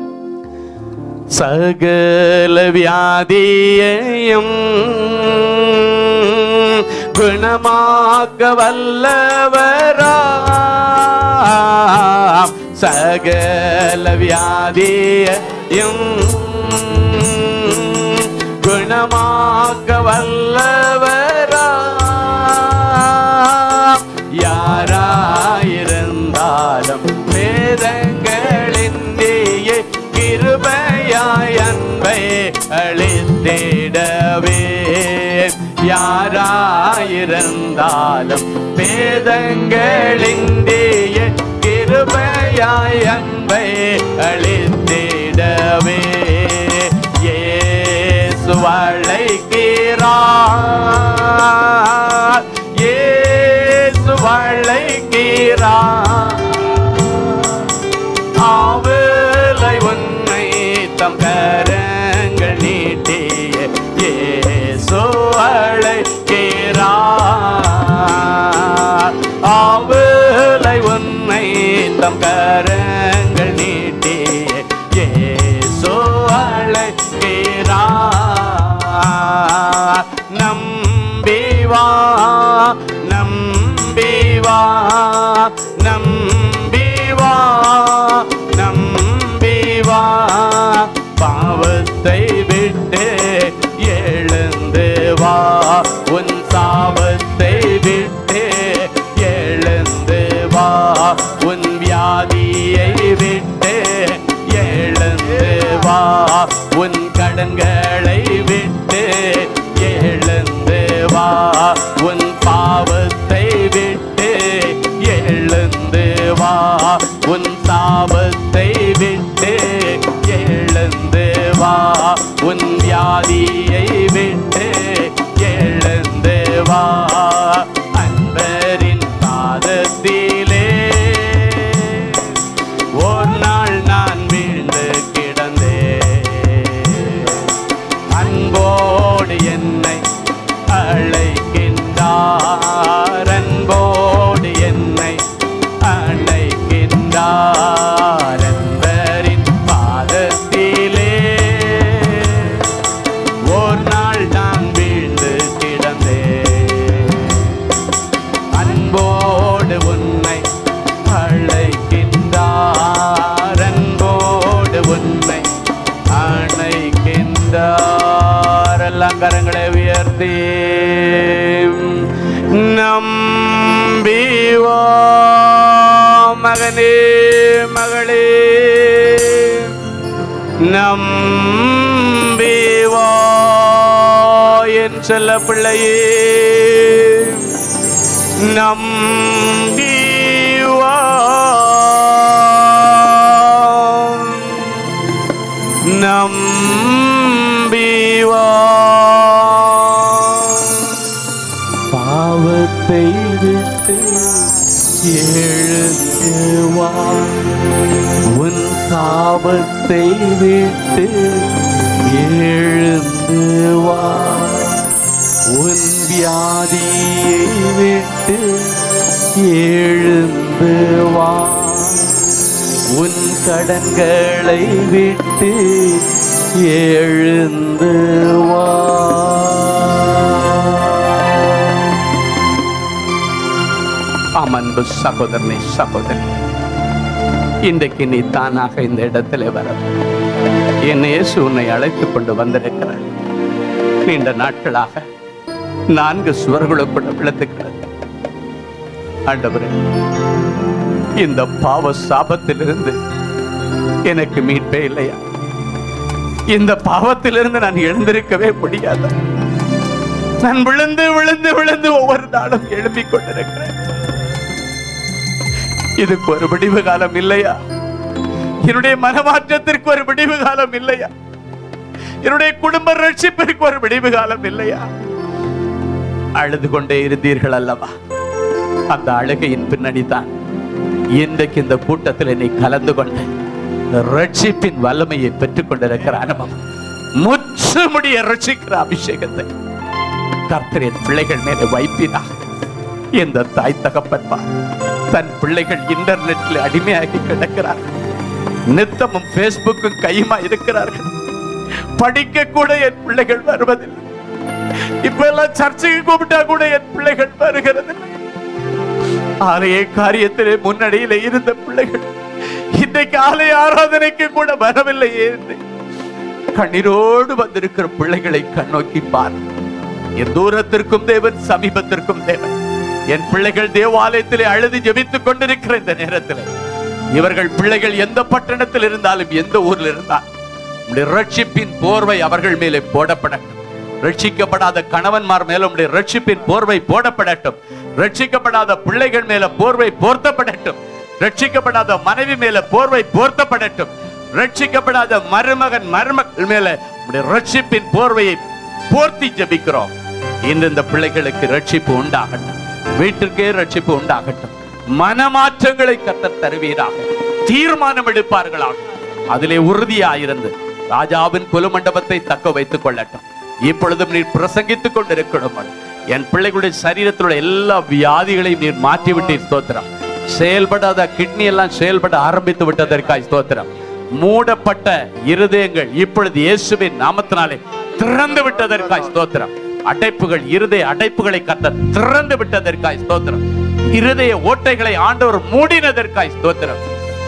சகல வியாதியையும் குணமாக்க வல்லவராம் சகல வியாதியையும் குணமாக்க வல்லவராம் யாராயிருந்தாலும் வேதங்களின்றியே கிருபையாய் அன்பை அளித்திடவே யாராயிருந்தாலும் வேதங்களின்றியே கிருபையாய் அன்பை அளித்திடவே இயேசு அழைக்கிறார் இயேசு அழைக்கிறார் ஆவலை உன்னை தம் கரங்கள் நீட்டிய இயேசு அழைக்கிறார் ஆவலை உன்னை தம் கரங்கள் நீட்டிய இயேசு அழைக்கிறார் நம்பி வா நம்பி வா நம்பி வா நம்பி வா பாவத்தை விட்டு எழுந்து வா உன் சாபத்தை விட்டு எழுந்து வா உன் வியாதியை விட்டு எழுந்து வா உன் கடன்களை விட்டு எழுந்து வா உன் பாவத்தை விட்டு எழுந்து வா உன் சாபத்தை விட்டு எழுந்து வா உன் வியாதியை உயர்த்தி நம்பிவா மகனே மகளே நம்பிவா என் செல்ல பிள்ளையே நம்பிவா நம்பிவா பாவத்தை விட்டு எழுந்து வா உன் சாபத்தை விட்டு எழுந்து வா உன் வியாதியை விட்டு எழுந்து வா உன் கடன்களை விட்டு எழுந்து வா ஆம் அன்பு சகோதரனே சகோதரி இன்றைக்கு நீ தானாக இந்த இடத்துல வர என் இயேசு உன்னை அழைத்துக் கொண்டு வந்திருக்கிறார் நீண்ட நாட்களாக நான்கு சுவர்களுக்குள்ள விழுந்து கிடந்த ஆண்டவரே இந்த பாவ சாபத்திலிருந்து எனக்கு மீட்பே இல்லையா இந்த பாவத்திலிருந்து நான் எழுந்திருக்கவே முடியாது நான் விழுந்து விழுந்து விழுந்து ஒவ்வொரு நாளும் எழுப்பிக் கொண்டிருக்கிறேன் இதுக்கு ஒரு விடிவு காலம் இல்லையா என்னுடைய மனமாற்றத்திற்கு ஒரு விடிவு காலம் இல்லையா என்னுடைய குடும்ப ரட்சிப்பிற்கு ஒரு விடிவு காலம் இல்லையா அழுது கொண்டே இருந்தீர்கள் அல்லவா அந்த அழுகையின் பின்னணி தான் இன்றைக்கு இந்த கூட்டத்தில் நீ கலந்து கொண்ட ரட்சிப்பின் வல்லமையை பெற்றுக் கொண்டிருக்கிற அனுபவம் முற்றுமுடிய ரட்சிக்கிற அபிஷேகத்தை கர்த்தரின் பிள்ளைகள் மேலே வைப்பினார் எந்த தாய் தகப்பன்மா தன் பிள்ளைகள் இன்டர்நெட்ல அடிமையாகி கிடக்கிறார்கள் நித்தமும் பேஸ்புக்கும் கையுமா இருக்கிறார்கள் படிக்க கூட என் பிள்ளைகள் வருவதில்லை இப்ப எல்லாம் சர்ச்சைக்கு கூப்பிட்டா கூட என் பிள்ளைகள் வருகிறது ஆலய காரியத்திலே முன்னணியில இருந்த பிள்ளைகள் இன்றைக்கு ஆலய ஆராதனைக்கு கூட வரவில்லையே என்று கண்ணீரோடு வந்திருக்கிற பிள்ளைகளை கண்ணோக்கி பார் என் தூரத்திற்கும் தேவன் சமீபத்திற்கும் தேவன் என் பிள்ளைகள் தேவாலயத்திலே அழுது ஜெபித்துக் கொண்டிருக்கிற இந்த நேரத்தில் இவர்கள் பிள்ளைகள் எந்த பட்டணத்தில் இருந்தாலும் எந்த ஊரில் இருந்தாலும் உம்முடைய ரட்சிப்பின் போர்வை அவர்கள் மேலே போடப்படட்டும் ரட்சிக்கப்படாத கணவன்மார் மேல உம்முடைய ரட்சிப்பின் போர்வை போடப்படட்டும் ரட்சிக்கப்படாத பிள்ளைகள் மேல போர்வை போர்த்தப்படட்டும் ரட்சிக்கப்படாத மனைவி மேல போர்வை போர்த்தப்படட்டும் ரட்சிக்கப்படாத மருமகன் மருமகள் மேல உம்முடைய ரட்சிப்பின் போர்வையை போர்த்தி ஜெபிக்கிறோம் இன்று இந்த பிள்ளைகளுக்கு ரட்சிப்பு உண்டாகட்டும் வீட்டிற்கே ரட்சிப்பு உண்டாகட்டும் மனமாற்றங்களை கத்தர் தருவீராக தீர்மானம் எடுப்பார்களாக அதிலே உறுதியாயிருந்து ராஜாவின் குலமண்டபத்தை தக்க வைத்துக் கொள்ளட்டும் இப்பொழுதும் நீர் பிரசங்கித்துக் கொண்டிருக்கணும் என் பிள்ளைகளுடைய சரீரத்தில் உள்ள எல்லா வியாதிகளையும் நீர் மாற்றி விட்டீர் ஸ்தோத்திரம் செயல்படாத கிட்னி எல்லாம் செயல்பட ஆரம்பித்து விட்டதற்காய் ஸ்தோத்திரம் மூடப்பட்ட இருதயங்கள் இப்பொழுது இயேசுவின் நாமத்தினாலே திறந்து விட்டதற்காய் ஸ்தோத்திரம் அடைப்புகள் இருதய அடைப்புகளை கத்த திறந்து விட்டதற்காய் ஸ்தோத்திரம் இருதய ஓட்டைகளை ஆண்டவர் மூடினதற்காய் ஸ்தோத்திரம்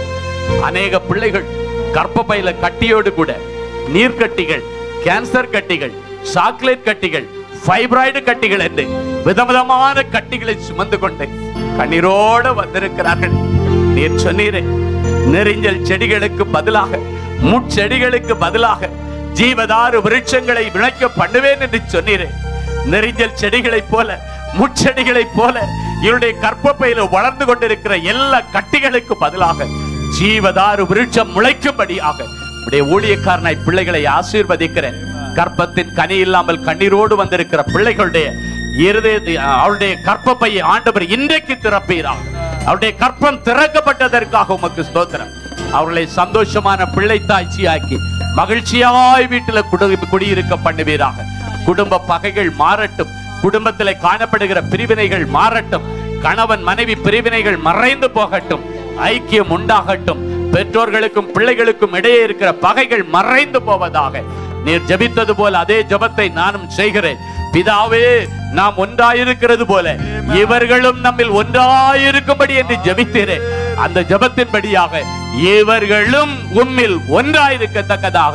அநேக பிள்ளைகள் கர்ப்பப்பையில கட்டியோடு கூட நீர்க்கட்டிகள் கேன்சர் கட்டிகள் சாக்லேட் கட்டிகள் ஃபைப்ராய்டு கட்டிகள் என்று விதவிதமான கட்டிகளை சுமந்து கொண்டு கண்ணீரோட வந்திருக்கிறார்கள் நீர் சொன்னீரே நெறிஞ்சல் செடிகளுக்கு பதிலாக முட்செடிகளுக்கு பதிலாக ஜீவதாறு விருட்சங்களை விளைக்க பண்ணுவேன் என்று சொன்னீரே நெறிஞ்சல் செடிகளைப் போல முட்செடிகளைப் போல இவருடைய கற்பப்பையில வளர்ந்து கொண்டிருக்கிற எல்லா கட்டிகளுக்கு பதிலாக ஜீவதாறு விருட்சம் முளைக்கும்படியாக உடைய ஊழியக்காரனாய் பிள்ளைகளை ஆசீர்வதிக்கிறேன் கற்பத்தின் கனி இல்லாமல் கண்ணீரோடு வந்திருக்கிற பிள்ளைகளுடைய இருதய அவருடைய கற்பப்பையை ஆண்டவர் இன்றைக்கு திறப்பீராக அவருடைய கற்பம் திறக்கப்பட்டதற்காக உமக்கு ஸ்தோத்திரம் அவர்களை சந்தோஷமான பிள்ளை தாய்ச்சியாக்கி மகிழ்ச்சியாய் வீட்டில் குடி குடியிருக்க பண்ணுவீராக குடும்ப பகைகள் மாறட்டும் குடும்பத்திலே காணப்படுகிற பிரிவினைகள் மாறட்டும் கணவன் மனைவி பிரிவினைகள் மறைந்து போகட்டும் ஐக்கியம் உண்டாகட்டும் பெற்றோர்களுக்கும் பிள்ளைகளுக்கும் இடையே இருக்கிற பகைகள் மறைந்து போவதாக நீர் ஜெபித்தது போல அதே ஜெபத்தை நானும் செய்கிறேன் பிதாவே நாம் ஒன்றாயிருக்கிறது போல இவர்களும் நம்மில் ஒன்றாயிருக்கும்படி என்று ஜெபித்தேன் அந்த ஜெபத்தின்படியாக இவர்களும் உம்மில் ஒன்றாயிருக்கத்தக்கதாக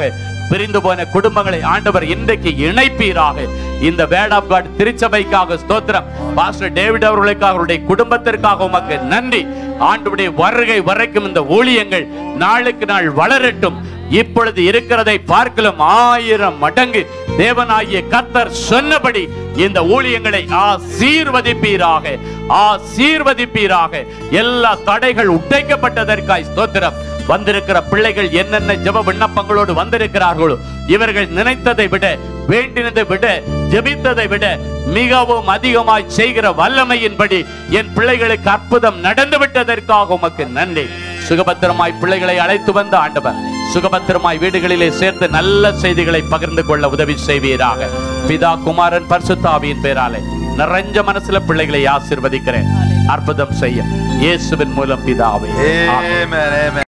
பிரிந்து போன குடும்பங்களை ஆண்டவர் இன்றைக்கு இணைப்பீராக இந்த வேர்ட் ஆஃப் காட் திருச்சபைக்காக ஸ்தோத்திரம் பாஸ்டர் டேவிட் அவர்களுக்காக அவருடைய குடும்பத்திற்காக உமக்கு நன்றி ஆண்டுடைய வருகை வரைக்கும் இந்த ஊழியங்கள் நாளுக்கு நாள் வளரட்டும் இப்பொழுது இருக்கிறதை பார்க்கலும் ஆயிரம் மடங்கு தேவனாகிய கர்த்தர் சொன்னபடி இந்த ஊழியங்களை ஆசீர்வதிப்பீராக ஆசீர்வதிப்பீராக எல்லா தடைகள் உடைக்கப்பட்டதற்காய் ஸ்தோத்திரம் வந்திருக்கிற பிள்ளைகள் என்னென்ன ஜெப விண்ணப்பங்களோடு வந்திருக்கிறார்களோ இவர்கள் நினைத்ததை விட வேண்டினதை விட ஜெபித்ததை விட மிகவும் அதிகமாய் செய்கிற வல்லமையின்படி என் பிள்ளைகளுக்கு அற்புதம் நடந்து விட்டதற்காக உமக்கு நன்றி சுகபத்திரமாய் பிள்ளைகளை அழைத்து வந்த ஆண்டவர் சுகபத்திரமாய் வீடுகளிலே சேர்த்து நல்ல செய்திகளை பகிர்ந்து கொள்ள உதவி செய்வீராக பிதா குமாரன் பரிசுத்தாவியின் பேராலே நிறைஞ்ச மனசுல பிள்ளைகளை ஆசீர்வதிக்கிறேன் அற்புதம் செய்ய இயேசுவின் மூலம் பிதாவே ஆமென். Amen, amen.